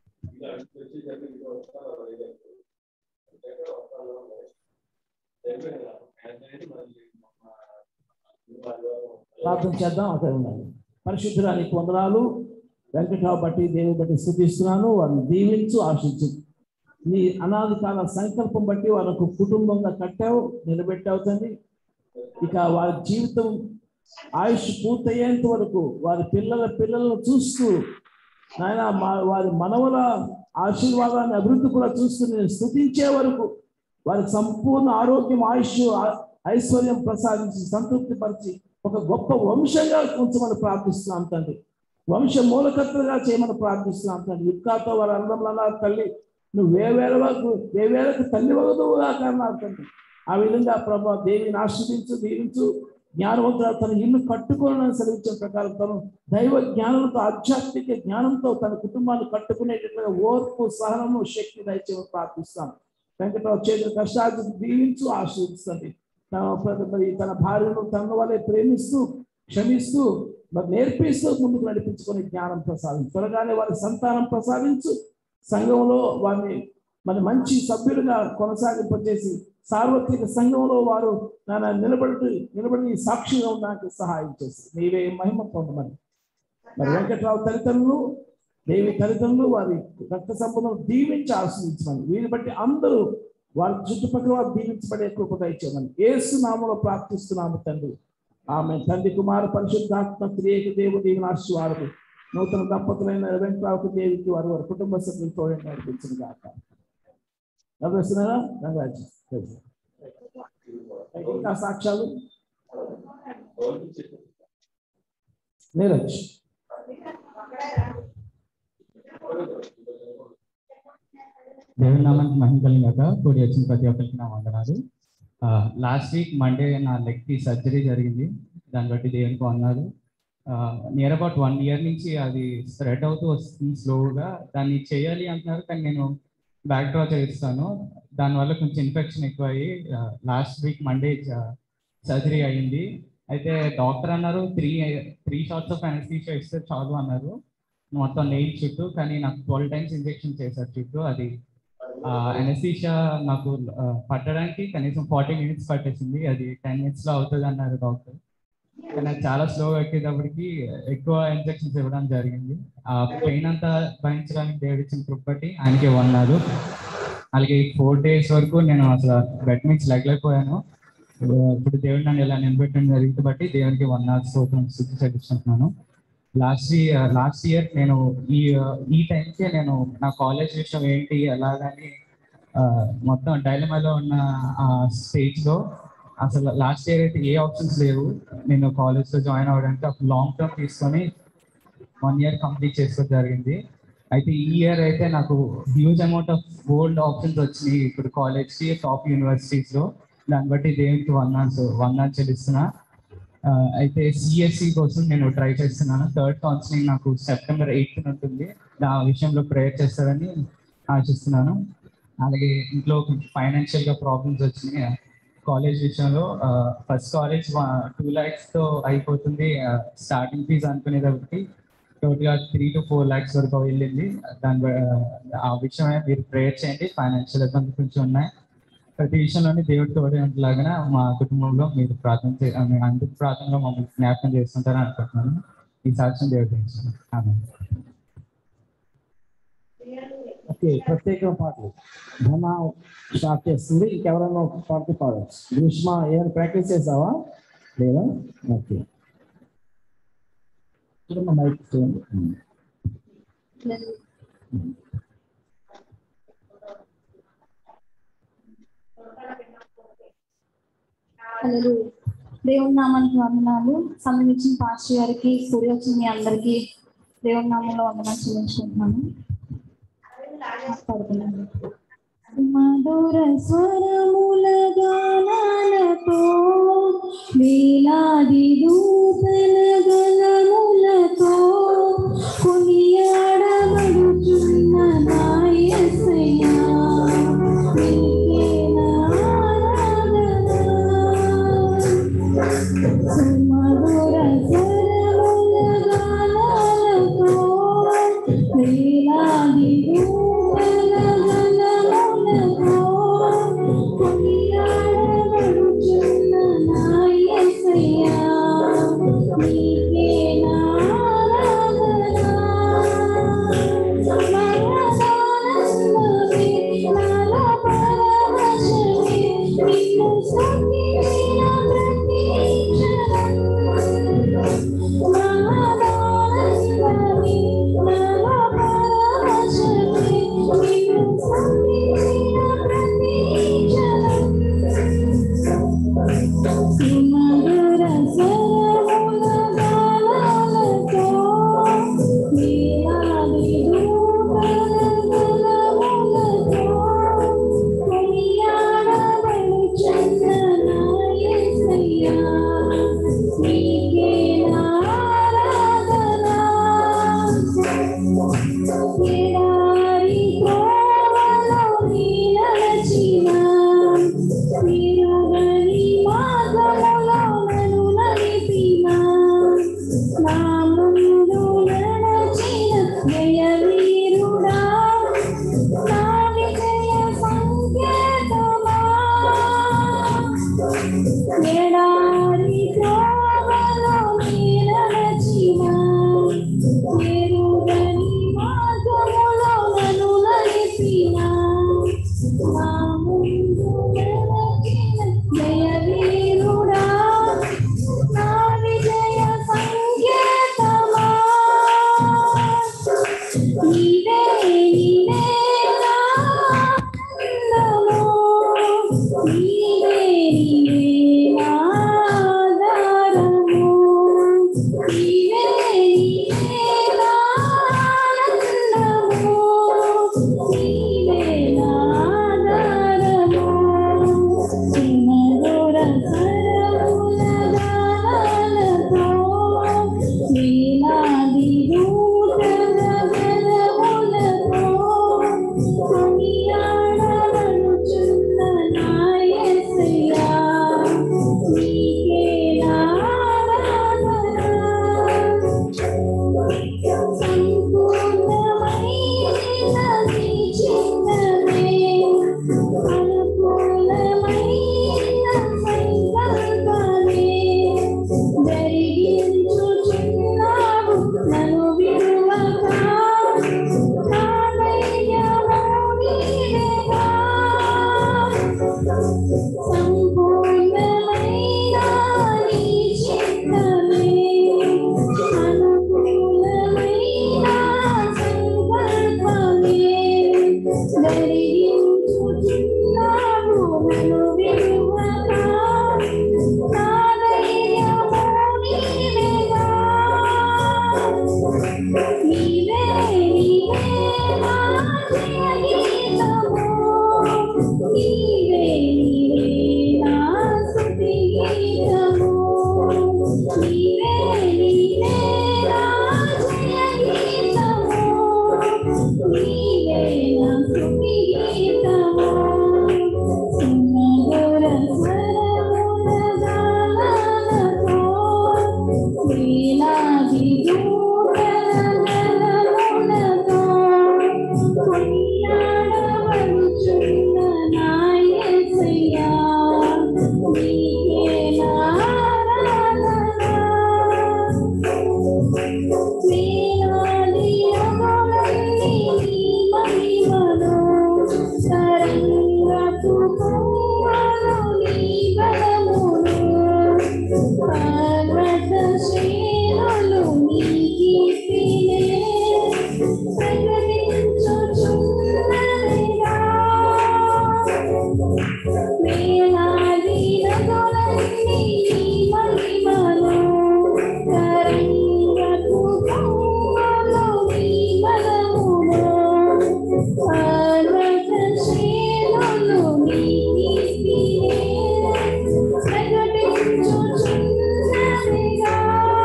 ప్రార్థన చేద్దాం అక్కడ ఉండాలి పరిశుద్ధురానికి వందనాలు వెంకటరావు బట్టి దేవుని బట్టి స్థుతిస్తున్నాను వారిని దీవించు ఆశించు నీ అనాది కాల సంకల్పం బట్టి వాళ్ళకు కుటుంబంగా కట్టావు నిలబెట్టావు తండ్రి ఇక వారి జీవితం ఆయుష్ పూర్తయ్యేంత వరకు వారి పిల్లల పిల్లలను చూస్తూ నాయన మా వారి మనవల ఆశీర్వాదాన్ని అభివృద్ధి కూడా చూస్తూ నేను స్థుతించే వరకు వారికి సంపూర్ణ ఆరోగ్యం ఆయుష్ ఆ- ఐశ్వర్యం ప్రసాదించి సంతృప్తి పరిచి ఒక గొప్ప వంశంగా ఉంచమని ప్రార్థిస్తున్నాం తండ్రి వంశ మూలకర్తగా చేయమని ప్రార్థిస్తున్నాం తండ్రి యుక్కాతో వారి అందములన్నా తల్లి నువ్వు వేవేల వేవేలకు తల్లి వగదువుగా కారణాలు తండ్రి ఆ విధంగా ప్రభా దేవిని ఆశ్రదించు దీవించు జ్ఞానవంతుడు తన ఇల్లు కట్టుకోవాలని సెలవించిన ప్రకారం తను దైవ జ్ఞానంతో ఆధ్యాత్మిక జ్ఞానంతో తన కుటుంబాన్ని కట్టుకునేటట్లుగా ఓర్పు సహనము శక్తి దయచేయమని ప్రార్థిస్తాం వెంకటరావు చేతుల కష్టాలు దీవించు ఆశీర్దిస్తుంది తన ప్ర- మరి తన భార్యను తన వల్లే ప్రేమిస్తూ క్షమిస్తూ మరి నేర్పిస్తూ ముందుకు నడిపించుకొని జ్ఞానం ప్రసాదించు త్వరగానే వారి సంతానం ప్రసాదించు సంఘంలో వారిని మరి మంచి సభ్యులుగా కొనసాగింపచేసి సార్వత్రిక సంఘంలో వారు నాన్న నిలబడి నిలబడి సాక్షిగా ఉండడానికి సహాయం చేసి నీవే మహిమ పొందమని మరి వెంకట్రావు తల్లిదండ్రులు దేవి తల్లిదండ్రులు వారి రక్త సంబంధం దీవించి ఆశ్రయించమని వీరిని బట్టి అందరూ వారి చుట్టుపక్కల వారు దీవించబడే కృప దయచేయమని ఏసు నామలో ప్రార్థిస్తున్నాము తండ్రి ఆమె తండ్రి కుమార పరిశుద్ధాత్మ త్రియేక దేవు దీవెన ఆశీర్వాదము నూతన దంపతులైన వెంకట్రావుకు దేవికి వారి వారి కుటుంబ సభ్యులతో నడిపించిన గాక నవ్వేస్తున్నారా రంగాజీ ఇంకా సాక్ష్యాలు నీరజ్ దేవుని నామానికి మహిమ కలిగాక కూడి వచ్చిన ప్రతి ఒక్కరికి నా వందనాలు లాస్ట్ వీక్ మండే నా లెగ్కి సర్జరీ జరిగింది దాన్ని బట్టి దేవునికి వందనాలు నియర్ అబౌట్ వన్ ఇయర్ నుంచి అది స్ప్రెడ్ అవుతూ వస్తుంది స్లోగా దాన్ని చేయాలి అంటున్నారు కానీ నేను బ్యాక్ డ్రా చేస్తాను దానివల్ల కొంచెం ఇన్ఫెక్షన్ ఎక్కువ అయ్యి లాస్ట్ వీక్ మండే సర్జరీ అయ్యింది అయితే డాక్టర్ అన్నారు three three shots of anaesthesia ఇస్తే చాలు అన్నారు మొత్తం నెయిల్ చుట్టూ కానీ నాకు ట్వెల్వ్ టైమ్స్ ఇంజెక్షన్ చేశారు చుట్టూ అది అనస్థీషియా నాకు ఆ, పట్టడానికి కనీసం ఫార్టీ మినిట్స్ పట్టేసింది అది టెన్ మినిట్స్ లో అవుతుంది అన్నారు డాక్టర్ కానీ అది చాలా స్లోగా ఎక్కేటప్పటికి ఎక్కువ ఇంజెక్షన్స్ ఇవ్వడం జరిగింది ఆ పెయిన్ అంతా భరించడానికి దేవుడు ఇచ్చిన కృపటి ఆయనకి వన్నారు అలాగే ఫోర్ డేస్ వరకు నేను అసలు బెడ్ నుంచి లెగలేకపోయాను ఇప్పుడు ఇప్పుడు దేవుడు నన్ను ఇలా నిలబెట్టడం జరిగింది బట్టి దేవునికి వన్ అవర్ స్తోత్రం స్థుతి చెల్లిస్తున్నాను లాస్ట్ ఇయర్ లాస్ట్ ఇయర్ నేను ఈ ఈ టైంకే నేను నా కాలేజ్ విషయం ఏంటి ఎలాగని ఆ, మొత్తం డైలమాలో ఉన్న ఆ స్టేజ్ లో అసలు లాస్ట్ ఇయర్ అయితే ఏ ఆప్షన్స్ లేవు నేను కాలేజ్ లో జాయిన్ అవ్వడానికి అప్పుడు లాంగ్ టర్మ్ తీసుకొని వన్ ఇయర్ కంప్లీట్ చేసుకోవడం జరిగింది అయితే ఈ ఇయర్ అయితే నాకు huge amount of gold options వచ్చినాయి ఇప్పుడు కాలేజ్ కి టాప్ యూనివర్సిటీస్ లో దాన్ని బట్టి దేవునికి వందాన్స్ వందాలు చెల్లిస్తున్నా ఆ, అయితే సిఎస్సి కోసం నేను ట్రై చేస్తున్నాను థర్డ్ కౌన్సిలింగ్ నాకు సెప్టెంబర్ ఎయిత్ ఉంటుంది ఆ విషయంలో ప్రేయర్ చేస్తారని ఆశిస్తున్నాను అలాగే ఇంట్లో ఫైనాన్షియల్ గా ప్రాబ్లమ్స్ వచ్చినాయి కాలేజ్ విషయంలో ఫస్ట్ కాలేజ్ టూ ల్యాక్స్ తో అయిపోతుంది స్టార్టింగ్ ఫీజ్ అనుకునేటప్పటికి టోటల్ గా త్రీ టు ఫోర్ ల్యాక్స్ వరకు వెళ్ళింది దాని బ- ఆ విషయమే మీరు ప్రేయర్ చేయండి ఫైనాన్షియల్ ఇబ్బంది కొంచెం ఉన్నాయి ప్రతి విషయంలోనే దేవుడు తోడేలాగా మా కుటుంబంలో మీరు ప్రార్థన చే ఆ, మీ అందరి ప్రార్థనలో మమ్మల్ని జ్ఞాపకం చేస్తుంటారని అనుకుంటున్నాను ఈ సాక్ష్యం దేవుడు గురించి. ఆమేన్. ఓకే ప్రత్యేక పాటలు ధన స్టార్ట్ చేస్తుంది ఇంకెవరైనా ఒక పాటలు పాడవచ్చు గ్రీష్మ ఏమైనా ప్రాక్టీస్ చేసావా లేదా ఓకే చూడమ్మా మైక్ చూడండి ఉమ్. హల్లెలూయా. దేవుని నామానికి వందనాలు సమయం ఇచ్చిన పాస్టర్ గారికి కూడి వచ్చిన మీ అందరికీ దేవుని నామంలో వందనాలు చెల్లించుకుంటున్నాను పడుకున్నాను మధుర స్వరముల గానాలతో వేలాది దూతల గణములతో కొనియాడబడుచున్న నా యేసయ్యా నీకే నా ఆరాధన సుమధుర స్వరముల గానాలతో వేలాది దూతల గణములతో కొనియాడబడుచున్న నా యేసయ్యా నీకే నా ఆరాధన మరణానందమే నాలో పరవశమే నిన్ను స్తుతించిన ప్రతి క్షణం మరణానందమే నాలో పరవశమే ఎడారి త్రోవలో నీ నడచిన తిరుగని మార్గములో నన్ను నడిపిన నా ముందు నడచిన జయవీరుడా నా విజయ సంకేతమా ఎడారి త్రోవలో నీ నడచిన తిరుగని మార్గములో నన్ను నడిపిన నా ముందు నడచిన జయవీరుడా నా విజయ సంకేతమా నీవే నీవే నా ఆనందము నీవే నీవే నా ఆధారము నీవే నీవే నా ఆనందము నీవే నా ఆధారము చిన్నదొర సరముల గానాలతో వేలాది దూతల గలములతో కొనియాడబడుచున్న నా యేసయ్యా, నీకే నా ఆరాధన. సంపూర్ణమైన నీ చిత్తమే, అనుకూలమైన సంకల్పమే, జరిగించుచున్నావు నన్ను విడువక, నా ధైర్యము నీవేగా. సంపూర్ణమైన నీ చిత్తమే, అనుకూలమైన సంకల్పమే, జరిగించుచున్నావు నన్ను విడువక, నా ధైర్యము నీవేగా. నీవే నీవే నా జయగీతము నీవే నీవే నా స్తుతి గీతము నీవే నీవే నా జయగీతము నీవే నా స్తుతి గీతము సుమధుర స్వరముల గానాలతో వేలాది దూతల గలములతో కొనియాడబడుచున్న నా యేసయ్యా, నీకే నా ఆరాధన. వేలాది యుగములన్నీ నీ మహిమను, తరంగపు కొమ్మలు నీ బలమును, పర్వత శ్రేణులు నీ కీర్తినే ప్రకటించుచున్నవిగా. వేలాది నదులన్నీ నీ మహిమను, తరంగపు కొమ్మలు నీ బలమును, పర్వత శ్రేణులు నీ కీర్తినే ప్రకటించుచున్నవిగా.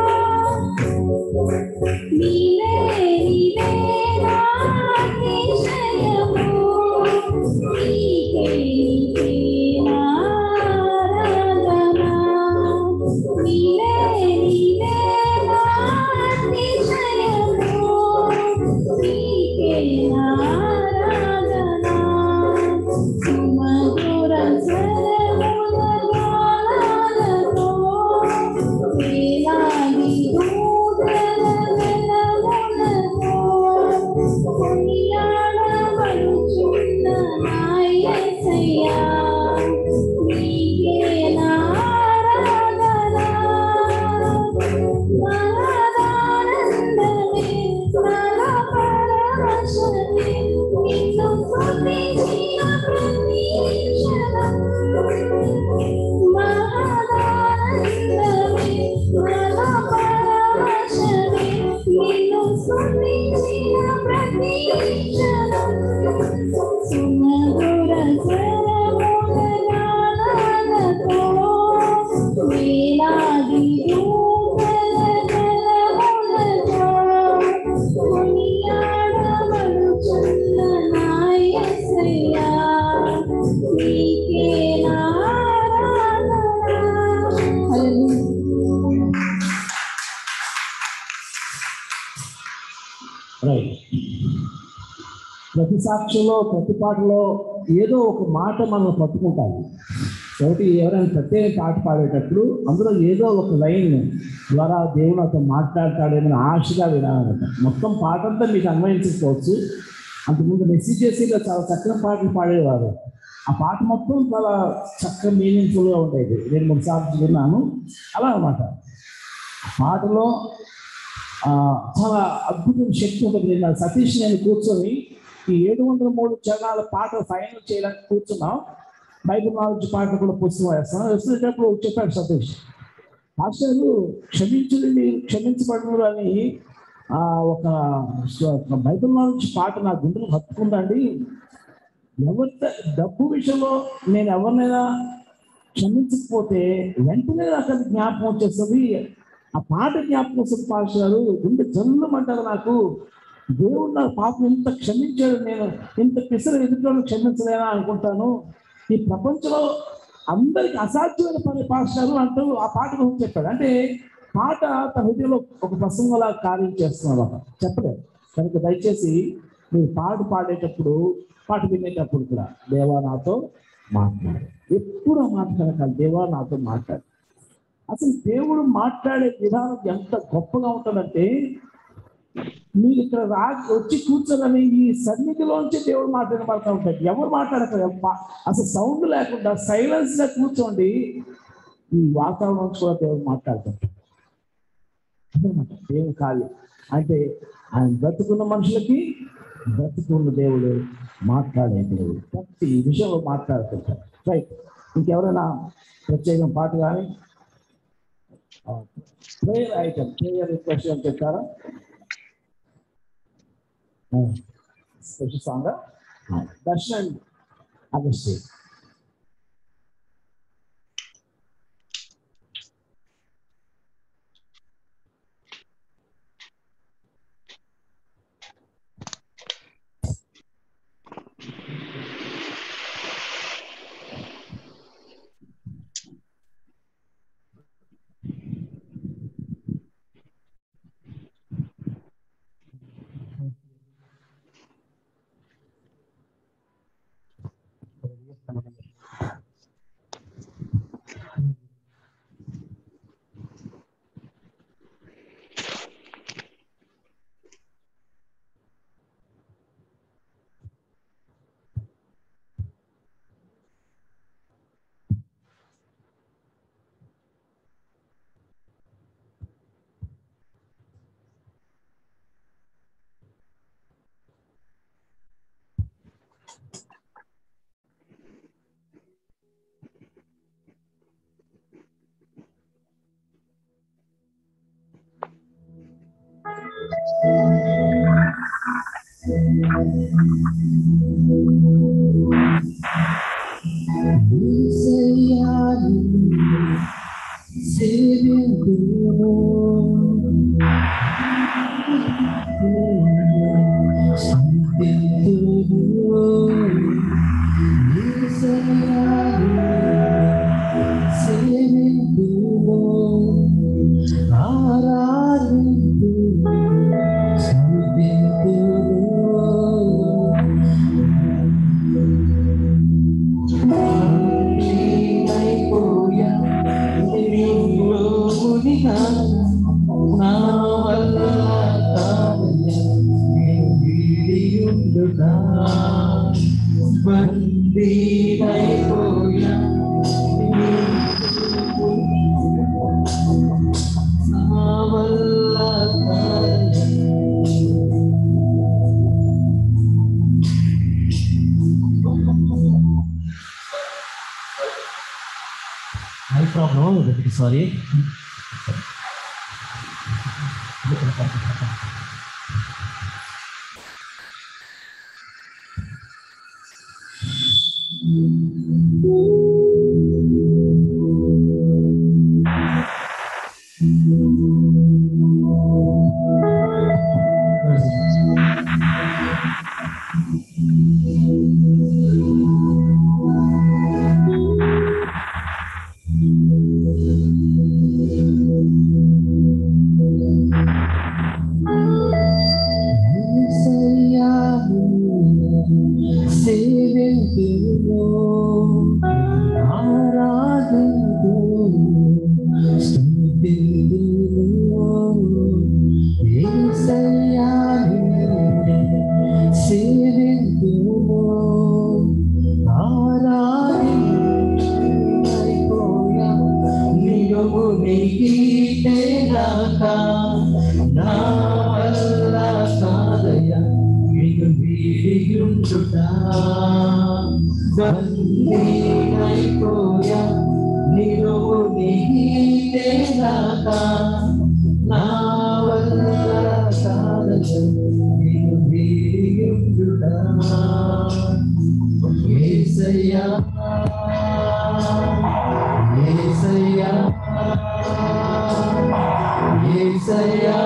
నీవే నీవే నా అతిశయము, నీకే నీకే నా ఆరాధన. నీవే నీవే నా అతిశయము, నీకే నా ఆరాధన. సుమధుర స్వరముల గానాలతో వేలాది దూతల గలములతో కొనియాడబడుచున్న నా యేసయ్యా, నీకే నా ఆరాధన. నాదానందమే, నాలో పరవశమే, నిన్ను స్తుతించిన ప్రతి క్షణం. మహదానందమే, నాలో పరవశమే, నిన్ను స్తుతించిన ప్రతి క్షణం. సుమధుర స్వరముల గానాలతో వేలాది దూతల గలములతో కొనియాడ ప్రతి సాక్ష్యంలో ప్రతి పాటలో ఏదో ఒక మాట మనం పట్టుకుంటాము ఒకటి ఎవరైనా ప్రత్యేక పాట పాడేటప్పుడు అందులో ఏదో ఒక లైన్ ద్వారా దేవుడు అతను మాట్లాడతాడేమని ఆశగా వినాలన్నమాట మొత్తం పాట అంతా మీకు అన్వయించకపోవచ్చు అంతకుముందు మెసేజెస్ ఇలా చాలా చక్కని పాటలు పాడేవారు ఆ పాట మొత్తం చాలా చక్కగా మీనింగ్ఫుల్గా ఉండేది రెండు మూడు సార్లు విన్నాను అలా అన్నమాట పాటలో ఆ, చాలా అద్భుతమైన శక్తి ఉంటుంది నిన్న సతీష్ నేను కూర్చొని ఈ ఏడు వందల మూడు చరణాల పాట ఫైనల్ చేయడానికి కూర్చున్నాం బైబిల్ నాలెడ్జ్ పాట కూడా పుస్తకం వేస్తాం వేసేటప్పుడు చెప్పాడు సతీష్ మాస్టర్లు క్షమించుడి మీరు క్షమించబడరు అని ఆ, ఒక ఒక బైబిల్ నాలెడ్జ్ పాట నా గుండెలు హత్తుకుందండి ఎవరి డబ్బు విషయంలో నేను ఎవరినైనా క్షమించకపోతే వెంటనే నాకు అది జ్ఞాపకం వచ్చేస్తుంది ఆ పాట జ్ఞాపకం వస్తుంది పాస్టర్ గుండె జల్లుమంటారు నాకు దేవుడు నా పాపం ఇంత క్షమించాడు నేను ఇంత పిసరు ఎదుటి క్షమించలేనా అనుకుంటాను ఈ ప్రపంచంలో అందరికి అసాధ్యమైన పని పాస్టర్ అంటూ ఆ పాట గురించి చెప్పాడు అంటే పాట తన హృదయంలో ఒక ప్రసంగంలా కార్యం చేస్తున్నాడు అక్కడ చెప్పలేదు కనుక దయచేసి మీరు పాట పాడేటప్పుడు పాట వినేటప్పుడు కూడా దేవా నాతో మాట్లాడు ఎప్పుడు మాట్లాడకాలి దేవా నాతో మాట్లాడు అసలు దేవుడు మాట్లాడే విధానం ఎంత గొప్పగా ఉంటుందంటే మీరు ఇక్కడ రా వచ్చి కూర్చోనని ఈ సన్నిధిలోంచి దేవుడు మాట్లాడబడతా ఉంటాడు ఎవరు మాట్లాడతారు ఎవ్వ- అసలు సౌండ్ లేకుండా సైలెన్స్ గా కూర్చోండి ఈ వాతావరణం నుంచి కూడా దేవుడు మాట్లాడుతుంటాడు అదనమాట దేవుని కార్యం అంటే ఆయన బ్రతుకున్న మనుషులకి బ్రతుకున్న దేవుడు మాట్లాడే దేవుడు ప్రతి విషయంలో మాట్లాడుతుంటాడు రైట్ ఇంకెవరైనా ప్రత్యేకం పాట కానీ ప్రేయర్ ఐటమ్ ప్రేయర్ రిక్వెస్ట్ అని చెప్తారా స్పెషల్ సాంగ్ దర్శన్ అగస్టి మై ప్రాబ్లం ఒకటి సారీ Say ఉంచుతా బందీనైపోయా నిలువు నీతేనాక నా వల్ల కాదదు నేను వీడియుండుతా ఏసయ్యా ఏసయ్యా ఏసయ్యా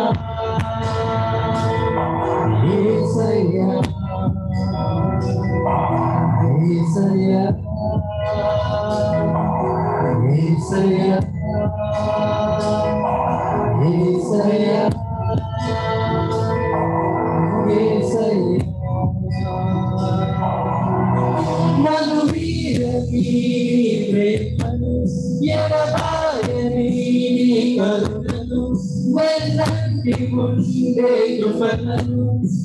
ఏసయ్యా ఏసయ్యా ఏసయ్యా ఏసయ్యా నన్ను వీరని ప్రేమను ఎడబాయని కరుణను వెన్నంటి ఉండే కృపలను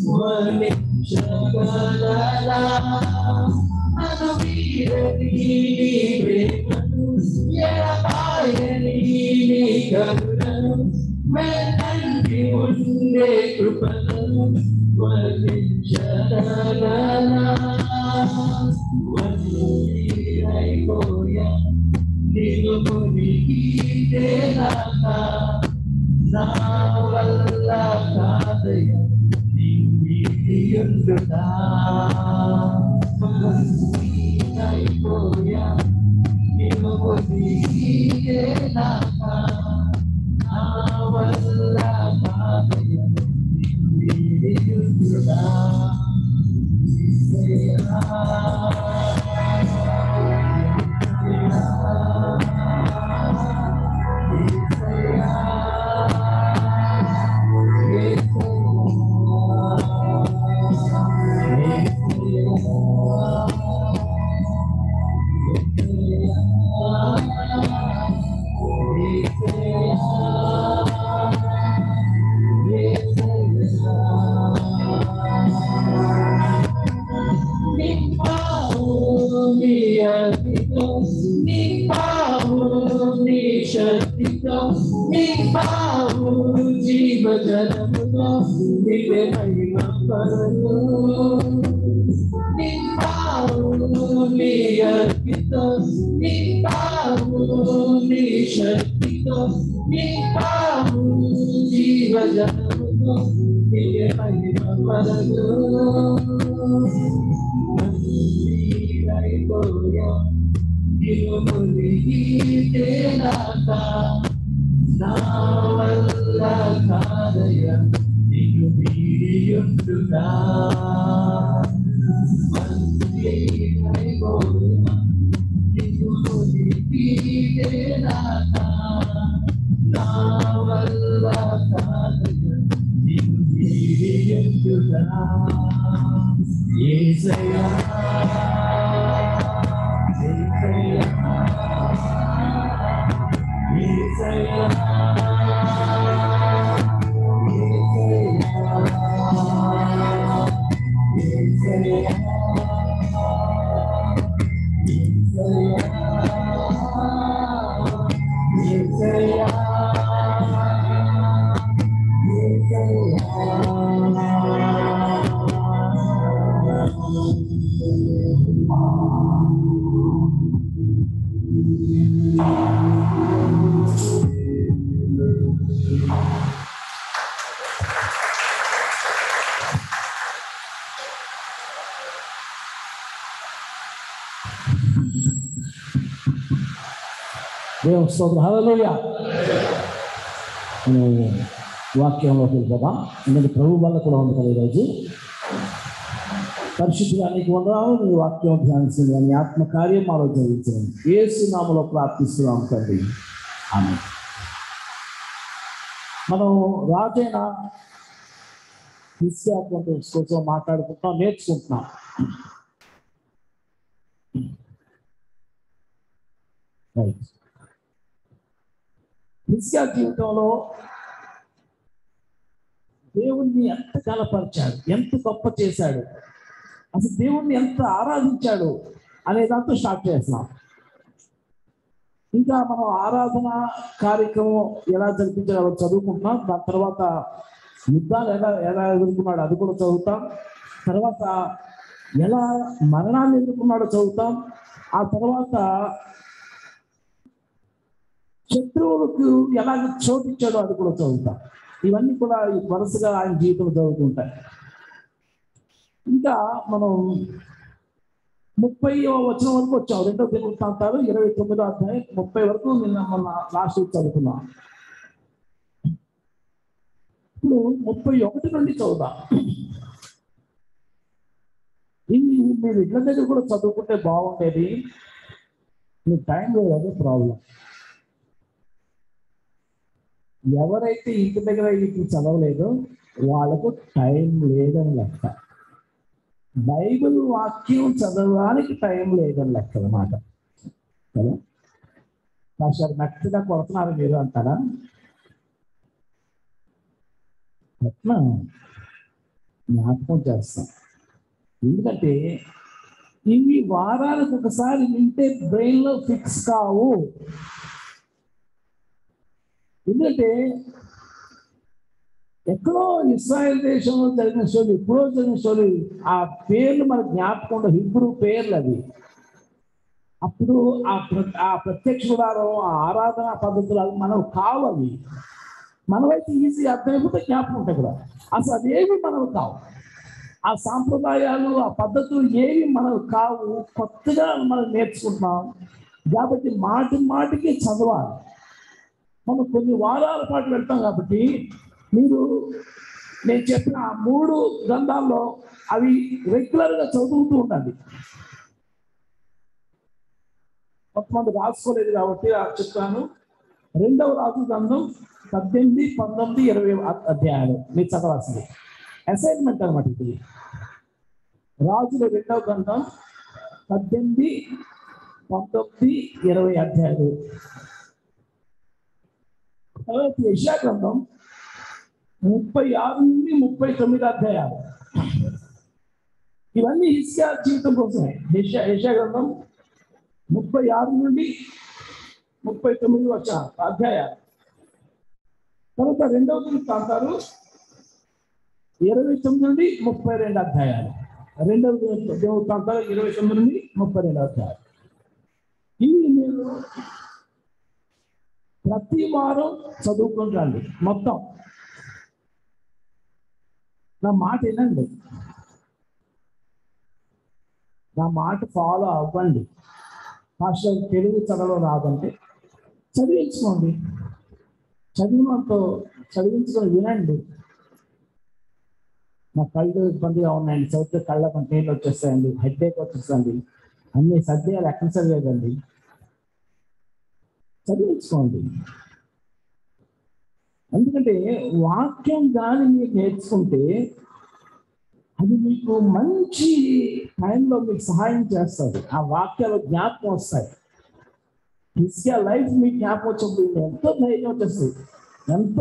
వర్ణించగలరా నన్ను వీరని ప్రేమను ఎడబాయని కరుణను వెన్నంటి ఉండే కృపలను వర్ణించగలరా వందిరైపోయా నిన్ను మునిగితేనాక నా వల్ల కాదయ నిండియుండుతా వందిరైపోయా నిన్ను మునిగితేనాక నా వల్ల కాదయ నిండియుండుతా జీవజనములో నిన్నే మహిమ పరము నింపావు నీ అర్పితో నింపావు నీ శక్తితో నింపావు జీవజనముతో నిన్నే మహిమ పరము మందిరైపోయా నిన్ను మునిగితేనాక నా వల్ల కాదయ నిన్ను వీడియుండుగా మందిరైపోయా నిన్ను మునిగితేనాక నా వల్ల కాదయ నిన్ను వీడియుండుగా ఏసయ్యా దేవుని స్తోత్రం హల్లెలూయా మనం వాక్యంలోకి వెళ్ళిపోదాం ఎందుకంటే ప్రభు వల్ల కూడా ఉంది కదా ఈరోజు పరిశుద్ధిగా నీకు వందనాలు నీ వాక్యం ధ్యానించింది కానీ ఆత్మ కార్యం మాలో జరిగించండి ఏసు నామలో ప్రార్థిస్తున్నాం తండ్రి ఆమె మనం రాజైన క్రిస్టియాత్మ కోసం మాట్లాడుకుంటున్నాం నేర్చుకుంటున్నాం రైట్ క్రిస్టియా జీవితంలో దేవుణ్ణి ఎంత కలపరిచాడు ఎంత గొప్ప చేశాడు అసలు దేవుణ్ణి ఎంత ఆరాధించాడు అనే దాంతో స్టార్ట్ చేస్తున్నాం ఇంకా మనం ఆరాధన కార్యక్రమం ఎలా జరిపించాలో చదువుకుంటున్నాం దాని తర్వాత యుద్ధాలు ఎలా ఎలా ఎదుర్కొన్నాడు అది కూడా చదువుతాం తర్వాత ఎలా మరణాన్ని ఎదుర్కొన్నాడో చదువుతాం ఆ తర్వాత శత్రువులకు ఎలాగ చోటిచ్చాడో అది కూడా చదువుతాం ఇవన్నీ కూడా ఈ వరుసగా ఆయన జీవితంలో జరుగుతుంటాయి ఇంకా మనం ముప్పై వచనం వరకు వచ్చాం రెండో దినవృత్తాంతాలు ఇరవై తొమ్మిదో అధ్యాయం ముప్పై వరకు నిన్న మొన్న లాస్ట్ వీక్ చదువుకున్నాం ఇప్పుడు ముప్పై ఒకటి నుండి చదువుదాం ఇవి మీరు ఇళ్ళ దగ్గర కూడా చదువుకుంటే బాగుండేది మీకు టైం లేదు అదే ప్రాబ్లం ఎవరైతే ఇంటి దగ్గర ఇది చదవలేదో వాళ్ళకు టైం లేదని లెక్క బైబిల్ వాక్యం చదవడానికి టైం లేదని లెక్క అనమాట కదా కాస్త మెత్తగా కొడుతున్నారు మీరు అంటారా ఎట్లా జ్ఞాపకం చేస్తాం ఎందుకంటే ఇవి వారానికి ఒకసారి వింటే బ్రెయిన్ లో ఫిక్స్ కావు ఎందుకంటే ఎక్కడో ఇస్రాయల్ దేశంలో జరిగిన స్టోరీ ఎప్పుడో జరిగిన స్టోరీ ఆ పేర్లు మన జ్ఞాపకం ఉండవు హిబ్రూ పేర్లు అవి అప్పుడు ఆ ప్ర- ఆ ప్రత్యక్ష గుడారం ఆ ఆరాధన పద్ధతులు అవి మనకు కావు అవి మనమైతే ఈజీ అర్థమైపోతే జ్ఞాపకం ఉంటాయి కూడా అసలు అదేవి మనకు కావు ఆ సాంప్రదాయాలు ఆ పద్ధతులు ఏవి మనకు కావు కొత్తగా మనం నేర్చుకుంటున్నాం కాబట్టి మాటి మాటికి చదవాలి మనం కొన్ని వారాల పాటు వెళ్తాం కాబట్టి మీరు నేను చెప్పిన ఆ మూడు గ్రంథాల్లో అవి రెగ్యులర్గా చదువుతూ ఉండండి కొంతమంది రాసుకోలేదు కాబట్టి ఆ చెప్తాను రెండవ రాజు గ్రంథం పద్దెనిమిది పంతొమ్మిది ఇరవై అధ్యాయాలు మీరు చదవాల్సింది అసైన్మెంట్ అనమాట ఇది రాజుల రెండవ గ్రంథం పద్దెనిమిది పంతొమ్మిది ఇరవై అధ్యాయాలు తర్వాత యశా గ్రంథం ముప్పై ఆరు నుండి ముప్పై తొమ్మిది అధ్యాయాలు ఇవన్నీ హిస్కియా జీవితం కోసమే యశా యశా గ్రంథం ముప్పై ఆరు నుండి ముప్పై తొమ్మిది వచ్చ అధ్యాయాలు తర్వాత రెండవ ప్రాంతాలు ఇరవై తొమ్మిది నుండి ముప్పై రెండు అధ్యాయాలు రెండవ దేవుడి ప్రాంతాలు ఇరవై తొమ్మిది నుండి ముప్పై రెండు అధ్యాయాలు ఇవి మీరు ప్రతి వారం చదువుకుంటాండి మొత్తం నా మాట వినండి నా మాట ఫాలో అవ్వండి పాస్టర్ తెలుగు చదవడం రాదంటే చదివించుకోండి చదివినంత చదివించుకొని వినండి నా కళ్ళు ఇబ్బందిగా ఉన్నాయండి చదివితే కళ్ళ కొంత నీళ్ళు వచ్చేస్తాయండి హెడ్ ఏక్ వచ్చేస్తుంది అన్ని సర్దేయాలి ఎక్కడ చదివేదండి చదివించుకోండి ఎందుకంటే వాక్యం కానీ మీరు నేర్చుకుంటే అది మీకు మంచి టైంలో మీకు సహాయం చేస్తుంది ఆ వాక్యాలు జ్ఞాపకం వస్తాయి హిస్కియా లైఫ్ మీకు జ్ఞాపకం వచ్చినప్పుడు ఎంతో ధైర్యం వచ్చేస్తుంది ఎంతో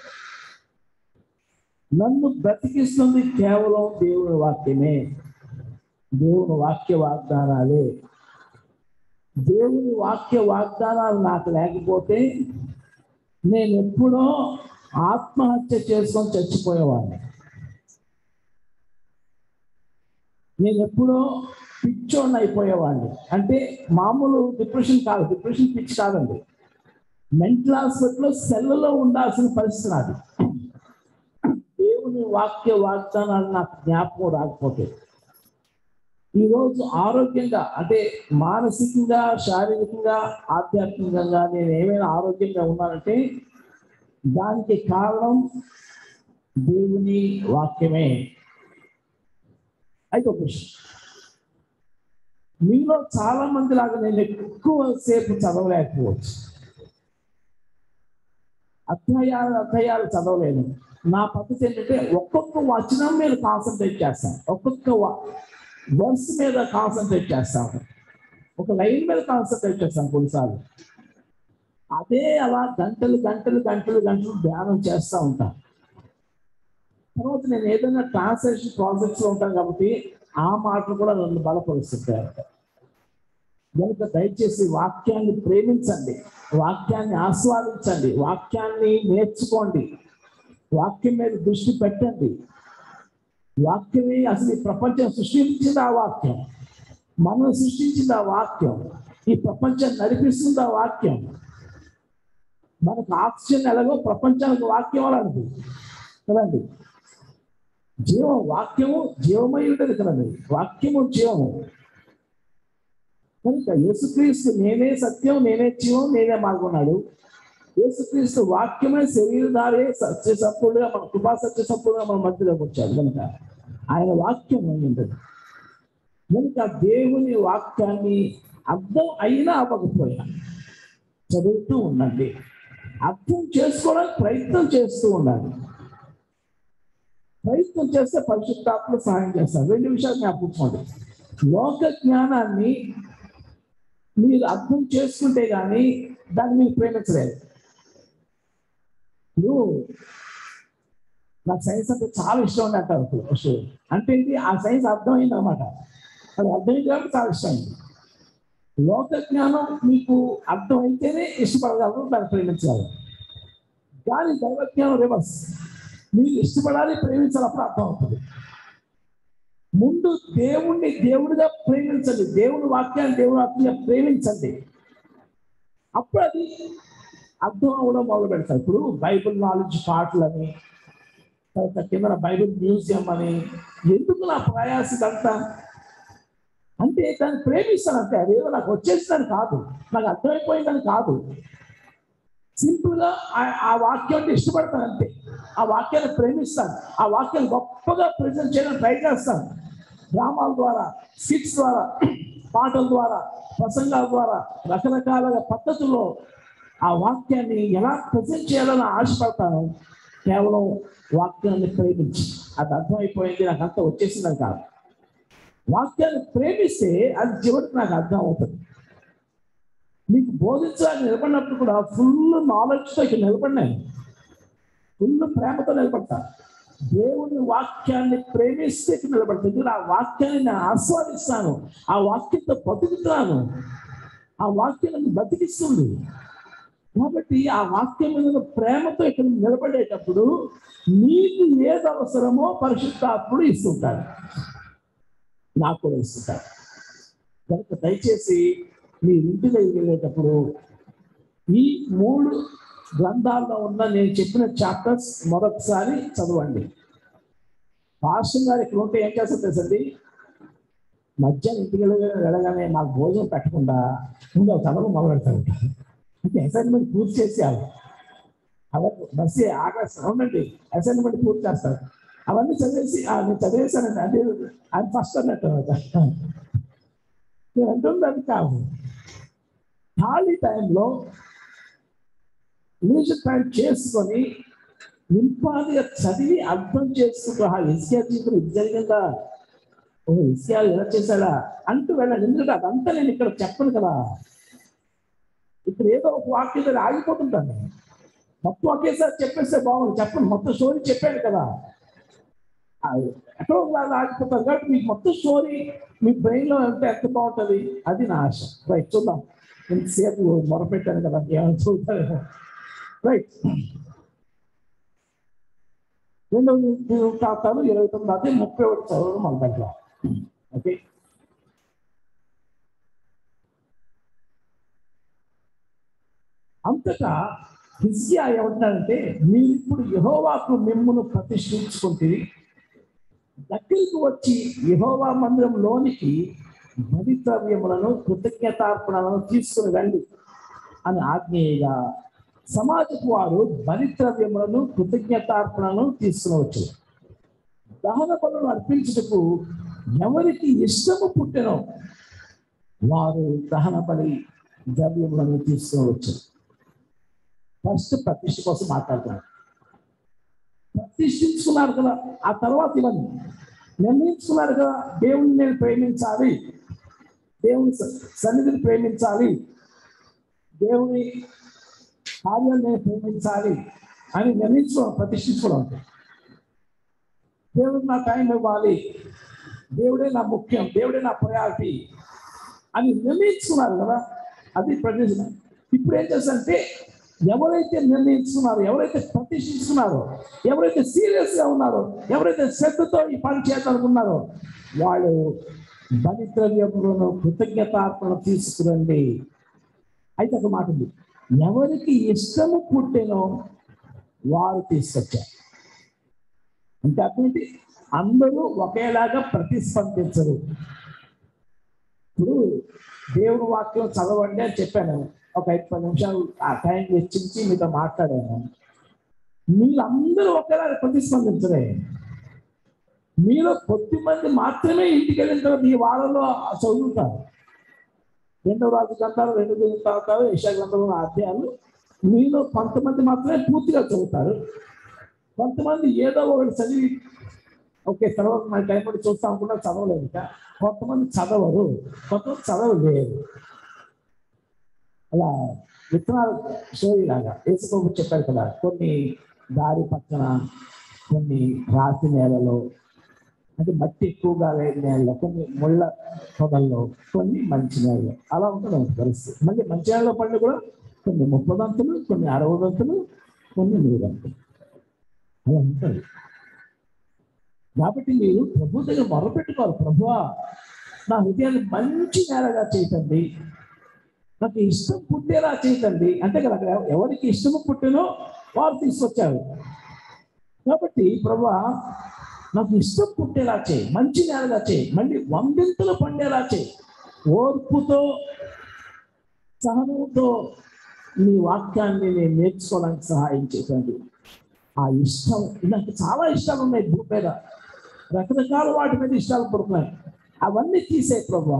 నన్ను బ్రతికిస్తుంది కేవలం దేవుని వాక్యమే దేవుని వాక్య వాగ్దానాలే దేవుని వాక్య వాగ్దానాలు నాకు లేకపోతే నేను ఎప్పుడో ఆత్మహత్య చేసుకొని చచ్చిపోయేవాడిని నేను ఎప్పుడో పిచ్చోడిని అయిపోయేవాడిని అంటే మామూలు డిప్రెషన్ కాదు డిప్రెషన్ పిచ్చి కాదండి మెంటల్ హాస్పిటల్లో సెల్లలో ఉండాల్సిన పరిస్థితి నాది దేవుని వాక్య వాగ్దానాలు నాకు జ్ఞాపకం రాకపోతే ఈరోజు ఆరోగ్యంగా అంటే మానసికంగా శారీరకంగా ఆధ్యాత్మికంగా నేను ఏమైనా ఆరోగ్యంగా ఉన్నానంటే దానికి కారణం దేవుని వాక్యమే అయితే ఒక విషయం మీలో చాలా మంది లాగా నేను ఎక్కువ సేపు చదవలేకపోవచ్చు అధ్యాయాలు అధ్యాయాలు చదవలేను నా పద్ధతి ఏంటంటే ఒక్కొక్క వచనం మీద కాన్సన్ట్రేట్ చేస్తాను ఒక్కొక్క వర్స్ మీద కాన్సన్ట్రేట్ చేస్తాను ఒక లైన్ మీద కాన్సన్ట్రేట్ చేస్తాను కొన్నిసార్లు అదే అలా గంటలు గంటలు గంటలు గంటలు ధ్యానం చేస్తూ ఉంటాను తర్వాత నేను ఏదైనా ట్రాన్స్లేషన్ ప్రాజెక్ట్స్ లో ఉంటాను కాబట్టి ఆ మాటలు కూడా నన్ను బలపరుస్తుంటాయి కనుక దయచేసి వాక్యాన్ని ప్రేమించండి వాక్యాన్ని ఆస్వాదించండి వాక్యాన్ని నేర్చుకోండి వాక్యం మీద దృష్టి పెట్టండి వాక్యమే అసలు ఈ ప్రపంచం సృష్టించింది ఆ వాక్యం మనం సృష్టించింది ఆ వాక్యం ఈ ప్రపంచం నడిపిస్తుంది ఆ వాక్యం మనకు ఆక్సిజన్ ఎలాగో ప్రపంచానికి వాక్యం అలాంటిది కదండి జీవం వాక్యము జీవమై ఉంటుంది కదండి వాక్యము జీవము కనుక యేసుక్రీస్తు నేనే సత్యం నేనే జీవం నేనే మార్గొన్నాడు యేసుక్రీస్తు వాక్యమే శరీరధారే సత్య సంపూర్ణంగా మన కృపా సత్య సంపూర్ణంగా మన మధ్యలోకి వచ్చాడు కనుక ఆయన వాక్యం అయి ఉంటుంది కనుక దేవుని వాక్యాన్ని అర్థం అయినా అవ్వకపోయినా చదువుతూ ఉండండి అర్థం చేసుకోవడానికి ప్రయత్నం చేస్తూ ఉండాలి ప్రయత్నం చేస్తే పరిశుద్ధాత్మలు సహాయం చేస్తారు రెండు విషయాలు జ్ఞాపించుకోండి లోక జ్ఞానాన్ని మీరు అర్థం చేసుకుంటే కానీ దాన్ని మీరు ప్రేమించలేదు ఇప్పుడు నాకు సైన్స్ అంటే చాలా ఇష్టం ఉంది అంటారు ఇప్పుడు ఫస్ట్. అంటే ఏంటి ఆ సైన్స్ అర్థమైంది అనమాట అది అర్థమైంది కాబట్టి చాలా ఇష్టమైంది లోక జ్ఞానం మీకు అర్థమైతేనే ఇష్టపడగలరు దాన్ని ప్రేమించగలరు కానీ దైవజ్ఞానం రివర్స్ మీరు ఇష్టపడాలి ప్రేమించాలి అప్పుడు అర్థం అవుతుంది ముందు దేవుణ్ణి దేవుడిగా ప్రేమించండి దేవుని వాక్యాన్ని దేవుని వాక్యంగా ప్రేమించండి అప్పుడు అది అర్థం అవ్వడం మొదలు పెడతారు ఇప్పుడు బైబిల్ నాలెడ్జ్ పాటలని తర్వాత కింద బైబిల్ మ్యూజియం అని ఎందుకు నా ప్రయాస ఇదంతా అంటే దాన్ని ప్రేమిస్తానంటే అదేదో నాకు వచ్చేసిందని కాదు నాకు అర్థమైపోయిందని కాదు సింపుల్ గా ఆ- ఆ వాక్యాన్ని ఇష్టపడతాను అంతే ఆ వాక్యాన్ని ప్రేమిస్తాను ఆ వాక్యాన్ని గొప్పగా ప్రజెంట్ చేయడానికి ట్రై చేస్తాను డ్రామాల ద్వారా స్కిట్స్ ద్వారా పాటల ద్వారా ప్రసంగాల ద్వారా రకరకాల పద్ధతుల్లో ఆ వాక్యాన్ని ఎలా ప్రజెంట్ చేయాలని ఆశపడతాను కేవలం వాక్యాన్ని ప్రేమించి అది అర్థమైపోయింది నాకు అంతా వచ్చేసిందని కాదు వాక్యాన్ని ప్రేమిస్తే అది చివరికి నాకు అర్థం అవుతుంది మీకు బోధించడానికి నిలబడినప్పుడు కూడా ఫుల్ నాలెడ్జ్తో ఇక్కడ నిలబడినాను ఫుల్ ప్రేమతో నిలబడతా దేవుని వాక్యాన్ని ప్రేమిస్తే ఇక్కడ నిలబడుతుంది ఎందుకంటే ఆ వాక్యాన్ని నేను ఆస్వాదిస్తాను ఆ వాక్యంతో బతుకుతున్నాను ఆ వాక్యం నన్ను బతికిస్తుంది కాబట్టి ఆ వాక్యం మీద ఉన్న ప్రేమతో ఇక్కడ నిలబడేటప్పుడు నీకు ఏది అవసరమో పరిశుద్ధాత్ముడు ఇస్తుంటాడు నాకు కూడా ఇస్తుంటాడు కనుక దయచేసి మీ ఇంటి దగ్గరికి వెళ్ళేటప్పుడు ఈ మూడు గ్రంథాల్లో ఉన్న నేను చెప్పిన చాప్టర్స్ మొదటిసారి చదవండి పాస్టర్ గారు ఇక్కడ ఉంటే ఏం చేస్తారు తెలుసండి మధ్యాహ్నం ఇంటికి వెళ్ళ- వెళ్ళగానే మాకు భోజనం పెట్టకుండా ముందు ఒక చదవడం మొదలు పెడతారు అంటే అసైన్మెంట్ పూర్తి చేసేయాలి అవన్నీ బస్సు ఆకాశం ఉండండి అసైన్మెంట్ పూర్తి చేస్తారు అవన్నీ చదివేసి "ఆ, నేను చదివేశానండి అంటే ఆయన ఫస్ట్ అన్నట్టు అనమాట. నేను అంటుంది అది కాదు ఖాళీ టైంలో లీజర్ టైం చేసుకొని నింపాదిగా చదివి అర్థం చేసుకుంటూ ఆ ఇసుక జీవితం ఇది జరిగిందా ఓ ఇసుక ఎలా చేశాడా అంటూ వెళ్ళాలి ఎందుకంటే అదంతా నేను ఇక్కడ చెప్పను కదా ఇక్కడ ఏదో ఒక వాక్యం దగ్గర ఆగిపోతుంటాను నేను. మొత్తం ఒకేసారి చెప్పేస్తే బాగుంది చెప్పండి మొత్తం స్టోరీ చెప్పాను కదా ఆ, ఎక్కడో ఒక దాంట్లో ఆగిపోతారు కాబట్టి మీకు మొత్తం స్టోరీ మీ బ్రెయిన్లో ఎంత ఎంత బాగుంటుంది అది నా ఆశ రైట్ చూద్దాం ఇంతసేపు మొరపెట్టాను కదా ఏమైనా చూద్దాం రైట్ రెండవ ఖాతాలు ఇరవై తొమ్మిది అదే ముప్పై ఒకటి చదవడం మన దగ్గర ఓకే అంతటా హిజ్కియా ఏమంటారంటే మీరు ఇప్పుడు యహోవాకు మిమ్మును ప్రతిష్ఠించుకుంటుంది దగ్గరికి వచ్చి యహోవా మందిరంలోనికి భవితవ్యములను కృతజ్ఞతార్పణలను తీసుకుని రండి అని ఆజ్ఞేయగా సమాజపు వారు బలిద్రవ్యములను కృతజ్ఞతార్పణలను తీసుకునవచ్చు దహన బలులు అర్పించుటకు ఎవరికి ఇష్టము పుట్టెనో వారు దహన బలి ద్రవ్యములను తీసుకునవచ్చు ఫస్ట్ ప్రతిష్ఠ కోసం మాట్లాడుతున్నారు ప్రతిష్ఠించుకున్నారు కదా ఆ తర్వాత ఇవన్నీ నిర్ణయించుకున్నారు కదా దేవుని నేను ప్రేమించాలి దేవుని స- సన్నిధిని ప్రేమించాలి దేవుని కార్యాన్ని నేను ప్రేమించాలి అని నిర్ణయించుకోవడం ప్రతిష్ఠించుకోవడం అంటే. దేవుడు నా టైం ఇవ్వాలి దేవుడే నా ముఖ్యం దేవుడే నా ప్రయారిటీ అని నిర్ణయించుకున్నారు కదా అది ప్రతిష్ఠ ఇప్పుడు ఏం చేస్తారంటే ఎవరైతే నిర్ణయించుకున్నారో ఎవరైతే ప్రతిష్ఠించుకున్నారో ఎవరైతే సీరియస్గా ఉన్నారో ఎవరైతే శ్రద్ధతో ఈ పని చేయాలనుకున్నారో వాళ్ళు బలిద్రవ్యములను కృతజ్ఞతార్పణ తీసుకురండి అయితే ఒక మాట ఉంది ఎవరికి ఇష్టము పుట్టెనో వారు తీసుకొచ్చారు అంటే అటువంటి అందరూ ఒకేలాగా ప్రతిస్పందించరు ఇప్పుడు దేవుని వాక్యం చదవండి అని చెప్పాను ఒక ఐదు పది నిమిషాలు ఆ టైం వెచ్చించి మీతో మాట్లాడాను మీరందరూ ఒకేలాగా ప్రతిస్పందించరే మీలో కొద్ది మంది మాత్రమే ఇంటికి వెళ్ళిన తర్వాత ఈ వారంలో చదువుతారు రెండో రాజు గ్రంథాలు రెండు చదువుతారు యశా గ్రంథంలో అధ్యాయాలు మీలో కొంతమంది మాత్రమే పూర్తిగా చదువుతారు కొంతమంది ఏదో ఒకటి చదివి ఓకే తర్వాత మన టైం పడి చూస్తాం అనుకున్నా చదవలేదు ఇక కొంతమంది చదవరు కొంతమంది చదవలేరు అలా విత్తనాలు స్టోరీ లాగా యేసుప్రభు చెప్పారు కదా కొన్ని దారి పక్కన కొన్ని రాతి నేలలో అంటే మట్టి ఎక్కువగా లేని నేలలో కొన్ని ముళ్ళ పొదల్లో కొన్ని మంచి నేలలో అలా ఉంటుంది మనకి పరిస్థితి మళ్ళీ మంచి నేలలో పళ్ళు కూడా కొన్ని ముప్పదంతులు కొన్ని అరవదంతులు కొన్ని నూరంతులు అలా ఉంటుంది కాబట్టి మీరు ప్రభు దగ్గర మొరపెట్టుకోవాలి ప్రభువా నా హృదయాన్ని మంచి నేలగా చేయటండి నాకు ఇష్టం పుట్టేలా చేయటండి అంటే కదా అక్కడ ఎవరికి ఇష్టము పుట్టినో వారు తీసుకొచ్చారు కాబట్టి ప్రభా నాకు ఇష్టం పుట్టేలా చేయి మంచి నేలగా చేయి మళ్ళీ వందింతలు పండేలా చేయి ఓర్పుతో సహనంతో నీ వాక్యాన్ని నేను నేర్చుకోవడానికి సహాయం చేయండి ఆ ఇష్టం నాకు చాలా ఇష్టాలు ఉన్నాయి భూమి మీద రకరకాల వాటి మీద ఇష్టాలు పడుతున్నాయి అవన్నీ తీసే ప్రభు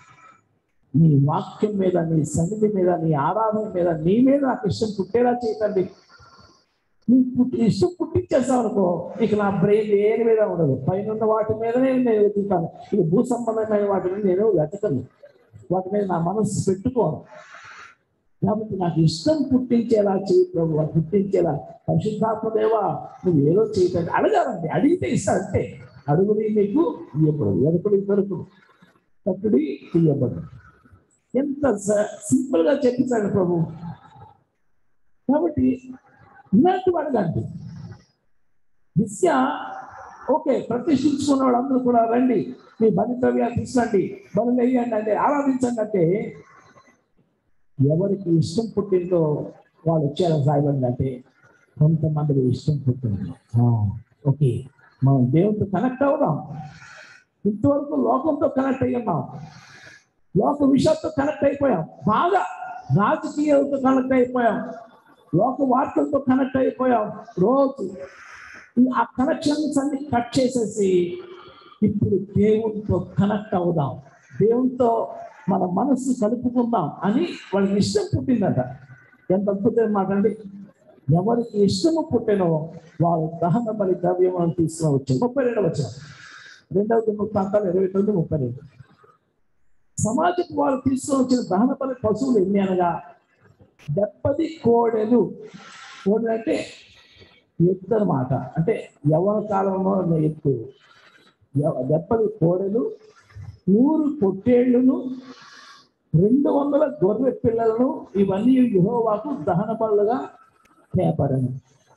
నీ వాక్యం మీద నీ సన్నిధి మీద నీ ఆరాధన మీద నీ మీద నాకు ఇష్టం పుట్టేలా చేయకండి నీ పుట్టి ఇష్టం పుట్టించేస్తావు అనుకో ఇక నా బ్రెయిన్ దేని మీద ఉండదు పైన ఉన్న వాటి మీదనే నేను వెతుకుతాను ఇక భూ సంబంధమైన వాటి మీద నేను వెతకను వాటి మీద నా మనసు పెట్టుకోను కాబట్టి నాకు ఇష్టం పుట్టించేలా చేయి ప్రభు పుట్టించేలా పరిశుద్ధాత్మ దేవా నువ్వు ఏదో చేయకండి అడగాలండి అడిగితే ఇస్తా అంటే అడుగుని నీకు ఇవ్వబడు ఎదుకుడి దొరుకుడు తట్టుడి ఇవ్వబడు ఎంత సింపుల్ గా చెప్పేశాడు ప్రభు కాబట్టి ఇలాంటి అడగండి విద్య ఓకే ప్రతిష్ఠించుకున్న వాళ్ళందరూ కూడా రండి మీ బలిద్రవ్యాలు తీసుకురండి బలు వేయండి అంటే ఆరాధించండి అంటే ఎవరికి ఇష్టం పుట్టిందో వాళ్ళు వచ్చారు సాయిబండి అంటే కొంతమందికి ఇష్టం పుట్టింది ఆ, ఓకే మనం దేవునితో కనెక్ట్ అవుదాం ఇంతవరకు లోకంతో కనెక్ట్ అయ్యి ఉన్నాం లోక విషయాలతో కనెక్ట్ అయిపోయాం బాగా రాజకీయాలతో కనెక్ట్ అయిపోయాం లోక వార్తలతో కనెక్ట్ అయిపోయాం రోజు ఈ ఆ కనెక్షన్స్ అన్ని కట్ చేసేసి ఇప్పుడు దేవునితో కనెక్ట్ అవుదాం దేవునితో మన మనస్సు కలుపుకుందాం అని వాళ్ళకి ఇష్టం పుట్టిందట ఎంత అద్భుతమైన మాట అండి ఎవరికి ఇష్టము పుట్టినో వారు దహన బలి ద్రవ్యం తీసుకుని వచ్చారు ముప్పై రెండు వచ్చిన రెండవ దిన ప్రాంతాలు ఇరవై తొమ్మిది ముప్పై రెండు సమాజపు వారు తీసుకొని వచ్చిన దహన బలి పశువులు ఎన్ని అనగా దెబ్బది కోడెలు కోడెలు అంటే ఎత్తు అనమాట అంటే యవన కాలంలో ఉన్న ఎత్తు ఎవ- దెబ్బది కోడెలు నూరు పొట్టేళ్లను రెండు వందల గొర్రె పిల్లలను ఇవన్నీ యెహోవాకు దహన బలుగా తేపడను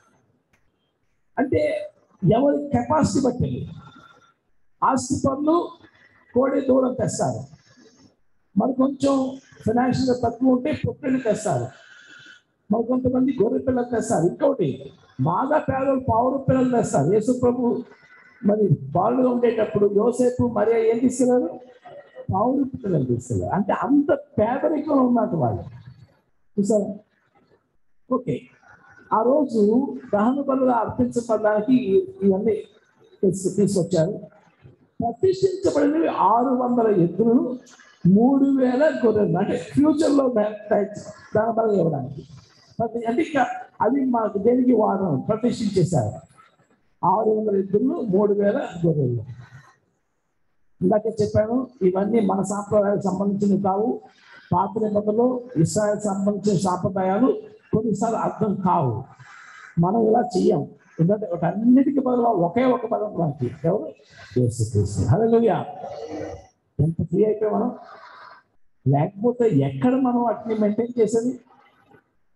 అంటే ఎవరి కెపాసిటీ బట్టి ఆస్తి పనులు కోడి దూరం తెస్తారు మరి కొంచెం ఫైనాన్షియల్గా తక్కువ ఉంటే పొట్టేళ్ళు తెస్తారు మరి కొంతమంది గొర్రె పిల్లలు తెస్తారు ఇంకోటి బాగా పేదలు పావురు పిల్లలు తెస్తారు యేసు ప్రభు మరి బాలుగా ఉండేటప్పుడు యోసేపు మరి ఏం తీసుకెళ్ళారు పావురు పిల్లలు తీసుకెళ్ళారు అంటే అంత పేదరికం ఉన్నట్టు వాళ్ళు చూసారా ఓకే ఆ రోజు దహన బలుగా అర్పించబడడానికి ఇ- ఇవన్నీ తీసు- తీసుకొచ్చారు ప్రతిష్ఠించబడినవి ఆరు వందల ఎద్దులను మూడు వేల గొర్రెలు అంటే ఫ్యూచర్ లో దాని బలం ఇవ్వడానికి ప్రతి అంటే ఇంకా అవి మాకు దేనికి వాడడం ప్రతిష్ఠించేశారు ఆరు వందల ఎద్దులు మూడు వేల గొర్రెలు ఇందాకే చెప్పాను ఇవన్నీ మన సాంప్రదాయాలకు సంబంధించినవి కావు పాత నిబంధనలు ఇస్రాయల్ సంబంధించిన సాంప్రదాయాలు కొన్నిసార్లు అర్థం కావు మనం ఇలా చెయ్యం ఎందుకంటే వాటన్నిటికీ బదులు ఒకే ఒక పదం మనకి ఎవరు యేసుక్రీస్తు హల్లెలూయా ఎంత ఫ్రీ అయిపోయి మనం లేకపోతే ఎక్కడ మనం వాటిని మెయింటైన్ చేసేది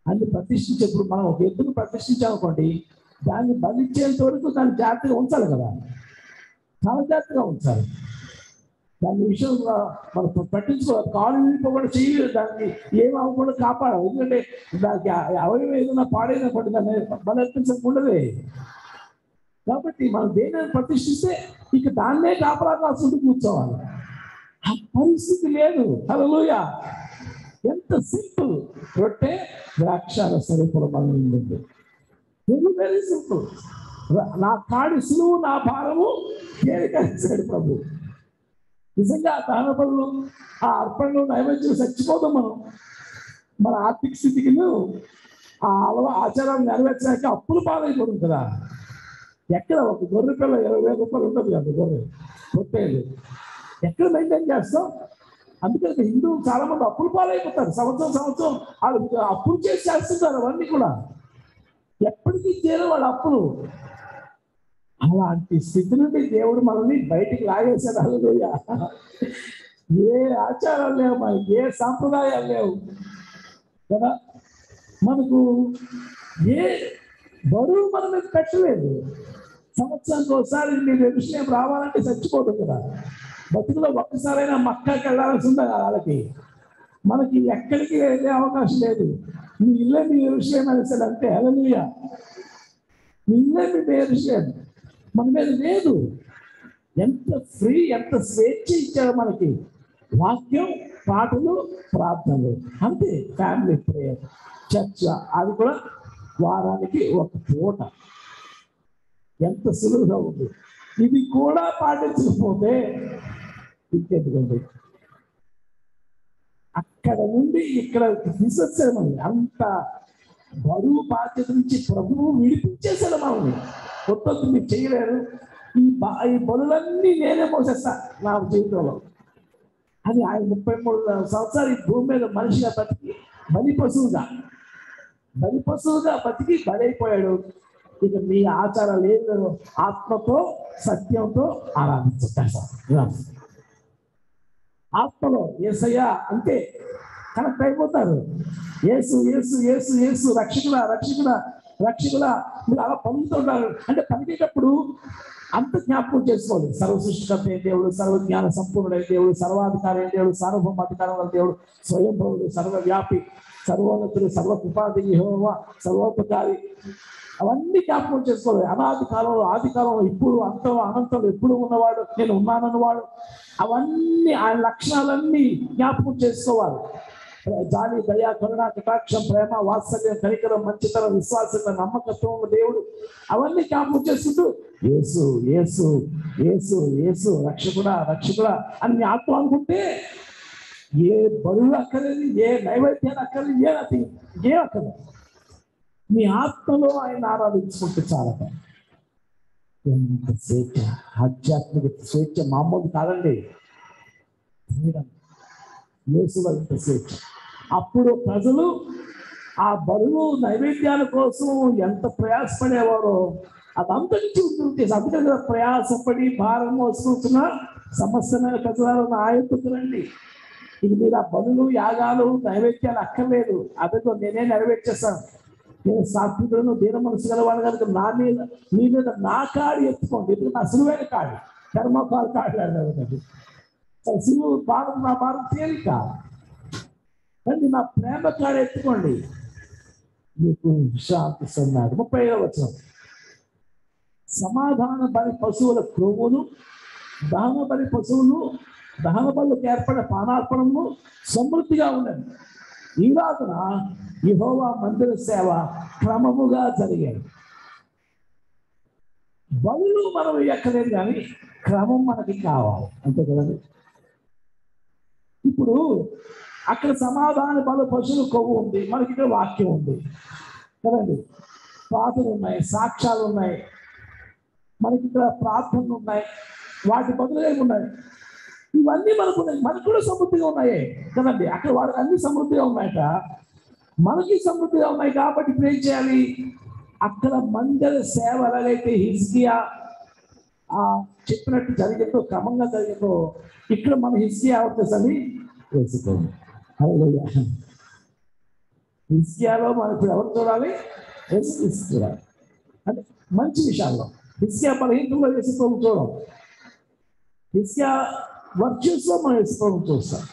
అన్ని ప్రతిష్ఠించేప్పుడు మనం ఒక ఎద్దును ప్రతిష్ఠించామనుకోండి దాన్ని బలిచ్చేంత వరకు దాన్ని జాగ్రత్తగా ఉంచాలి కదా చాలా జాగ్రత్తగా ఉంచాలి దాని విషయంలో మనం పట్టించుకోవాలి కాలు విడిపోకుండా చెయ్యి దాన్ని ఏం అవ్వకుండా కాపాడాలి ఎందుకంటే దానికి ఆ- అవయవం ఏదైనా పాడైనప్పటికీ దాన్ని బలర్పించకుండదే కాబట్టి మనం దేనిని ప్రతిష్ఠిస్తే ఇక దాన్నే కాపలా కాసుకుంటూ కూర్చోవాలి ఆ పరిస్థితి లేదు హల్లెలూయా ఎంత సింపుల్ రొట్టె ద్రాక్షాల స్వరూపంలో మనం ఉంది వెరీ వెరీ సింపుల్ నా కాడి సులువు నా భారము తేలికేశాడు ప్రభు నిజంగా ఆ దాన పనులు ఆ అర్పణలు నైవేద్యం చచ్చిపోతాం మనం మన ఆర్థిక స్థితికి ఆ అలవా ఆచారాన్ని నెరవేర్చడానికి అప్పులు పాలైపోతుంది కదా ఎక్కడ ఒక గొర్రె పిల్ల ఇరవై వేల రూపాయలు ఉంటుంది కదా గొర్రె పొట్టేది ఎక్కడ మెయింటైన్ చేస్తాం అందుకని హిందువులు చాలా మంది అప్పులు పాలైపోతారు సంవత్సరం సంవత్సరం వాళ్ళు అప్పులు చేసి చేస్తుంటారు అవన్నీ కూడా ఎప్పటికీ తీరు వాళ్ళ అప్పులు అలాంటి స్థితి నుండి దేవుడు మనల్ని బయటికి లాగేశాడు అల్లెలూయా ఏ ఆచారాలు లేవు మనకి ఏ సాంప్రదాయాలు లేవు కదా మనకు ఏ బరువు మన మీద పెట్టలేదు సంవత్సరానికి ఒకసారి మీరు విషయం రావాలంటే చచ్చిపోతుంది కదా బతుకులో ఒక్కసారైనా మక్కాకి వెళ్ళాల్సి ఉంది వాళ్ళకి మనకి ఎక్కడికి వెళ్ళే అవకాశం లేదు మీ ఇల్లే మీ విషయం అనేసాడు అంటే హల్లెలూయా మీ ఇల్లే మీ విషయం మన మీద లేదు ఎంత ఫ్రీ ఎంత స్వేచ్ఛ ఇచ్చాడు మనకి వాక్యం పాటలు ప్రార్థనలు అంతే ఫ్యామిలీ ప్రేయర్ చర్చ అది కూడా వారానికి ఒక పూట ఎంత సులువుగా ఉంది ఇది కూడా పాటించకపోతే ఇంకెందుకండి అక్కడ నుండి ఇక్కడ తీసుకొచ్చారు మనల్ని అంత బరువు బాధ్యత నుంచి ప్రభువు విడిపించేశాడు మనల్ని కొత్త మీరు చేయలేరు ఈ బా ఈ బరువులన్నీ నేనే మోసేస్తా నా జీవితంలో అది ఆయన ముప్పై మూడు సంవత్సరాలు ఈ భూమి మీద మనిషిగా బతికి బలి పశువుగా బలి పశువుగా బతికి బలైపోయాడు ఇక మీ ఆచారాలు ఏం లేవు ఆత్మతో సత్యంతో ఆరాధించారు ఆత్మలో ఏసయ్యా అంటే కనెక్ట్ అయిపోతారు ఏసు ఏసు ఏసు ఏసు రక్షకుల రక్షకుల రక్షకుల మీరు అలా పలుకుతుంటారు అంటే పలికేటప్పుడు అంత జ్ఞాపకం చేసుకోవాలి సర్వ సృష్టికర్త అయిన దేవుడు సర్వ జ్ఞాన సంపూర్ణుడైన దేవుడు సర్వాధికారి అయిన దేవుడు సార్వభౌమ అధికారం గల దేవుడు స్వయంభవుడు సర్వవ్యాపి సర్వోన్నతుడు సర్వకృపాది యెహోవా సర్వోపకారి అవన్నీ జ్ఞాపకం చేసుకోవాలి అనాది కాలంలో ఆది కాలంలో ఇప్పుడు అంతం అనంతంలో ఎప్పుడు ఉన్నవాడు నేను ఉన్నానన్నవాడు అవన్నీ ఆయన లక్షణాలన్నీ జ్ఞాపకం చేసుకోవాలి జాలి దయా కరుణ కటాక్షం ప్రేమ వాత్సల్యం కనికరం మంచితనం విశ్వాసత నమ్మకత్వం దేవుడు అవన్నీ జ్ఞాపకం చేసుకుంటూ యేసు యేసు యేసు యేసు రక్షకుడా రక్షకుడా అని నీ ఆత్మ అనుకుంటే ఏ బరువు అక్కర్లేదు ఏ నైవేద్యాలు అక్కర్లేదు ఏ అది ఏ అక్కర్లేదు మీ ఆత్మలో ఆయన ఆరాధించుకుంటే చాలట ఎంత స్వేచ్ఛ ఆధ్యాత్మిక స్వేచ్ఛ మామూలు కాదండి ఫ్రీడమ్ యేసులో ఇంత స్వేచ్ఛ అప్పుడు ప్రజలు ఆ బరువు నైవేద్యాల కోసం ఎంత ప్రయాసపడేవారో అదంతా నుంచి ఉంటుంది అందుకే కదా ప్రయాసపడి భారం మోసుకుంటున్న సమస్యమైన ప్రజలను ఆయత్తుకురండి ఇది మీరు ఆ బలులు యాగాలు నైవేద్యాలు అక్కర్లేదు అదిగో నేనే నెరవేర్చేస్తాను నేను సాత్వికులను దీన మనసు గలవాడు కనుక నా మీద మీ మీద నా కాడి ఎత్తుకోండి ఇది నా సులువైన కాడి ధర్మపాలు కాడలేదు శివుడు భారం నా భారం తేలిక కానీ నా ప్రేమ కాడ ఎత్తుకోండి మీకు విశ్రాంతి ఇస్తున్నాడు ముప్పై ఐదవ వచ్చిన సమాధాన బలి పశువుల క్రొవ్వును దహన బలి పశువులు దహన బలులకు ఏర్పడే పానార్పణము సమృద్ధిగా ఉన్నది ఈ రాత్ర యెహోవా మందిర సేవ క్రమముగా జరిగాయి బలులు మనం ఎక్కలేదు కానీ క్రమం మనకి కావాలి అంతే కదండి ఇప్పుడు అక్కడ సమాధాన బల పశువులు కొవ్వు ఉంది మనకి ఇక్కడ వాక్యం ఉంది కదండి పాటలు ఉన్నాయి సాక్ష్యాలు ఉన్నాయి మనకి ఇక్కడ ప్రార్థనలు ఉన్నాయి వాటి బదులుగా ఉన్నాయి ఇవన్నీ మనకు ఉన్నాయి మనకు కూడా సమృద్ధిగా ఉన్నాయి కదండి అక్కడ వాడికి అన్ని సమృద్ధిగా ఉన్నాయట మనకి సమృద్ధిగా ఉన్నాయి కాబట్టి ఇప్పుడు ఏం చేయాలి అక్కడ మందిర సేవ ఎలాగైతే హిజ్కియా ఆ చెప్పినట్టు జరిగిందో క్రమంగా జరిగిందో ఇక్కడ మన హిస్టరీ అవుతుందని వేసుకోండి హల్లెలూయా హిస్కియాలో మనం ఇప్పుడు ఎవరు చూడాలి యేసుక్రీస్తు చూడాలి అంటే మంచి విషయాల్లో హిస్కియా బలహీనంలో యేసుప్రభు చూడం హిస్కియా వర్చ్యూస్లో మనం యేసుప్రభు చూస్తాం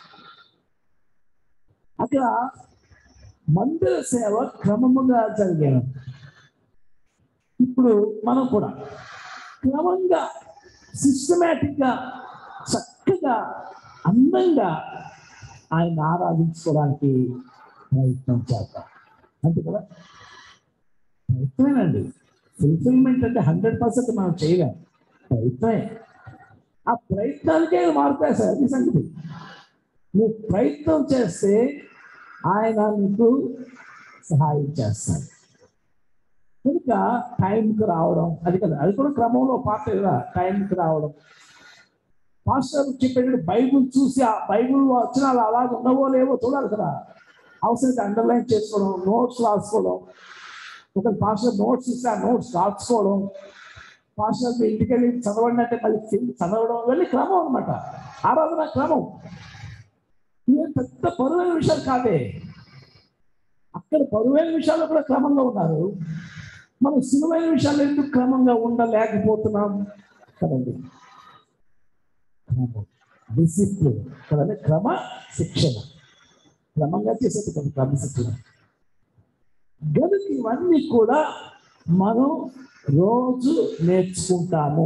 అక్కడ మందిర సేవ క్రమముగా జరిగాను ఇప్పుడు మనం కూడా క్రమంగా సిస్టమేటిక్గా చక్కగా అందంగా ఆయన ఆరాధించుకోవడానికి ప్రయత్నం చేద్దాం అంతే కదా ప్రయత్నమేనండి ఫుల్ఫిల్మెంట్ అంటే హండ్రెడ్ పర్సెంట్ మనం చేయలేం ప్రయత్నమే ఆ ప్రయత్నానికే మారుతాయి సార్ అది సంగతి నువ్వు ప్రయత్నం చేస్తే ఆయన నీకు సహాయం చేస్తాడు కనుక టైంకి రావడం అది కదా అది కూడా క్రమంలో పాత కదా టైంకి రావడం పాస్టర్ చెప్పేటప్పుడు బైబుల్ చూసి ఆ బైబుల్ వచ్చినాలు అలాగ ఉండవో లేవో చూడాలి కదా అవసరం అండర్లైన్ చేసుకోవడం నోట్స్ రాసుకోవడం ఒక పాస్టర్ నోట్స్ ఇస్తే ఆ నోట్స్ రాసుకోవడం పాస్టర్ మీ ఇంటికి వెళ్ళి చదవండి అంటే మళ్ళీ తిరిగి చదవడం వెళ్ళి క్రమం అనమాట ఆరాధన క్రమం ఇదేం పెద్ద పరువైన విషయాలు కాదే అక్కడ పరువైన విషయాలు కూడా క్రమంగా ఉన్నారు మనం సులువైన విషయాలు ఎందుకు క్రమంగా ఉండలేకపోతున్నాం కదండి క్రమం డిసిప్లిన్ కదండి క్రమ శిక్షణ క్రమంగా చేసేది కదా క్రమశిక్షణ గనుక ఇవన్నీ కూడా మనం రోజు నేర్చుకుంటాము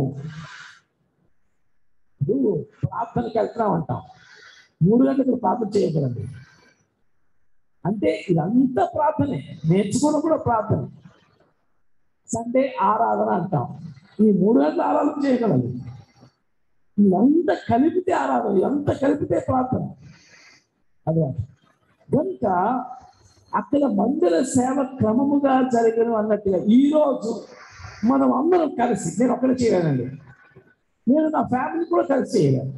ఇప్పుడు ప్రార్థనకి వెళ్తున్నాం అంటాం మూడు గంటలకు ప్రార్థన చేయకూడదు అంటే ఇదంతా ప్రార్థనే నేర్చుకోవడం కూడా ప్రార్థన సండే ఆరాధన అంటాం ఈ మూడు గంటల ఆరాధన చేయగలదు ఇదంతా కలిపితే ఆరాధన ఇదంతా కలిపితే ప్రార్థన అదే కనుక అక్కడ మందిర సేవ క్రమముగా జరిగిన అన్నట్టుగా ఈ రోజు మనం అందరం కలిసి నేను ఒక్కడే చేయలేనండి నేను నా ఫ్యామిలీ కూడా కలిసి చేయలేను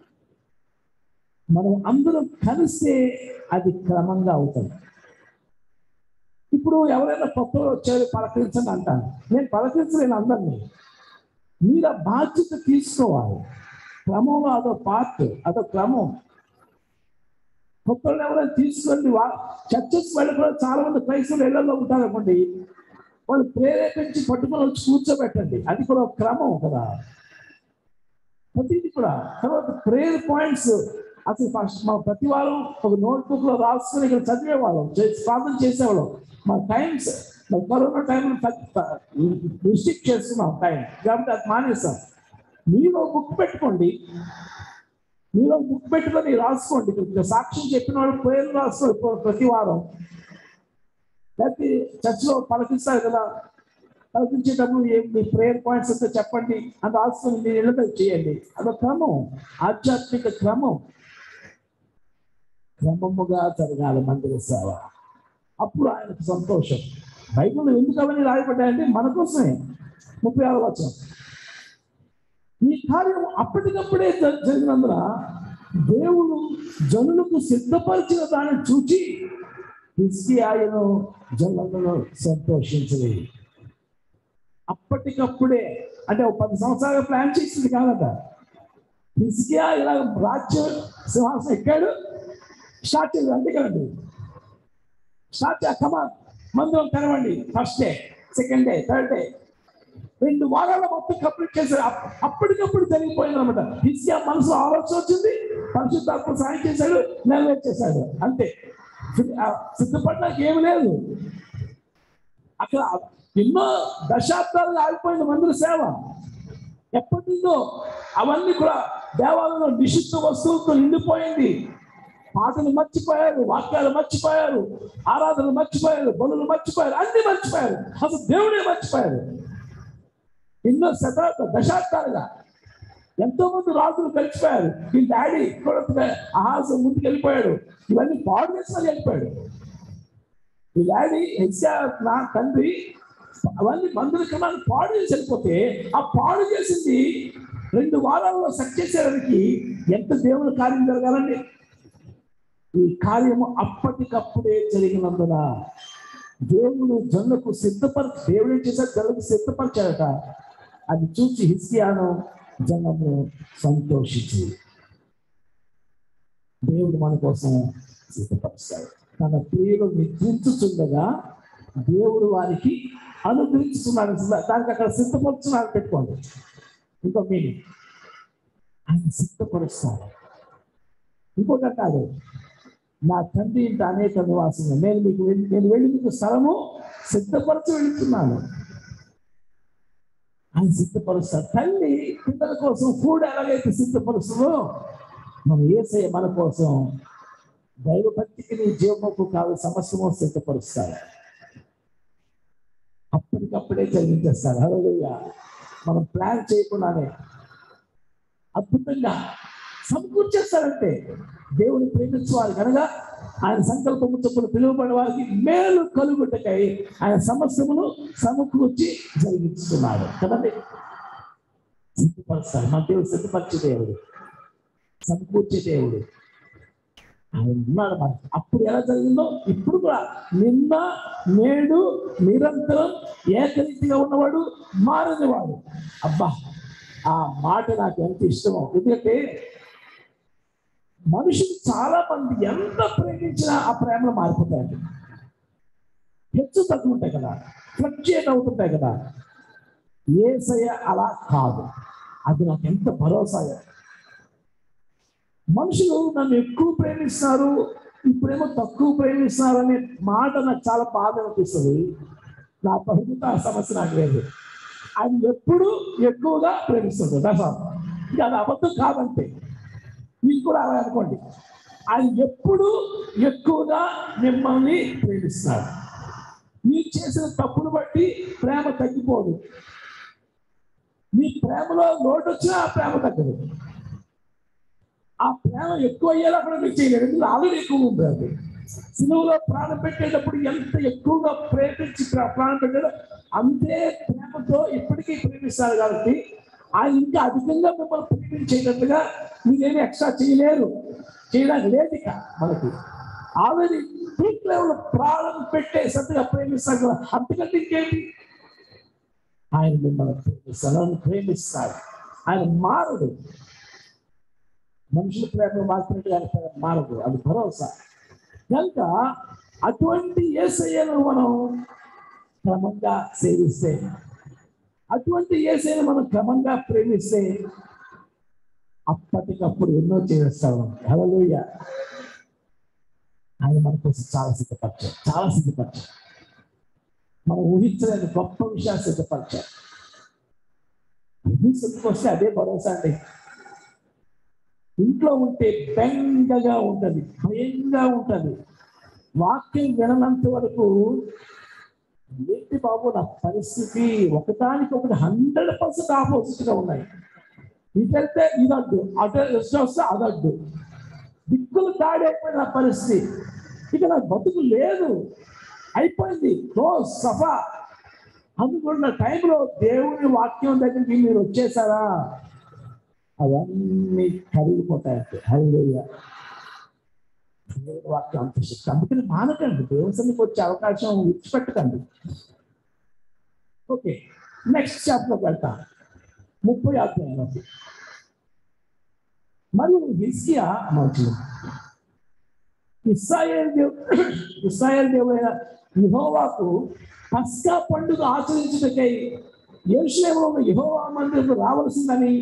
మనం అందరం కలిస్తే అది క్రమంగా అవుతుంది ఇప్పుడు ఎవరైనా కొత్త వచ్చారు పలకరించండి అంటాను నేను పలకరించలేను అందరినీ మీరు ఆ బాధ్యత తీసుకోవాలి క్రమంలో అదో పార్ట్ అదో క్రమం కొత్త వాళ్ళు ఎవరైనా తీసుకోండి చర్చస్ వాళ్ళు కూడా చాలా మంది క్రైస్తవులు ఇళ్లలో ఉంటారు అనుకోండి వాళ్ళు ప్రేరేపించి పట్టుకొని వచ్చి కూర్చోబెట్టండి అది కూడా ఒక క్రమం కదా ప్రతిదీ కూడా తర్వాత ప్రేయర్ పాయింట్స్ అసలు ఫస్ట్ మా ప్రతి వారం ఒక నోట్బుక్ లో రాసుకుని ఇక్కడ చదివేవాళ్ళం చే- ప్రార్థన చేసేవాళ్ళం మా టైమ్స్ కరోనా టైం రిస్ట్రిక్ట్ చేస్తున్నాం టైం కాబట్టి అది మానేస్తాం మీరు ఒక బుక్ పెట్టుకోండి మీరు ఒక బుక్ పెట్టుకొని రాసుకోండి ఇక్కడ సాక్ష్యం చెప్పిన వాళ్ళు ప్రేయర్ రాసుకోండి ప్ర- ప్రతి వారం లేకపోతే చర్చిలో పలకిస్తారు కదా పలకించేటప్పుడు ఏం మీ ప్రేయర్ పాయింట్స్ అంతా చెప్పండి అని రాసుకొని మీరు ఇళ్ళతో చేయండి అదొక క్రమం ఆధ్యాత్మిక క్రమం క్రమముగా జరగాలి మందిర సేవ అప్పుడు ఆయనకు సంతోషం బైబిల్ ఎందుకు అవన్నీ రాయబడ్డాయంటే మన కోసమే ముప్పై ఆరు వచ్చాం ఈ కార్యం అప్పటికప్పుడే జ- జరిగినందున దేవుడు జనులకు సిద్ధపరిచిన దాన్ని చూచి హిస్కియాయను జనులను సంతోషించలేదు అప్పటికప్పుడే అంటే ఒక పది సంవత్సరాలు ప్లాన్ చేసింది కాదట హిస్కియా ఇలా రాజ్య సింహాసనం ఎక్కాడు స్టార్ట్ చేయాలి అంతే కదండి స్టార్ట్ కమా మందిరం తెరవండి first day second day third day రెండు వారాల మొత్తం కంప్లీట్ చేశారు అప్- అప్పటికప్పుడు జరిగిపోయింది అనమాట హిస్కియా మనసులో ఆలోచన వచ్చింది పరిశుద్ధాత్మ సాయం చేశాడు నెరవేర్చేశాడు అంతే సి- ఆ సిద్ధపడడానికి ఏమి లేదు అక్కడ ఎన్నో దశాబ్దాలు ఆగిపోయింది మందిర సేవ ఎప్పటి నుండో అవన్నీ కూడా దేవాలయంలో నిషిద్ధ వస్తువులతో నిండిపోయింది పాటలు మర్చిపోయారు వాక్యాలు మర్చిపోయారు ఆరాధనలు మర్చిపోయారు బలులు మర్చిపోయారు అన్ని మర్చిపోయారు అసలు దేవుడే మర్చిపోయారు ఎన్నో శతాబ్ద దశాబ్దాలుగా ఎంతో మంది రాజులు కలిసిపోయారు ఈ డాడీ కూడా ఆహాసం ముందుకు వెళ్ళిపోయాడు ఇవన్నీ పాడు చేసి మళ్ళీ వెళ్ళిపోయాడు ఈ డాడీ హెచ్చా నా తండ్రి అవన్నీ మందుల క్రమాన్ని పాడు చేసి వెళ్ళిపోతే ఆ పాడు చేసింది రెండు వారాల్లో సక్సెస్ చేయడానికి ఎంత దేవుని కార్యం జరగాలండి ఈ కార్యము అప్పటికప్పుడే జరిగినందున దేవుడు జనులకు సిద్ధపరచ దేవుడు ఏం చేశాడు జనులకు సిద్ధపరిచాడట అది చూసి హిస్కియాను జనము సంతోషించి దేవుడు మన కోసం సిద్ధపరుస్తాడు తన ప్రియులు నిద్రించుచుండగా దేవుడు వారికి అనుగ్రహించుతున్నాడు దానికి అక్కడ సిద్ధపరుచున్నాడు పెట్టుకోండి ఇంకో మీనింగ్ ఆయన సిద్ధపరుస్తాడు ఇంకోటి అంటాడు నా తండ్రి ఇంట అనేక నివాసం నేను మీకు వెళ్ళి నేను వెళ్ళి మీకు స్థలము సిద్ధపరచి వెళుతున్నాను ఆయన సిద్ధపరుస్తాడు తల్లి పిల్లల కోసం ఫుడ్ ఎలాగైతే సిద్ధపరుస్తుందో మన ఏసయ్య మన కోసం దైవభక్తికి నీ జీవముకు కాదు సమస్తము సిద్ధపరుస్తాడు అప్పటికప్పుడే జరిగించేస్తాడు హలోయ మనం ప్లాన్ చేయకుండానే అద్భుతంగా సమకూర్చేస్తాడంటే దేవుని ప్రేమించేవారు కనుక ఆయన సంకల్పము చొప్పున పిలువబడిన వారికి మేలు కలుగుటకై ఆయన సమస్యమును సమకూర్చి జరిగిస్తున్నాడు కదండి సిద్ధపరుస్తాడు మన దేవుడు సిద్ధపరిచే దేవుడు సమకూర్చే దేవుడు ఆయన ఉన్నాడు మనకి అప్పుడు ఎలా జరిగిందో ఇప్పుడు కూడా నిన్న నేడు నిరంతరం ఏకరీతిగా ఉన్నవాడు మారనివాడు అబ్బా ఆ మాట నాకు ఎంత ఇష్టమో ఎందుకంటే మనుషులు చాలా మంది ఎంత ప్రేమించినా ఆ ప్రేమలో మారిపోతాయండి హెచ్చు తగ్గుంటాయి కదా ఫ్లక్చుయేట్ అవుతుంటాయి కదా ఏసయ అలా కాదు అది నాకు ఎంత భరోసా మనుషులు నన్ను ఎక్కువ ప్రేమిస్తున్నారు ఇప్పుడేమో తక్కువ ప్రేమిస్తున్నారు అనే మాట నాకు చాలా బాధ అనిపిస్తుంది నా పరిమిత ఆ సమస్య నాకు లేదు ఆయన ఎప్పుడు ఎక్కువగా ప్రేమిస్తుంది దశ ఇది అది అబద్ధం కాదంటే మీకు కూడా అలా అనుకోండి ఆయన ఎప్పుడు ఎక్కువగా మిమ్మల్ని ప్రేమిస్తున్నాడు మీరు చేసిన తప్పును బట్టి ప్రేమ తగ్గిపోదు మీ ప్రేమలో లోటు వచ్చినా ఆ ప్రేమ తగ్గదు ఆ ప్రేమ ఎక్కువ అయ్యేలా కూడా మీకు చేయలేదు ఎందుకంటే ఆల్రెడీ ఎక్కువ ఉంది అది సిలువలో ప్రాణం పెట్టేటప్పుడు ఎంత ఎక్కువగా ప్రేమించి ప్రా- ప్రాణం పెట్టాడో అంతే ప్రేమతో ఇప్పటికీ ప్రేమిస్తారు కాబట్టి ఆయన ఇంకా అధికంగా మిమ్మల్ని ప్రేమించేటట్టుగా మీరేమి ఎక్స్ట్రా చేయలేరు చేయడానికి లేదు ఇక మనకి ఆల్రెడీ పీక్ లెవెల్ ప్రాణం పెట్టేసట్టుగా ప్రేమిస్తారు కదా అంతకంటే ఇంకేంటి ఆయన మిమ్మల్ని ప్రేమిస్తాడు ఆయన ప్రేమిస్తాడు ఆయన మారడు మనుషుల ప్రేమ మార్చినట్టుగా ఆయన ప్రేమ మారదు అది భరోసా కనుక అటువంటి ఏసయ్యను మనం క్రమంగా సేవిస్తే అటువంటి ఏసైనా మనం క్రమంగా ప్రేమిస్తే అప్పటికప్పుడు ఎన్నో చేస్తాం హలోయ ఆయన మన కోసం చాలా సిద్ధపరిచారు చాలా సిద్ధపరిచారు మనం ఊహించలేని గొప్ప విషయాలు సిద్ధపరిచారు ఊహించుకు వస్తే అదే భరోసా అండి ఇంట్లో ఉంటే బెంగగా ఉంటది భయంగా ఉంటది వాక్యం విననంత వరకు ఏంటి బాబు నా పరిస్థితి ఒకదానికి ఒకటి హండ్రెడ్ పర్సెంట్ ఆపోజిట్ గా ఉన్నాయి ఇటు వెళ్తే ఇదడ్డు అటు ఇటు వస్తే అదడ్డు దిక్కులు దాడి అయిపోయిన నా పరిస్థితి ఇక నాకు బతుకు లేదు అయిపోయింది క్లోజ్ సఫా అందుకున్న టైంలో దేవుని వాక్యం దగ్గరికి మీరు వచ్చేసారా అవన్నీ కరిగిపోతాయంటే హరిగా దేవుని వాక్యం అంత శక్తి అందుకని మానకండి దేవుని సన్నిధికి వచ్చే అవకాశం విడిచిపెట్టకండి ఓకే నెక్స్ట్ చాప్టర్లోకి వెళ్తాం ముప్పై అధ్యాయంలోకి మరియు హిస్కియా మంచిది ఇస్రాయేల్ దేవు ఇస్రాయేల్ దేవుడైన యెహోవాకు పస్కా పండుగ ఆచరించుటకై యెరూషలేములో ఉన్న యెహోవా మందిరకు రావలసిందని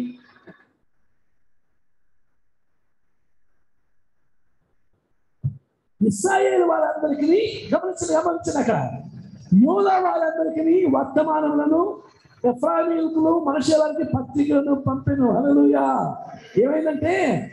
ఇస్రాయేల్ వాళ్ళందరికీ గమనించండి గమనించండి అక్కడ యోధా వాళ్ళందరికీ వర్తమానములను ఎఫ్రామీకులు మనిషి వారికి పత్రికలను పంపిను హల్లెలూయా ఏమైందంటే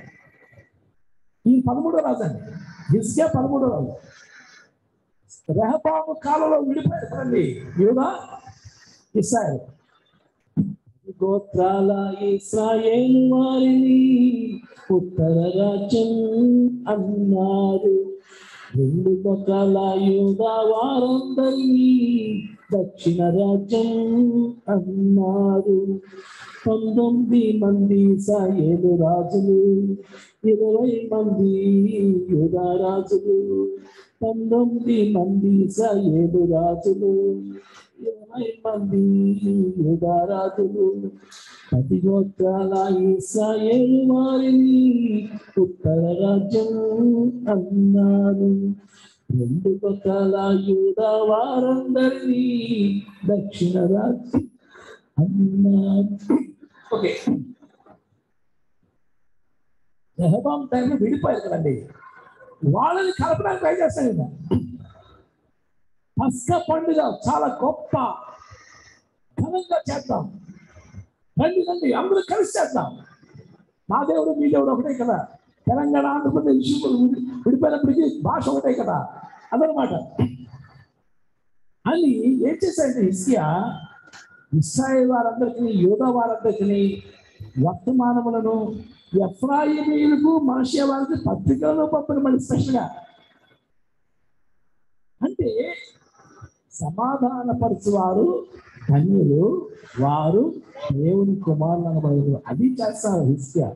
ఈ పదమూడో రాజు అండి హిస్కియా పదమూడో రాజు రెహబాము కాలంలో విడిపోయారండి యూదా ఇస్రాయల్ గోత్రాల ఇస్రాయేల్ వారిని ఉత్తర రాజ్యం అన్నారు రెండు పక్కల యూదా వారందరినీ దక్షిణ రాజ్యం అన్నారు పంతొమ్మిది మంది సాయేలు రాజులు ఇరవై మంది యూదా రాజులు పంతొమ్మిది మంది సాయేలు రాజులు ఇరవై మంది యూదా రాజులు పది గోత్రాల ఇస్రాయేలు వారిని ఉత్తర రాజ్యం అన్నారు రెండు పక్కల యూద వారందరినీ దక్షిణ రాజ్యం అన్నా ఓకే రెహబాం టైంలో విడిపోయారు కదండి వాళ్ళని కలపడానికి ట్రై చేస్తాను నేను పస్క పండుగ చాలా గొప్ప ఘనంగా చేద్దాం రండి రండి అందరూ కలిసి చేద్దాం మా దేవుడు మీ దేవుడు ఒకటే కదా తెలంగాణ ఆంధ్రప్రదేశ్ విషయంలో విడి- విడిపోయినప్పటికీ భాష ఒకటే కదా అదనమాట అని ఏం చేశాడంటే హిస్కియా ఇస్రాయేల్ వారందరికీ యోధా వారందరికీ వర్తమానములను ఎఫ్రాయిమీలకు మనషియా వారికి పత్రికలను పంపిన మళ్ళీ స్పెషల్గా అంటే సమాధానపరచువారు ధన్యులు వారు దేవుని కుమారులు అనబడదు అది చేస్తారు హిస్కియా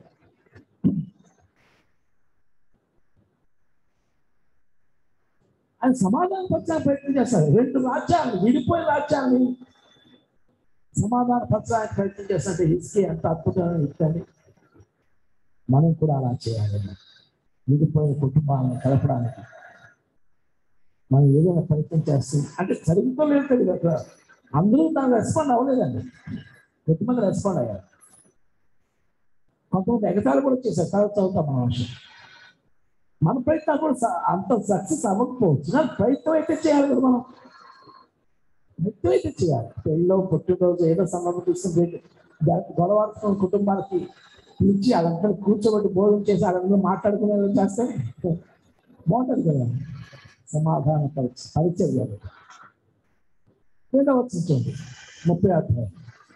ఆయన సమాధాన పరచడానికి ప్రయత్నం చేస్తారు రెండు రాజ్యాలు విడిపోయిన రాజ్యాన్ని సమాధాన పరచడానికి ప్రయత్నం చేస్తుంటే హిస్కి ఎంత అద్భుతమైన వ్యక్తి అండి మనం కూడా అలా చేయాలి విడిపోయిన కుటుంబాలను కలపడానికి మనం ఏదైనా ప్రయత్నం చేస్తుంది అంటే జరుగుతలేదు తెలియదు అక్కడ అందరూ దానికి రెస్పాండ్ అవ్వలేదండి కొంతమంది రెస్పాండ్ అయ్యారు కొంతమంది ఎగతాళి కూడా చేశారు తర్వాత చదువుతాం మన విషయం మన ప్రయత్నం కూడా స- అంత సక్సెస్ అవ్వకపోవచ్చు కానీ ప్రయత్నం అయితే చేయాలి కదా మనం ప్రయత్నం అయితే చేయాలి పెళ్ళో పుట్టినరోజు ఏదో సందర్భం తీసుకుని గొడవాడుతున్న కుటుంబానికి పిలిచి వాళ్ళందరూ కూర్చోబెట్టి భోజనం చేసి వాళ్ళందరూ మాట్లాడుకునే చేస్తే బాగుంటుంది కదా సమాధాన పరిచ పరిచర్య రెండవ చూడండి ముప్పై అధ్యాయం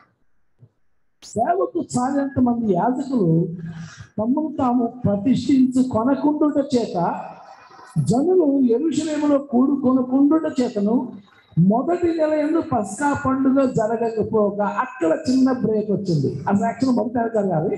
సేవకు చాలంత మంది యాజకులు తమను తాము ప్రతిష్ఠించు కొనకుండుట చేత జనులు ఎరుషలేములో కూడుకొనకుండుట చేతను మొదటి నెల ఎందు పస్కా పండుగ జరగకపోగా అక్కడ చిన్న బ్రేక్ వచ్చింది అసలు యాక్చువల్ మొదటి నెల జరగాలి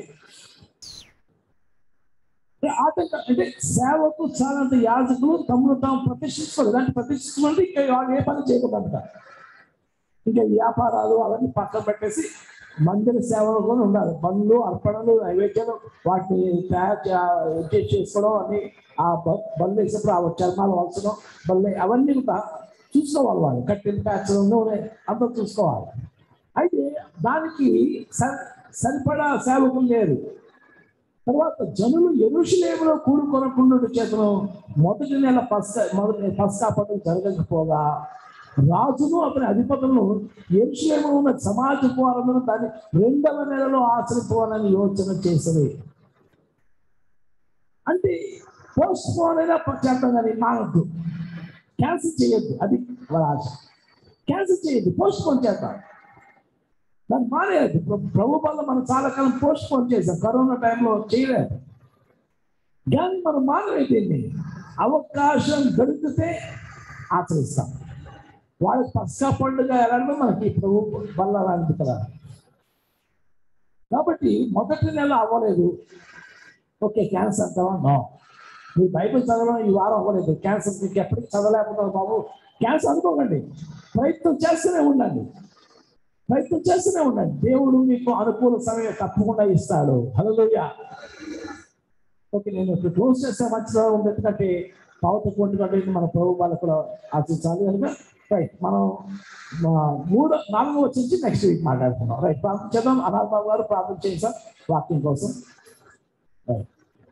అంటే ఆటంకం అంటే సేవకు చాలంత యాజకులు తమను తాము ప్రతిష్ఠించుకోలేదు అంటే ప్రతిష్ఠించుకుంటే ఇంకా వాళ్ళు ఏ పని చేయకూడదంట ఇంకా వ్యాపారాలు అవన్నీ పక్కన పెట్టేసి మందిర సేవలు కూడా ఉండాలి పనులు అర్పణలు నైవేద్యాలు వాటిని తయారు చే- చే- చేసుకోవడం అన్ని ఆ బ- బళ్ళు వేసినప్పుడు ఆ చర్మాలు వలసడం బళ్ళు అవన్నీ కూడా చూసుకోవాలి వాళ్ళు కట్టిన ప్యాచ్లు నూనె అంతా చూసుకోవాలి అయితే దానికి సరి సరిపడా సేవకులు లేరు తర్వాత జనులు ఎరుషులేములో కూడుకొనకుండా చేతను మొదటి నెల పస్క మొదటి పస్కా పండుగ జరగకపోగా రాజును అతని అధిపతులను ఎరుషులేములో ఉన్న సమాజ వారందరూ దాన్ని రెండవ నెలలో ఆచరిపోవాలని యోచన చేసింది అంటే పోస్ట్ పోన్ అయినా చేద్దాం కానీ మానద్దు క్యాన్సిల్ చేయొద్దు అది వాళ్ళ ఆశ క్యాన్సిల్ చేయొద్దు పోస్ట్ పోన్ చేద్దాం దాన్ని మానేయద్దు ప్ర- ప్రభు వల్ల మనం చాలా కాలం పోస్ట్ పోన్ చేసాం కరోనా టైంలో చేయలేదు కానీ మనం మానవేదండి అవకాశం దొరికితే ఆచరిస్తాం వాళ్ళ పస్కా పండుగ ఎలాగో మనకి ప్రభు వల్ల లాంటి కదా కాబట్టి మొదటి నెల అవ్వలేదు ఓకే క్యాన్సర్ అంటావా నో మీరు బైబిల్ చదవడం ఈ వారం అవ్వలేదు క్యాన్సర్ మీకు ఎప్పటికీ చదవలేకపోతారు బాబు క్యాన్సర్ అనుకోకండి ప్రయత్నం చేస్తూనే ఉండండి ప్రయత్నం చేస్తూనే ఉండండి దేవుడు మీకు అనుకూల సమయం తప్పకుండా ఇస్తాడు హలోయ ఓకే నేను ఇప్పుడు క్లోజ్ చేస్తే మంచిగా ఉంది ఎందుకంటే పావత కోటి కంటే మన ప్రభు వాళ్ళకు కూడా ఆశించాలి కనుక రైట్ మనం మా మూడో నాలుగో వచ్చి నెక్స్ట్ వీక్ మాట్లాడుతున్నాం రైట్ ప్రార్థన చేద్దాం అనాథ బాబు గారు ప్రార్థన చేయండి సార్ వాక్యం కోసం రైట్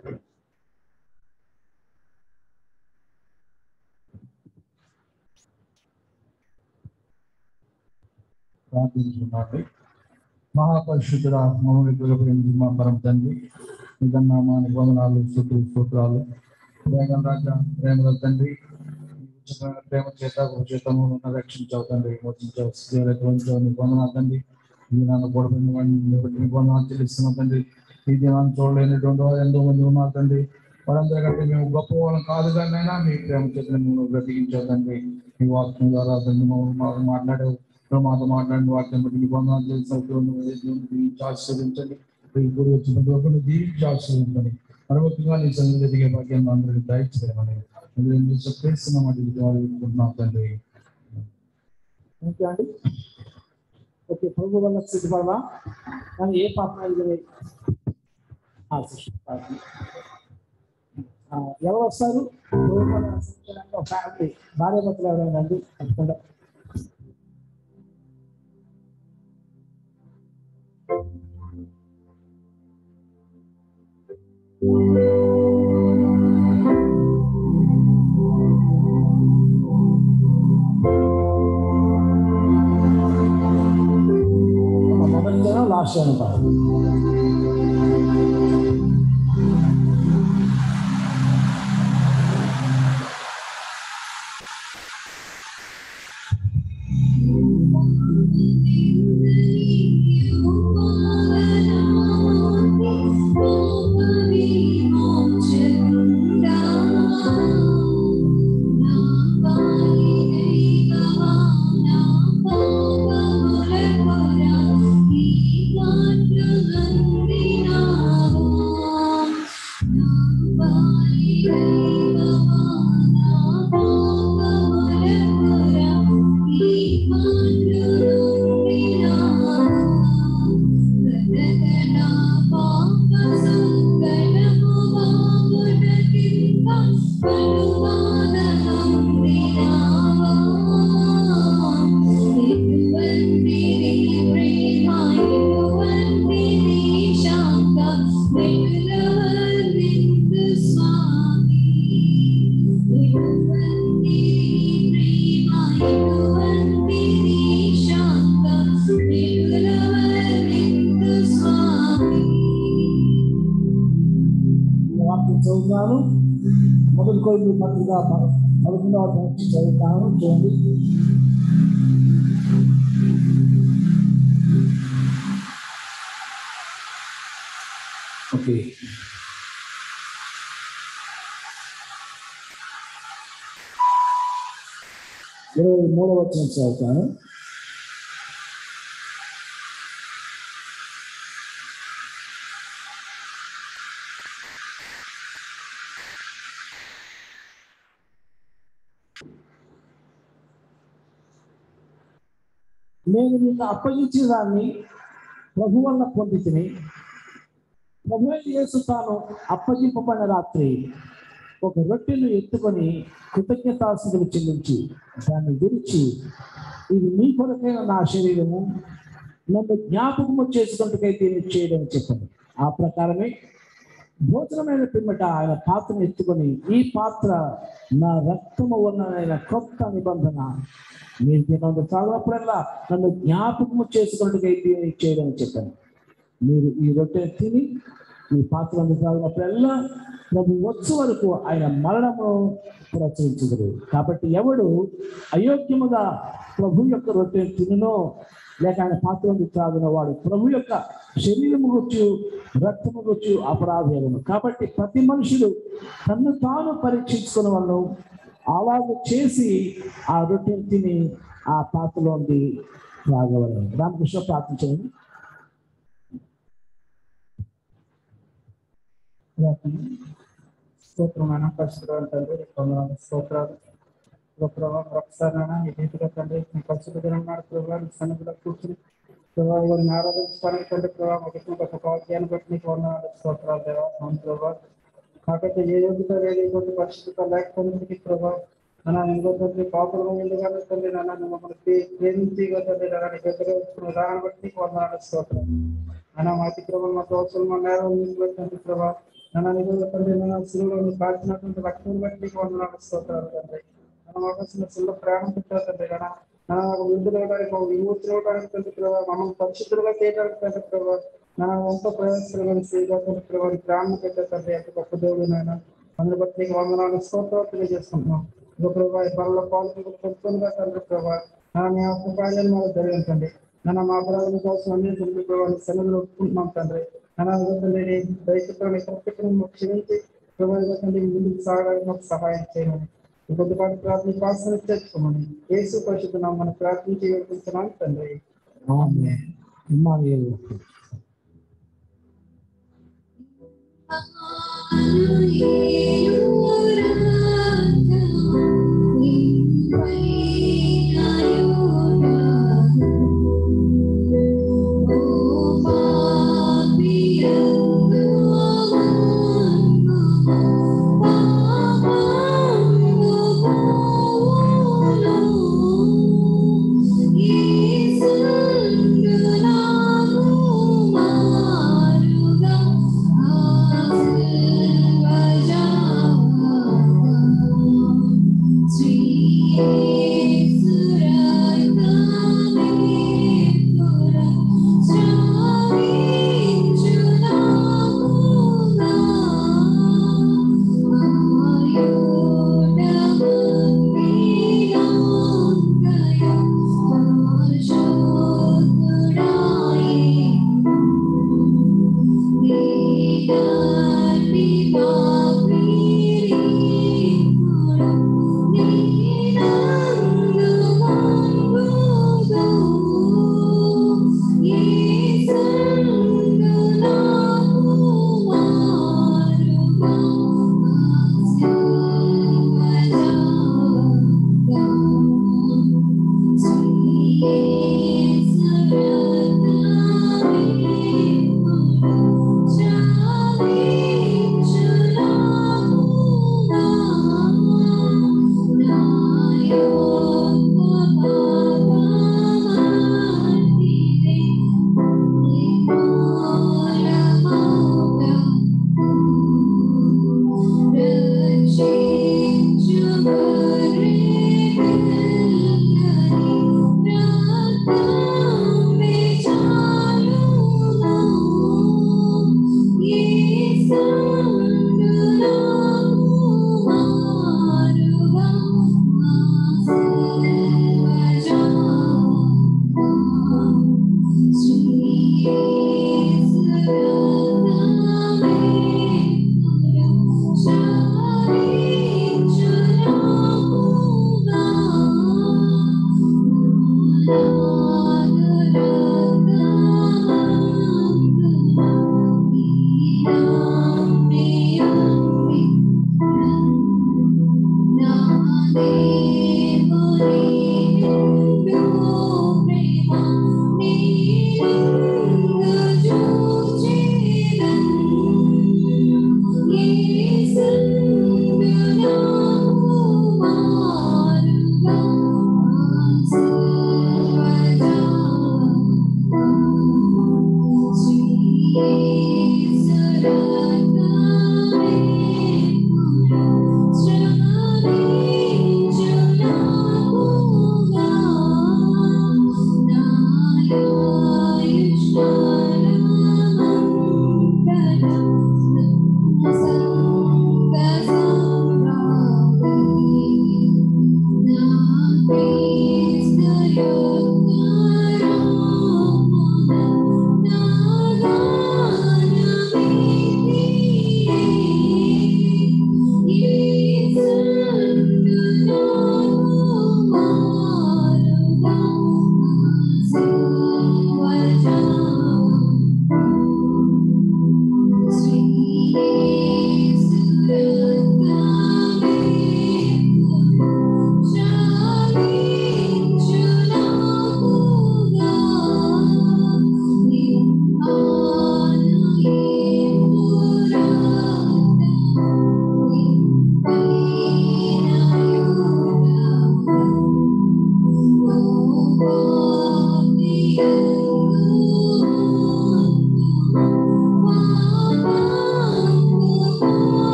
ప్రార్థించుకున్నాండి మహాపరిశుద్ధుడ మమ్మల్ని ప్రేమించి మా పరం తండ్రి నిజంగా మా నిబంధనలు స్థుతులు స్తోత్రాలు వేగం రాజా ప్రేమల తండ్రి ఈ ఉచితమైన ప్రేమ చేత ఉచితము రక్షించావు తండ్రి మోచించావు స్థితిలో నిబంధన తండ్రి ఈ నన్ను పొడిపోయిన వాడిని బట్టి నిబంధన చెల్లిస్తున్న తండ్రి ఈ దినాన్ని చూడలేనటువంటి వారు ఎంతో మంది ఉన్నారు తండ్రి వారందరి కంటే మేము గొప్ప వాళ్ళం కాదు కానీ మీ ప్రేమ చేత మేము బ్రతికించావు తండ్రి మీ వాక్యం ద్వారా తండ్రి మమ్మల్ని మాతో మాట్లాడావు నువ్వు మాతో మాట్లాడిన వాక్యం బట్టి నిబంధన తెలిసి ఆశీర్వదించండి ఈ గురి వచ్చిన ప్రభుత్వం దీవించి ఆశీర్వదించండి మరొకగా నీ సన్నిధి ఎదిగే భాగ్యం అందరికీ దయచేయమని చేస్తున్నాం అది తండ్రి థ్యాంక్ యూ అండి ఓకే ప్రభు వల్ల సిద్ధపడదా కానీ ఏ పాపం ఇది ఎవరు వస్తారు ప్రభు వల్ల సిద్ధపడంగా ఒక ఫ్యామిలీ భార్య భర్తలు ఎవరైనా అండి తప్పకుండా మొదటి జనం లాస్ట్ జనం కాదు వాక్యం చదువుతాను మొదటి కొడుకు పత్రిక ప- పదకొండవ అధ్యాయం నుంచి చదువుతాను చూడండి ఓకే ఇరవై మూడవ వచ్చిన చదువుతాను నేను మీకు అప్పగించిన దాన్ని ప్రభు వల్ల పొందితిని ప్రభు యేసు తాను అప్పగింపబడిన రాత్రి ఒక రొట్టెను ఎత్తుకొని కృతజ్ఞతాస్తులు చెల్లించి దాన్ని విరిచి ఇది మీ కొరకైన నా శరీరము నన్ను జ్ఞాపకము చేసుకుంటుకై దీన్ని చేయడం చెప్పాను ఆ ప్రకారమే భోజనమైన పిమ్మట ఆయన పాత్రను ఎత్తుకొని ఈ పాత్ర నా రక్తము ఉన్నదైన కొత్త నిబంధన మీరు తినందు చాలినప్పుడల్లా నన్ను జ్ఞాపకము చేసుకున్నట్టుగా దీన్ని చేయడం చెప్పాను మీరు ఈ రొట్టె తిని ఈ పాత్ర తాగినప్పుడల్లా ప్రభు వచ్చు వరకు ఆయన మరణమును ప్రచురించగలరు కాబట్టి ఎవడు అయోగ్యముగా ప్రభు యొక్క రొట్టె తిననో లేక ఆయన పాత్ర త్రాగిన వాడు ప్రభు యొక్క శరీరము గుచ్చు రక్తము గుచ్చు అపరాధమును కాబట్టి ప్రతి మనుషుడు తన్ను తాను పరీక్షించుకున్న వాళ్ళు అలాగ చేసి ఆ రొట్టెను తిని ఆ పాత్రలోండి త్రాగవలను రామకృష్ణ ప్రార్థించండి స్తోత్రమైన పరిశుభ్రాలు తండ్రి వందనాలు స్తోత్రాలు ఇదిగో ప్రభావ ఒకసారి నాన్న ఈ రీతిగా తండ్రి మీ పరిశుద్ధ దినన్నాడు ప్రభావ మీ సన్నిధిలో కూర్చుని ప్రభావ వారిని ఆరాధించడానికి తండ్రి ప్రభావ ఒక గొప్ప భాగ్యాన్ని బట్టి నీకు వందనాలు స్తోత్రాలు దేవా అవును ప్రభావ కాకపోతే ఏ యోగ్యత లేదు ఇటువంటి పరిశుద్ధత లేకపోతే ప్రభావ నాన్న ఇంకో తండ్రి పాపలు ఎందుకంటే తండ్రి నాన్న నువ్వు మమ్మల్ని ప్రే- ప్రేమించి ఇగో తండ్రి నాన్న నీ దగ్గర వచ్చిన ఉదాహరణ బట్టి నీకు వందనాలు స్తోత్రాలు నాన్న మా అతిక్రమం మా దోషలు మా నేరం నీకు తండ్రి ప్రభావ నన్ను నిజంగా తండ్రి నన్ను శిలువలో కాల్చినటువంటి రక్తం బట్టి నీకు వందనాలు స్తోత్రాలు తండ్రి నన్ను మాకు వచ్చిన శిలువ ప్రేమ పెట్టారు తండ్రి కదా నన్ను మాకు విడుదల ఇవ్వడానికి మాకు విమోచన ఇవ్వడానికి తండ్రి ప్రభావ మమ్మల్ని పరిశుద్ధులుగా చేయడానికి తండ్రి ప్రభావ నన్ను ఎంతో ప్రయాసలు శ్రీగా తండ్రి ప్రభావ నీ ప్రాణం పెట్టారు తండ్రి ఎంత గొప్ప దేవుడు నాయన అందుని బట్టి నీకు వందనాలు స్తోత్రాలు తెలియజేసుకుంటున్నాం ఇక ప్రభావ ఈ పనుల పాల్గొని పెడుతుందిగా తండ్రి ప్రభావ నన్ను మీ యొక్క కార్యాలు మాకు జరిగించండి నన్ను మా అపరాధం కోసం అన్ని తండ్రి ప్రభావ నీ సన్నిధిలో ఒప్పుకుంటున్నాం తండ్రి నన్ను తండ్రి దయచేసి నీ కృపను మాకు క్షమించి ప్రభావ తండ్రి ముందుకు సాగడానికి మాకు సహాయం చేయమని ఈ కొద్దిపాటి ప్రార్థన ప్రార్థన తెచ్చుకోమని యేసు పరిశుద్ధ మనం ప్రార్థించి వేడుకుంటున్నాం తండ్రి ఆమేన్. ఇమ్మానుయేలు. Oh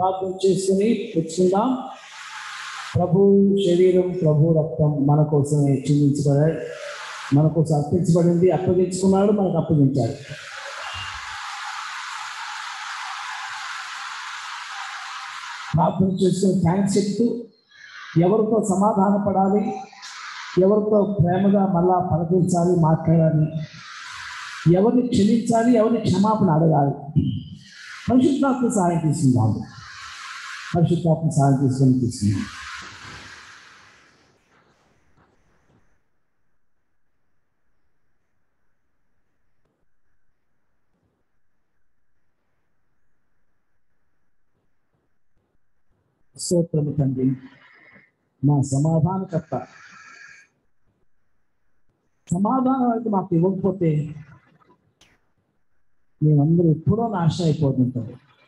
ప్రార్థన చేసుకుని కూర్చుందాం ప్రభు శరీరం ప్రభు రక్తం మన కోసమే చిందించబడాడు మన కోసం అర్పించబడింది అప్పగించుకున్నాడు మనకు అప్పగించాడు ప్రార్థన చేసుకుని థ్యాంక్స్ చెప్తూ ఎవరితో సమాధాన పడాలి ఎవరితో ప్రేమగా మళ్ళా పలకరించాలి మాట్లాడాలి ఎవరిని క్షమించాలి ఎవరిని క్షమాపణ అడగాలి పరిశుద్ధాత్మ సహాయం తీసుకుందాం పరిశుద్ధాత్మ సహాయం తీసుకొని తీసుకుందాం స్తోత్రము తండ్రి మా సమాధానకర్త సమాధానం అయితే మాకు ఇవ్వకపోతే మేమందరూ ఎప్పుడో నాశనం అయిపోతుంటాం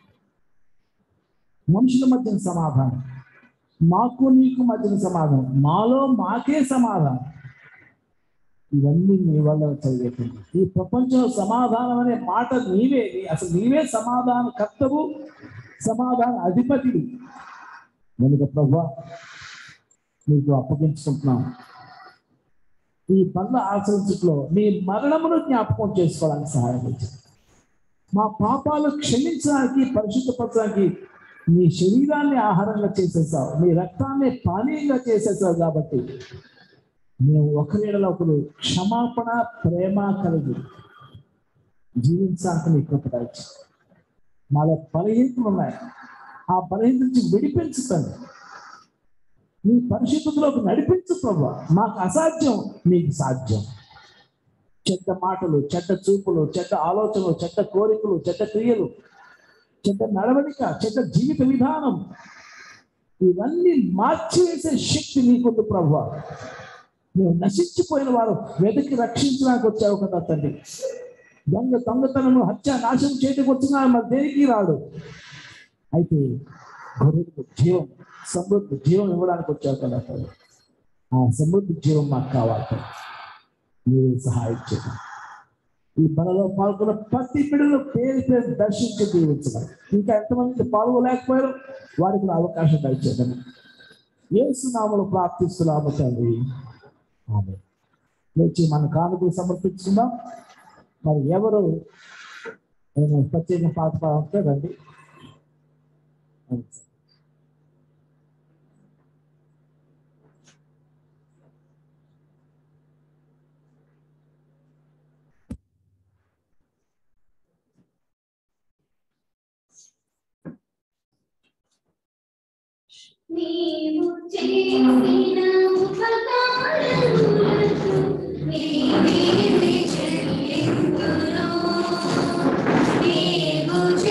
మనుషుల మధ్యన సమాధానం మాకు నీకు మధ్యన సమాధానం మాలో మాకే సమాధానం ఇవన్నీ నీ వల్ల చదివేతుంది ఈ ప్రపంచంలో సమాధానం అనే మాట నీవే నీ- అసలు నీవే సమాధాన కర్తవు సమాధాన అధిపతివి కనుక ప్రభా నీకు అప్పగించుకుంటున్నాం ఈ పనుల ఆచరించట్లో నీ మరణమును జ్ఞాపకం చేసుకోవడానికి సహాయం చేయండి. మా పాపాలు క్షమించడానికి పరిశుద్ధపరచడానికి నీ శరీరాన్ని ఆహారంగా చేసేసావు నీ రక్తాన్ని పానీయంగా చేసేసావు కాబట్టి మేము ఒకరిలో ఒకరు క్షమాపణ ప్రేమ కలిగి జీవించడానికి నీ కృప దయచేయి. మాలో బలహీనతలు ఉన్నాయి ఆ బలహీనత నుంచి విడిపించుతాను నీ పరిశుద్ధతలోకి నడిపించు ప్రభు మాకు అసాధ్యం నీకు సాధ్యం చెడ్డ మాటలు చెడ్డ చూపులు చెడ్డ ఆలోచనలు చెడ్డ కోరికలు చెడ్డ క్రియలు చెడ్డ నడవడిక చెడ్డ జీవిత విధానం ఇవన్నీ మార్చివేసే శక్తి నీకుంది ప్రభు నువ్వు నశించిపోయిన వారు వెతికి రక్షించడానికి వచ్చావు కదా తండ్రి దొంగ దొంగతనము హత్య నాశనం చేయడానికి వచ్చినా మరి దేనికి రాడు అయితే గొర్రెలకు జీవం సమృద్ధి జీవం ఇవ్వడానికి వచ్చావు కదా తండ్రి. ఆ సమృద్ధి జీవం మాకు కావాలి తండ్రి. మీరే సహాయం చేయండి ఈ పనిలో పాల్గొన్న ప్రతి బిడ్డలు పేరు పేరు దర్శించి దీవించడం ఇంకా ఎంతమంది పాల్గొలేకపోయారు వారికి కూడా అవకాశం దయచేద్దాం ఏసునామలు ప్రార్థిస్తున్నాము తండ్రి ఆమె లేచి మన కానుకలు సమర్పించుకుందాం మరి ఎవరు ఏమైనా ప్రత్యేక పాట పాడితే రండి నీవు చేసిన ఉపకారములకు నీవేమి చెల్లింతును నీవు